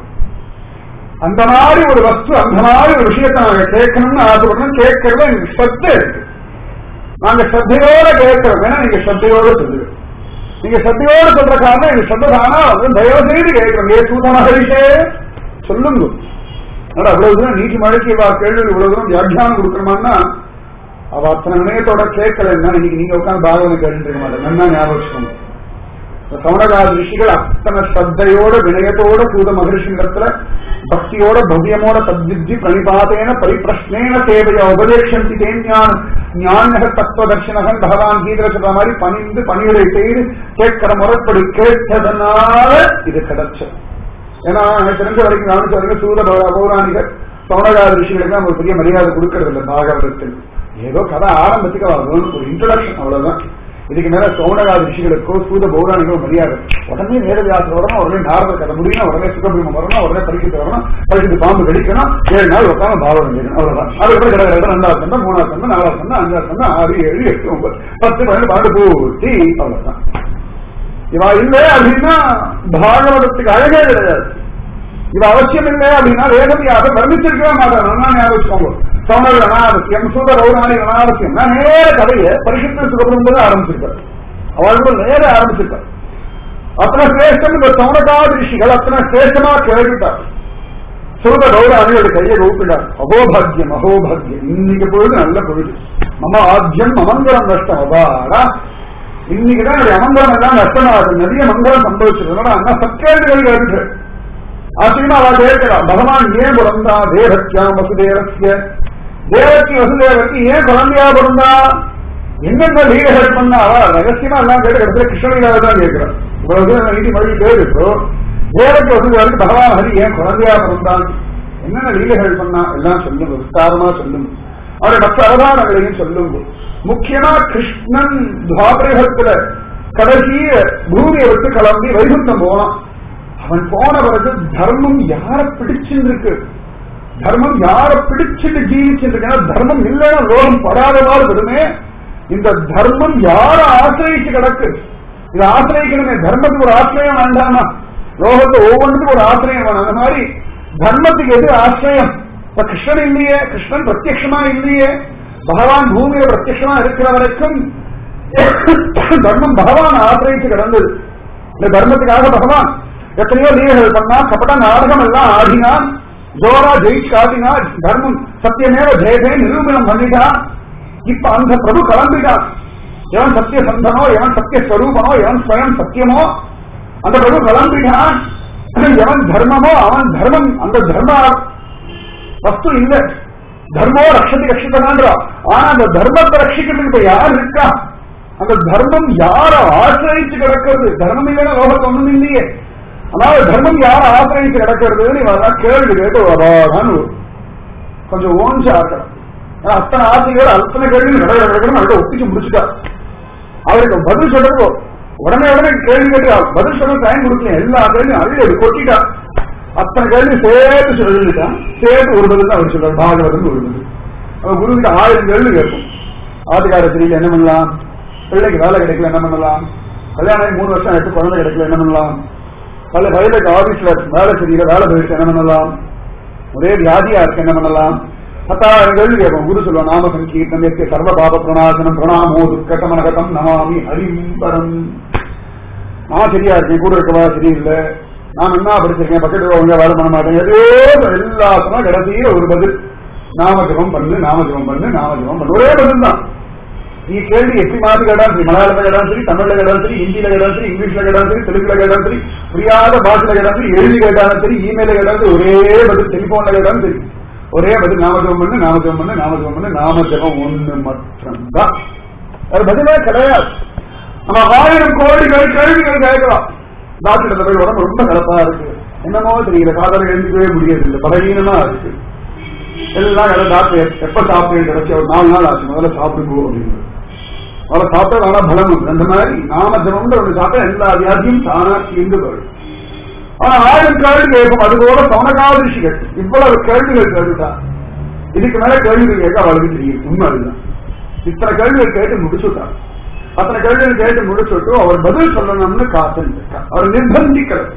அந்த மாதிரி ஒரு வஸ்து அந்த மாதிரி ஒரு விஷயத்தை நாங்க கேட்கணும்னு ஆசைப்படணும் கேட்கறத எனக்கு சத்து இருக்கு நாங்க சத்தையோட கேட்கிறோம் ஏன்னா நீங்க சத்தையோட சொல்லுங்க நீங்க சத்தையோட சொல்ற காரணம் எங்க சத்ததானா வந்து தயவு செய்து கேட்கிறோம் ஏ சூத மகரிஷே சொல்லுங்க அதனால அவ்வளவு தூரம் நீட்டி மழைக்கு வா கேள்வி இவ்வளவு தூரம் வியாக்கியானம் கொடுக்கணுமான்னா அவ அத்தனை நினையத்தோட கேட்கலன்னா இன்னைக்கு நீங்க உட்காந்து பாகவதம் கேட்டுட்டு இருக்க மாட்டேன் நல்லா ஞாபகம் வச்சுக்கோங்க இந்த சமணகாத ரிஷிகள் அத்தனை ஸ்ரத்தையோட வினயத்தோட சூத மகரிஷிஇடத்துல பக்தியோட பவ்யமோட தத்வித்தி பிரணிபாதேன பரிப்பிரஷ்னேன சேவைய உபதேசந்தி தேஞான ஞானக தத்துவதர்ஷனகன் பகவான் கீதர சொல்ற மாதிரி பணிந்து பணிகளை செய்து கேட்கிற முறைப்படி கேட்டதனால இது கிடைச்சது ஏன்னா எனக்கு தெரிஞ்ச வரைக்கும் கவனிச்ச வரைக்கும் சூத பௌ- பௌராணிகர் சமணகாத ரிஷிகளுக்கு நம்ம ஒரு பெரிய மரியாதை கொடுக்கறது இல்லை பாகவதத்தில் ஏதோ கதை ஆரம்பத்துக்கு ஆகும் ஒரு இன்ட்ரடக்ஷன் அவ்வளவுதான் இதுக்கு மேல சோனகாத ரிஷிகளுக்கோ சூத பௌராணிகளோ மரியாதை உடனே வேதவியாசம் வரணும் உடனே நாரத கதை முடியணும் உடனே சுகபிரமம் வரணும் உடனே பரிசுத்து வரணும் பரிசுத்து பாம்பு கடிக்கணும் ஏழு நாள் உட்காந்து பாவம் செய்யணும் அவ்வளவுதான் அதுக்கப்புறம் கடை கடை ரெண்டாவது சந்தம் மூணாவது சந்தம் நாலாவது சந்தம் அஞ்சாவது சந்தம் ஆறு ஏழு எட்டு ஒன்பது பத்து பன்னெண்டு பாண்டு பூர்த்தி அவ்வளவுதான் இவா இல்லை அப்படின்னா பாகவதத்துக்கு அழகே கிடையாது இது அவசியம் இல்லை அப்படின்னா வேதவியாக வர்ணிச்சிருக்கவே மாட்டார் நல்லா ஞாபகம் வச்சுக்கோங்க சௌந்தர அனாவசியம் சூத ரௌராணி அனாவசியம் நான் நேர கதையை பரிசுத்த சுகபிரம்போது ஆரம்பிச்சிருக்காரு அவர்கள் நேர ஆரம்பிச்சிருக்கார் அத்தனை சிரேஷ்டம் இந்த சௌனகாத ரிஷிகள் அத்தனை சிரேஷ்டமா கேட்டுட்டார் சூத ரௌராணியோட கையை கூப்பிட்டார் அகோபாகியம் அகோபாகியம் இன்னைக்கு பொழுது நல்ல பொழுது மம ஆத்தியம் அமங்கலம் நஷ்டம் அபாடா இன்னைக்குதான் என்னுடைய அமங்கலம் எல்லாம் நஷ்டமாகுது நிறைய மங்களம் சம்பவிச்சிருந்தோம் அண்ணா சத்கேண்டுகள் கேட்டு ஆச்சரியமா அவ கேட்கலாம் பகவான் ஏன் பிறந்தா தேவத்தியாம் வசுதேவசிய தேவத்தி வசுதேவத்தி ஏன் குழந்தையா பிறந்தா என்னென்ன லீலைகள் பண்ணா அவ ரகசியமா எல்லாம் கேட்டு இடத்துல கிருஷ்ணலீலாவை தான் கேட்கிறான் இவ்வளவு தூரம் நீதி மொழி கேட்டு தேவத்தி வசுதேவருக்கு பகவான் ஹரி ஏன் குழந்தையா பிறந்தான் என்னென்ன லீலைகள் பண்ணா எல்லாம் சொல்லுங்க விஸ்தாரமா சொல்லுங்க அவருடைய மற்ற அவதாரங்களையும் சொல்லுங்க முக்கியமா கிருஷ்ணன் துவாபரகத்துல கடைசிய பூமியை விட்டு கிளம்பி வைகுண்டம் போனான் அவன் போன பிறகு தர்மம் யார பிடிச்சிருக்கு தர்மம் யார பிடிச்சிட்டு ஜீவிச்சிருக்கா தர்மம் இல்லைன்னா லோகம் படாதவாறு வருமே இந்த தர்மம் யார ஆசிரியிச்சு கிடக்கு இது ஆசிரியக்கணுமே தர்மத்துக்கு ஒரு ஆசிரியம் வேண்டாமா லோகத்து ஒவ்வொன்றுக்கும் ஒரு ஆசிரியம் வேணும் அந்த மாதிரி தர்மத்துக்கு எது ஆசிரியம் இப்ப கிருஷ்ணன் இல்லையே கிருஷ்ணன் பிரத்யட்சமா இல்லையே பகவான் பூமியில பிரத்யட்சமா இருக்கிற வரைக்கும் தர்மம் பகவான் ஆசிரியத்து கிடந்தது இந்த தர்மத்துக்காக பகவான் எத்தனையோ லீலைகள் பண்ணா கபட நாடகம் எல்லாம் ஆடினான் ஜோரா ஜெயிச்சு காட்டினான் தர்மம் சத்தியமேவ ஜெயதே நிரூபணம் பண்ணிட்டான் இப்ப அந்த பிரபு கிளம்பிட்டான் எவன் சத்திய சந்தனோ எவன் சத்திய ஸ்வரூபனோ எவன் ஸ்வயம் சத்தியமோ அந்த பிரபு கிளம்பிட்டான் எவன் தர்மமோ அவன் தர்மம் அந்த தர்ம வஸ்து இல்ல தர்மோ ரக்ஷதி ரட்சித்தனான்றா ஆனா அந்த தர்மத்தை ரட்சிக்கிறதுக்கு இப்ப யார் இருக்கா அந்த தர்மம் யார ஆசிரியிச்சு கிடக்கிறது தர்மம் இல்லைன்னா லோகத்து ஒண்ணும் இல்லையே அதாவது தர்மம் யார ஆசிரியிச்சு கிடக்கிறதுன்னு இவன் கேள்வி கேட்டு வராதான் கொஞ்சம் ஓஞ்சா இருக்கணும் ஆனா அத்தனை ஆசிரியர் அத்தனை கேள்வி கடை கிடக்கணும் அதை ஒப்பிச்சு முடிச்சுட்டா அவருக்கு பதில் சொல்றது உடனே உடனே கேள்வி கேட்டு பதில் சொல்ல டைம் கொடுக்கல எல்லா கேள்வியும் அள்ளி அது கொட்டிட்டா அத்தனை கேள்வி சேர்த்து சொல்லிட்டான் சேர்த்து ஒரு பதில் தான் அவர் சொல்றாரு பாகவதம் ஒரு பதில் அவன் குரு கிட்ட ஆயிரம் கேள்வி கேட்போம் ஆட்டுக்கார தெரியல என்ன பண்ணலாம் பிள்ளைக்கு வேலை கிடைக்கல என்ன பண்ணலாம் கல்யாணம் மூணு வருஷம் ஆயிட்டு குழந்தை கிடைக்கல என்ன பண்ணலாம் பல வயலுக்கு ஆபீஸ்ல வேலை தெரியல வேலை போயிடுச்சு என்ன பண்ணலாம் ஒரே வியாதியா இருக்கு என்ன பண்ணலாம் பத்தாயிரம் கேள்வி கேட்போம் குரு சொல்லுவோம் நாம சங்கீர்த்தம் எஸ்கே சர்வ பாப பிரணாசனம் பிரணாமோ துக்கட்டமனகதம் நமாமி ஹரிம்பரம் நான் சரியா இருக்கேன் கூட இருக்கவா சரியில்லை நான் என்ன படிச்சிருக்கேன் பக்கத்துல ஒழுங்கா வேலை பண்ண மாட்டேன் ஏதோ எல்லாத்துக்கும் கடைசியில ஒரு பதில் நாம ஜபம் பண்ணு நாம ஜபம் பண்ணு நாம ஜபம் பண்ணு ஒரே பதில் தான் நீ கேள்வி எப்படி மாத்தி கேட்டாலும் சரி மலையாளத்துல கேட்டாலும் சரி தமிழ்ல கேட்டாலும் சரி ஹிந்தியில கேட்டாலும் சரி இங்கிலீஷ்ல கேட்டாலும் சரி தெலுங்குல கேட்டாலும் சரி புரியாத பாஷையில கேட்டாலும் சரி எழுதி கேட்டாலும் சரி இமெயில கேட்டாலும் சரி ஒரே பதில் டெலிபோன்ல கேட்டாலும் சரி ஒரே பதில் நாம ஜபம் பண்ணு நாம ஜபம் பண்ணு நாம ஜபம் பண்ணு நாம ஜபம் ஒண்ணு மட்டும்தான் அது பதிலே கிடையாது நம்ம ஆயிரம் கோடிகள் கேள்விகள் கேட்கலாம் டாக்டர் போய் உடம்பு ரொம்ப கலப்பா இருக்கு என்னமோ தெரியல காதல எழுந்துக்கவே முடியறதில்லை பலவீனமா இருக்கு எல்லாம் எல்லாம் டாக்டர் எப்ப சாப்பிட்டு கிடைச்சி ஒரு நாலு நாள் ஆச்சு முதல்ல சாப்பிடுங்கோ அப்படின்னு முதல்ல சாப்பிட்டா நல்லா பலம் உண்டு அந்த மாதிரி நாம ஜனம்ன்ற ஒன்று சாப்பிட்டா எல்லா வியாதியும் தானா தீர்ந்து போயிடும் ஆனா ஆயிரம் கேள்வி கேட்கும் அது போல சவனகாதிஷிகள் இவ்வளவு கேள்விகள் கேட்டுட்டா இதுக்கு மேல கேள்விகள் கேட்க அவளுக்கு தெரியும் உண்மை அதுதான் இத்தனை கேள்விகள் கேட்டு முடிச்சுட்டார் அத்தனை கேள்விகள் கேட்டு முடிச்சுட்டு அவர் பதில் சொல்லணும்னு காத்துட்டு அவர் நிர்பந்திக்கிறது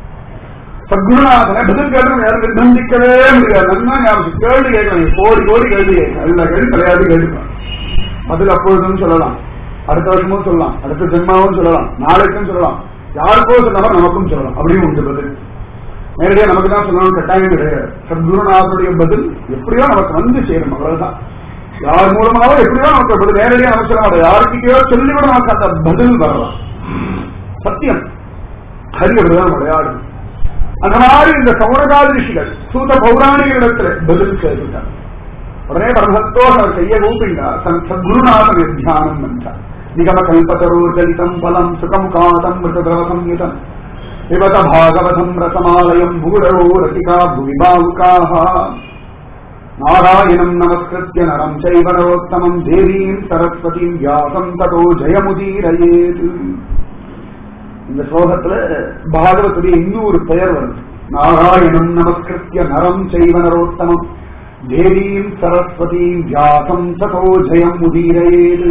சத்குருநாதனை பதில் கேட்டு யாரும் நிர்பந்திக்கவே முடியாது நல்லா ஞாபகம் கேள்வி கேட்கலாம் கோடி கோடி கேள்வி கேட்கலாம் எல்லா கேள்வி கிடையாது கேட்டுக்கலாம் பதில் அப்பொழுதும் சொல்லலாம் அடுத்த வருஷமும் சொல்லலாம் அடுத்த ஜென்மாவும் சொல்லலாம் நாளைக்கும் சொல்லலாம் யாருக்கோ சொன்னாலும் நமக்கும் சொல்லலாம் அப்படியும் உண்டு பதில் நேரடியா நமக்கு தான் சொல்லணும் கட்டாயம் கிடையாது சத்குருநாதனுடைய பதில் எப்படியோ நமக்கு வந்து சேரும் அவ்வளவுதான் யார் மூலமாவோ எப்படியோ நமக்கு பதில் நேரடியா நமக்கு சொல்ல மாட்டோம் யாருக்கிட்டயோ சொல்லிவிட நமக்கு அந்த பதில் வரலாம் சத்தியம் ஹரி அப்படிதான் விளையாடும் அந்த மாதிரி இந்த சௌரகால ரிஷிகள் சூத பௌராணிகளிடத்துல பதில் கேட்டுட்டார் உடனே பரமசத்தோட கைய கூப்பிண்டா தன் சத்குருநாதன் தியானம் என்றார் நிகம கல்பதரோர்கலிதம் பலம் சுகம் காதம் மிருதரவசம்யுதம் விபத பாகவதம் ரசமாலயம் பூடரோ ரசிகா புவி பாவுகாः நாராயணம் நமஸ்கிருத்திய நரம் சைவ நரோத்தமம் தேவீம் சரஸ்வதீம் வியாசம் ததோ ஜெயமுதீரயேது இந்த ஸ்லோகத்துல பாகவத்துடைய இன்னொரு பெயர் வருது நாராயணம் நமஸ்கிருத்திய நரம் செய்வ நரோத்தமம் தேவீம் சரஸ்வதீம் வியாசம் ததோ ஜெயம் உதீரேது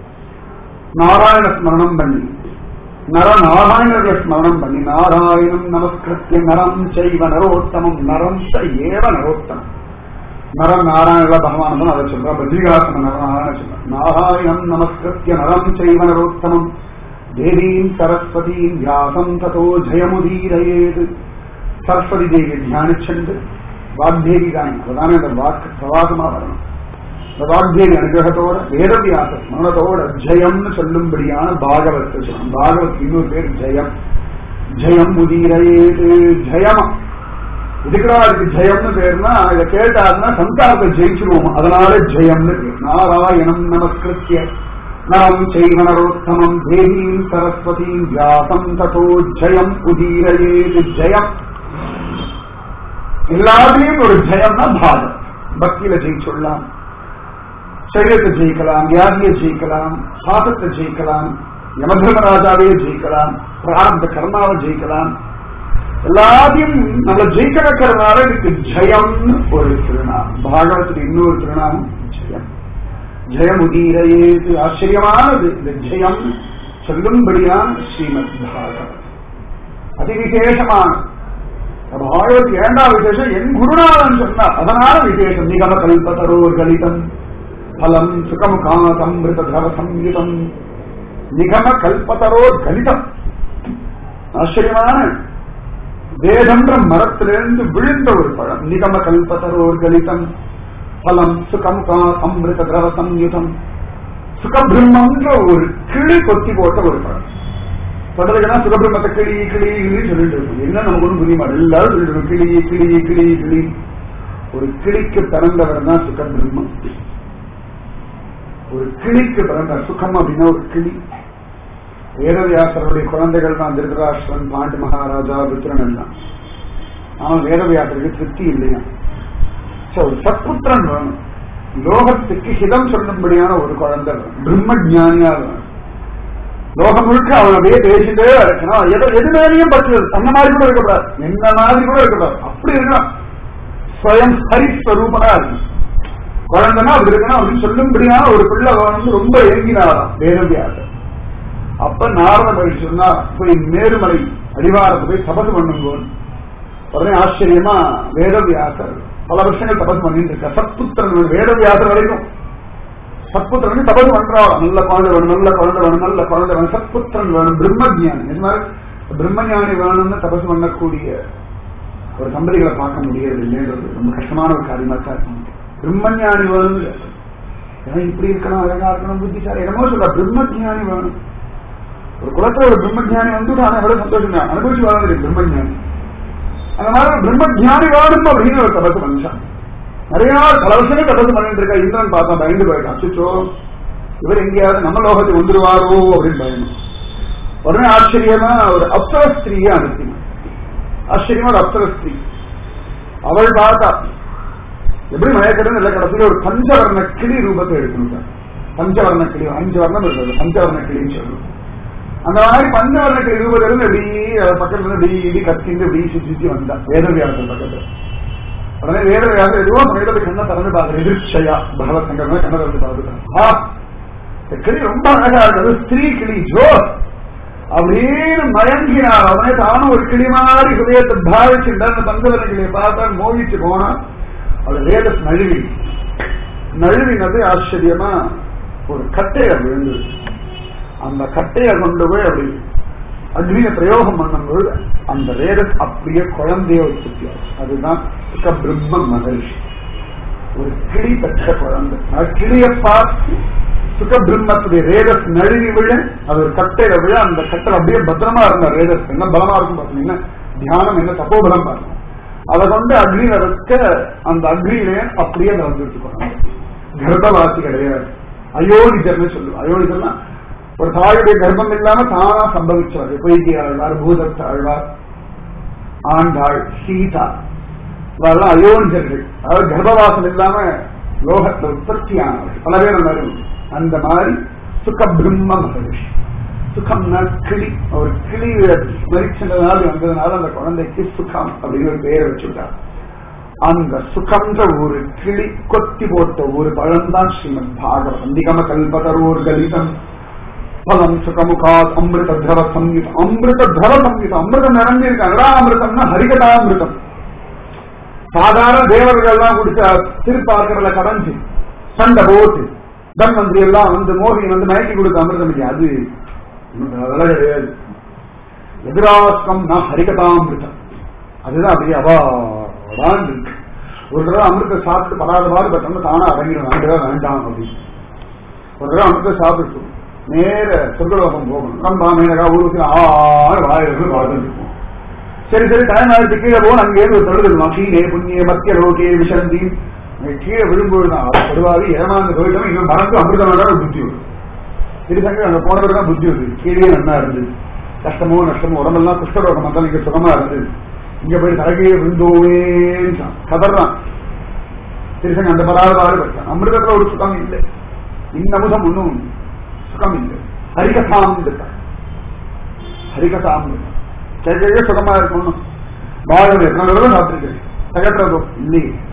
நாராயண ஸ்மரணம் பண்ணி நர நாராயண ஸ்மரணம் பண்ணி நாராயணம் நமஸ்கிருத்திய நரம் செய்வ நரோத்தமம் நரம் ச ஏவ நரோத்தமம் நரம் நாராயண பகவான் தான் அதை சொல்றா பத்ரிகாசன நரநாராயண சொல்ற நாராயணம் நமஸ்கிருத்திய நரம் செய்வ நரோத்தமம் தேவீம் சரஸ்வதீம் வியாசம் ததோ ஜெயமுதீரயேது சரஸ்வதி தேவியை தியானிச்சென்று வாக்தேவி தான் அதுதானே அந்த வாக்கு பிரவாகமா வரணும் இந்த வாக்தேவி அனுகிரகத்தோட வேதவியாச ஸ்மரணத்தோட ஜெயம்னு சொல்லும்படியான பாகவத்தை சொல்லணும் பாகவத் இன்னொரு பேர் ஜெயம் ஜெயம் முதீரயேது ஜெயமா இதுக்குடா இருக்கு ஜெயம்னு பேர்னா இதை கேட்டாருன்னா சந்தாரத்தை ஜெயிச்சிருவோம் அதனால ஜெயம்னு பேர் நாராயணம் நமஸ்கிருத்திய நரம் செய்வனரோத்தமம் தேவீம் சரஸ்வதீம் வியாசம் ததோ ஜெயம் உதீரயேது ஜெயம் எல்லாத்துலயும் ஒரு ஜெயம்னா பாகம் பக்தியில ஜெயிச்சுடலாம் சரீரத்தை ஜெயிக்கலாம் வியாதியை ஜெயிக்கலாம் சுவாசத்தை ஜெயிக்கலாம் யமதர்மராஜாவையே ஜெயிக்கலாம் பிராரம்ப கர்மாவை ஜெயிக்கலாம் எல்லாத்தையும் நம்ம ஜெயிக்க வைக்கிறதுனால இதுக்கு ஜெயம்னு ஒரு திருநாமம் பாகவத்தில் இன்னொரு திருநாமம் ஜெயம் ஜெயமுதீரையே ஆச்சரியமானது இந்த ஜெயம் சொல்லும்படியான ஸ்ரீமத் பாகவத் அதிவிசேஷமான பாகவத் ஏண்டாம் விசேஷம் என் குருநாதன் சொன்னார் அதனால விசேஷம் நிகம கல்பதரோர் கலிதம் பலம் சுகம் காமதம் மிருதரவ சங்கீதம் நிகம கல்பதரோர் கலிதம் ஆச்சரியமான வேதன்ற மரத்திலிருந்து விழுந்த ஒரு பழம் நிகம கல்பதரோர் கலிதம் பலம் சுகம் கா அமிர்த திரவ சம்யுதம் சுகபிரம்மன்ற ஒரு கிளி கொத்தி போட்ட ஒரு பழம் சொல்றதுக்குன்னா சுகபிரம்மத்தை கிளி கிளி கிளி சொல்லிட்டு இருக்கும் என்ன நமக்கு ஒன்றும் புரிய மாட்டேன் எல்லாரும் சொல்லிட்டு இருக்கும் கிளி கிளி கிளி கிளி ஒரு கிளிக்கு பிறந்தவர் தான் சுகபிரம்மம் ஒரு கிளிக்கு பிறந்த சுகம் அப்படின்னா ஒரு கிளி வேதவியாசருடைய குழந்தைகள் தான் திருதராஷ்டிரன் பாண்டு மகாராஜா வித்ரன் எல்லாம் ஆனால் வேதவியாசருக்கு திருப்தி இல்லையா சோ, ஒரு சத்புத்திரன் வேணும் லோகத்துக்கு ஹிதம் சொல்லும்படியான ஒரு குழந்தை வேணும் பிரம்ம ஜானியா வேணும் லோகம் முழுக்க அவன் அப்படியே பேசிட்டே இருக்கணும் எது எது மேலேயும் பற்று அந்த மாதிரி கூட இருக்கக்கூடாது என்ன மாதிரி கூட இருக்கக்கூடாது அப்படி இருக்கணும் ஸ்வயம் ஹரிஸ்வரூபனா இருக்கணும் குழந்தைனா அப்படி இருக்கணும் அப்படின்னு சொல்லும்படியான ஒரு பிள்ளை வேணும்னு ரொம்ப ஏங்கினாராம் வேதவியாசர் அப்ப நாரத மகிழ்ச்சி சொன்னா போய் மேருமலை அடிவாரத்தை போய் தபசு பண்ணுங்கோன்னு உடனே ஆச்சரியமா வேதவியாசர் பல வருஷங்கள் தபசு பண்ணிட்டு இருக்க சத்புத்திரன் வேதவியாசர் வரைக்கும் சத்புத்திரன் தபசு பண்றாள் நல்ல குழந்தை வேணும் நல்ல குழந்தை வேணும் நல்ல குழந்தை வேணும் சத்புத்திரன் வேணும் பிரம்மஜானி இது மாதிரி பிரம்மஞானி வேணும்னு தபசு பண்ணக்கூடிய ஒரு தம்பதிகளை பார்க்க முடியாது இல்லைன்றது ரொம்ப கஷ்டமான ஒரு காரியமா தான் இருக்கு பிரம்மஞானி வேணும்னு ஏன்னா இப்படி இருக்கணும் அழகா இருக்கணும் புத்திசாலி என்னமோ சொல்ற பிரம்மஜானி வேணும் ஒரு குலத்துல ஒரு பிரம்மஜானி வந்து நான் எவ்வளவு சந்தோஷம் தான் அனுபவிச்சு வாழ்ந்துருக்கு பிரம்மஜானி அந்த மாதிரி ஒரு பிரம்மஜானி வேணும் அப்படின்னு ஒரு தபசு பண்ணிச்சான் நிறைய நாள் பல வருஷமே தபசு பண்ணிட்டு இருக்கா இந்திரன் பார்த்தா பயந்து போயிட்டான் அச்சுச்சோ இவர் எங்கேயாவது நம்ம லோகத்தை வந்துருவாரோ அப்படின்னு பயணம் உடனே ஆச்சரியமா ஒரு அப்சர ஸ்திரீயை அனுப்பினான் ஆச்சரியமா ஒரு அப்சர ஸ்திரீ அவள் பார்த்தா எப்படி மயக்கிறதுன்னு இல்லை கடைசியில் ஒரு பஞ்சவர்ண கிளி ரூபத்தை எடுக்கணும் பஞ்சவர்ண கிளி அஞ்சு வர்ணம் இருக்குது பஞ்சவர்ண கிளின்னு சொல்லணும் அந்த மாதிரி பஞ்சவர்ண கிளி ரூபத்துல இருந்து இப்படி அது பக்கத்துல இருந்து இப்படி இப்படி கத்திட்டு இப்படி சுத்தி சுத்தி வந்தா வேதவியாசம் பக்கத்துல உடனே வேதவியாசம் எதுவும் பண்ணிட்டு கண்ணை திறந்து பார்க்குற எதிர்ச்சையா பகவத் சங்கர் கண்ணை திறந்து பார்த்துட்டான் ஆ இந்த கிளி ரொம்ப அழகா இருக்குது ஸ்திரீ கிளி ஜோ அப்படின்னு மயங்கினார் அவனே தானும் ஒரு கிளி மாதிரி ஹிருதயத்தை பாவிச்சுட்டு அந்த பஞ்சவர்ண கிளியை பார்த்தா மோகிச்சு போனான் அது வேத நழுவி நழுவினது ஆச்சரியமா ஒரு கட்டையை விழுந்தது அந்த கட்டையை கொண்டு போய் அப்படி அக்னிய பிரயோகம் பண்ணும்போது அந்த வேதம் அப்படியே குழந்தைய உற்பத்தி அதுதான் சுக பிரம்ம மகர்ஷி ஒரு கிளி பெற்ற குழந்தை அது கிளியை பார்த்து சுக பிரம்மத்துடைய ரேதஸ் நழுவி விழ அது ஒரு கட்டையில விழ அந்த கட்டை அப்படியே பத்திரமா இருந்த ரேதஸ் என்ன பலமா இருக்கும் பாத்தீங்கன்னா தியானம் என்ன தப்போபலம் பாருங்க அதை கொண்டு அக்னியில வைக்க அந்த அக்னியிலே அப்படியே அதை வந்துட்டு போறாங்க கர்ப்பவாசி கிடையாது அயோனிதர்னு சொல்லுவோம் அயோனிதர்னா ஒரு தாயுடைய கர்ப்பம் இல்லாம தானா சம்பவிச்சவர் பொய்கி ஆழ்வார் பூதத்த ஆழ்வார் ஆண்டாள் சீதா இதெல்லாம் அயோனிதர்கள் அதாவது கர்ப்பவாசம் இல்லாம லோகத்துல உற்பத்தியானவர்கள் பல பேர் அந்த மாதிரி உண்டு. அந்த மாதிரி சுக பிரம்ம மகரிஷி சுகம்னா கிளி ஒரு கிளி ஸ்மரிச்சதுனால வந்ததுனால அந்த குழந்தைக்கு சுகம் அப்படின்னு ஒரு பெயரை வச்சுட்டார் அந்த சுகம்ன்ற ஒரு கிளி கொத்தி போட்ட ஒரு பழம்தான் ஸ்ரீமத் பாகவதம் நிகம கல்பதரோர் கலிதம் பலம் சுகமுகா அமிர்த திரவ சங்கீதம் அமிர்த திரவ சங்கீதம் அமிர்தம் நிறைஞ்சி இருக்கு அமிர்தம்னா ஹரிகதாமிருதம் சாதாரண தேவர்கள் எல்லாம் குடிச்ச திருப்பாக்கடல கடைஞ்சு சண்டை போட்டு தன்வந்திரி எல்லாம் வந்து மோகி வந்து மயக்கி கொடுத்த அமிர்தம் இல்லையா அது இன்னும் அதெல்லாம் கிடையாது எதிராஸ்கம் நான் ஹரிகதாமிருதம் அதுதான் அப்படியே அவாடான் இருக்கு ஒரு தடவை அமிர்தம் சாப்பிட்டு படாத பாடு பட்டோம்னா தானா அடங்கிடும் வேண்டவே வேண்டாம் அப்படின்னு ஒரு தடவை அமிர்தம் சாப்பிட்டு நேர சொர்க்கலோகம் போகணும் நம்ம மேனகா ஊருக்கு ஆறு வாயிலிருந்து வாழ்ந்துட்டு இருப்போம் சரி சரி டைம் ஆயிடுச்சு கீழே போகணும் அங்கேயிருந்து ஒரு தொழுது கீழே புண்ணிய மத்திய லோகே விஷந்தி அங்க கீழே விழும்போது தான் படுவாதி ஏமாந்து போயிட்டோம் இன்னும் மனசு அமிர்தம் ஒரு புத்தி வரும் திருசங்க அங்க போனவருக்கு தான் புத்தி வருது கீழே நல்லா இருந்தது கஷ்டமோ நஷ்டமோ உடம்பெல்லாம் குஷ்டரோகம் வந்தால் இங்க சுகமா இருந்தது இங்க போய் தரகையே விழுந்தோவே கதறான் திருசங்க அந்த பராத பாடுபட்டான் அமிர்தத்துல ஒரு சுகம் இல்லை இன்னமுதம் ஒன்றும் சுகம் இல்லை ஹரிகசாம் இருக்கான் ஹரிகசாம் கேட்கவே சுகமா இருக்கணும் பாகம் எத்தனை தடவை சாப்பிட்டுருக்கேன் தகட்டுறதோ இல்லையே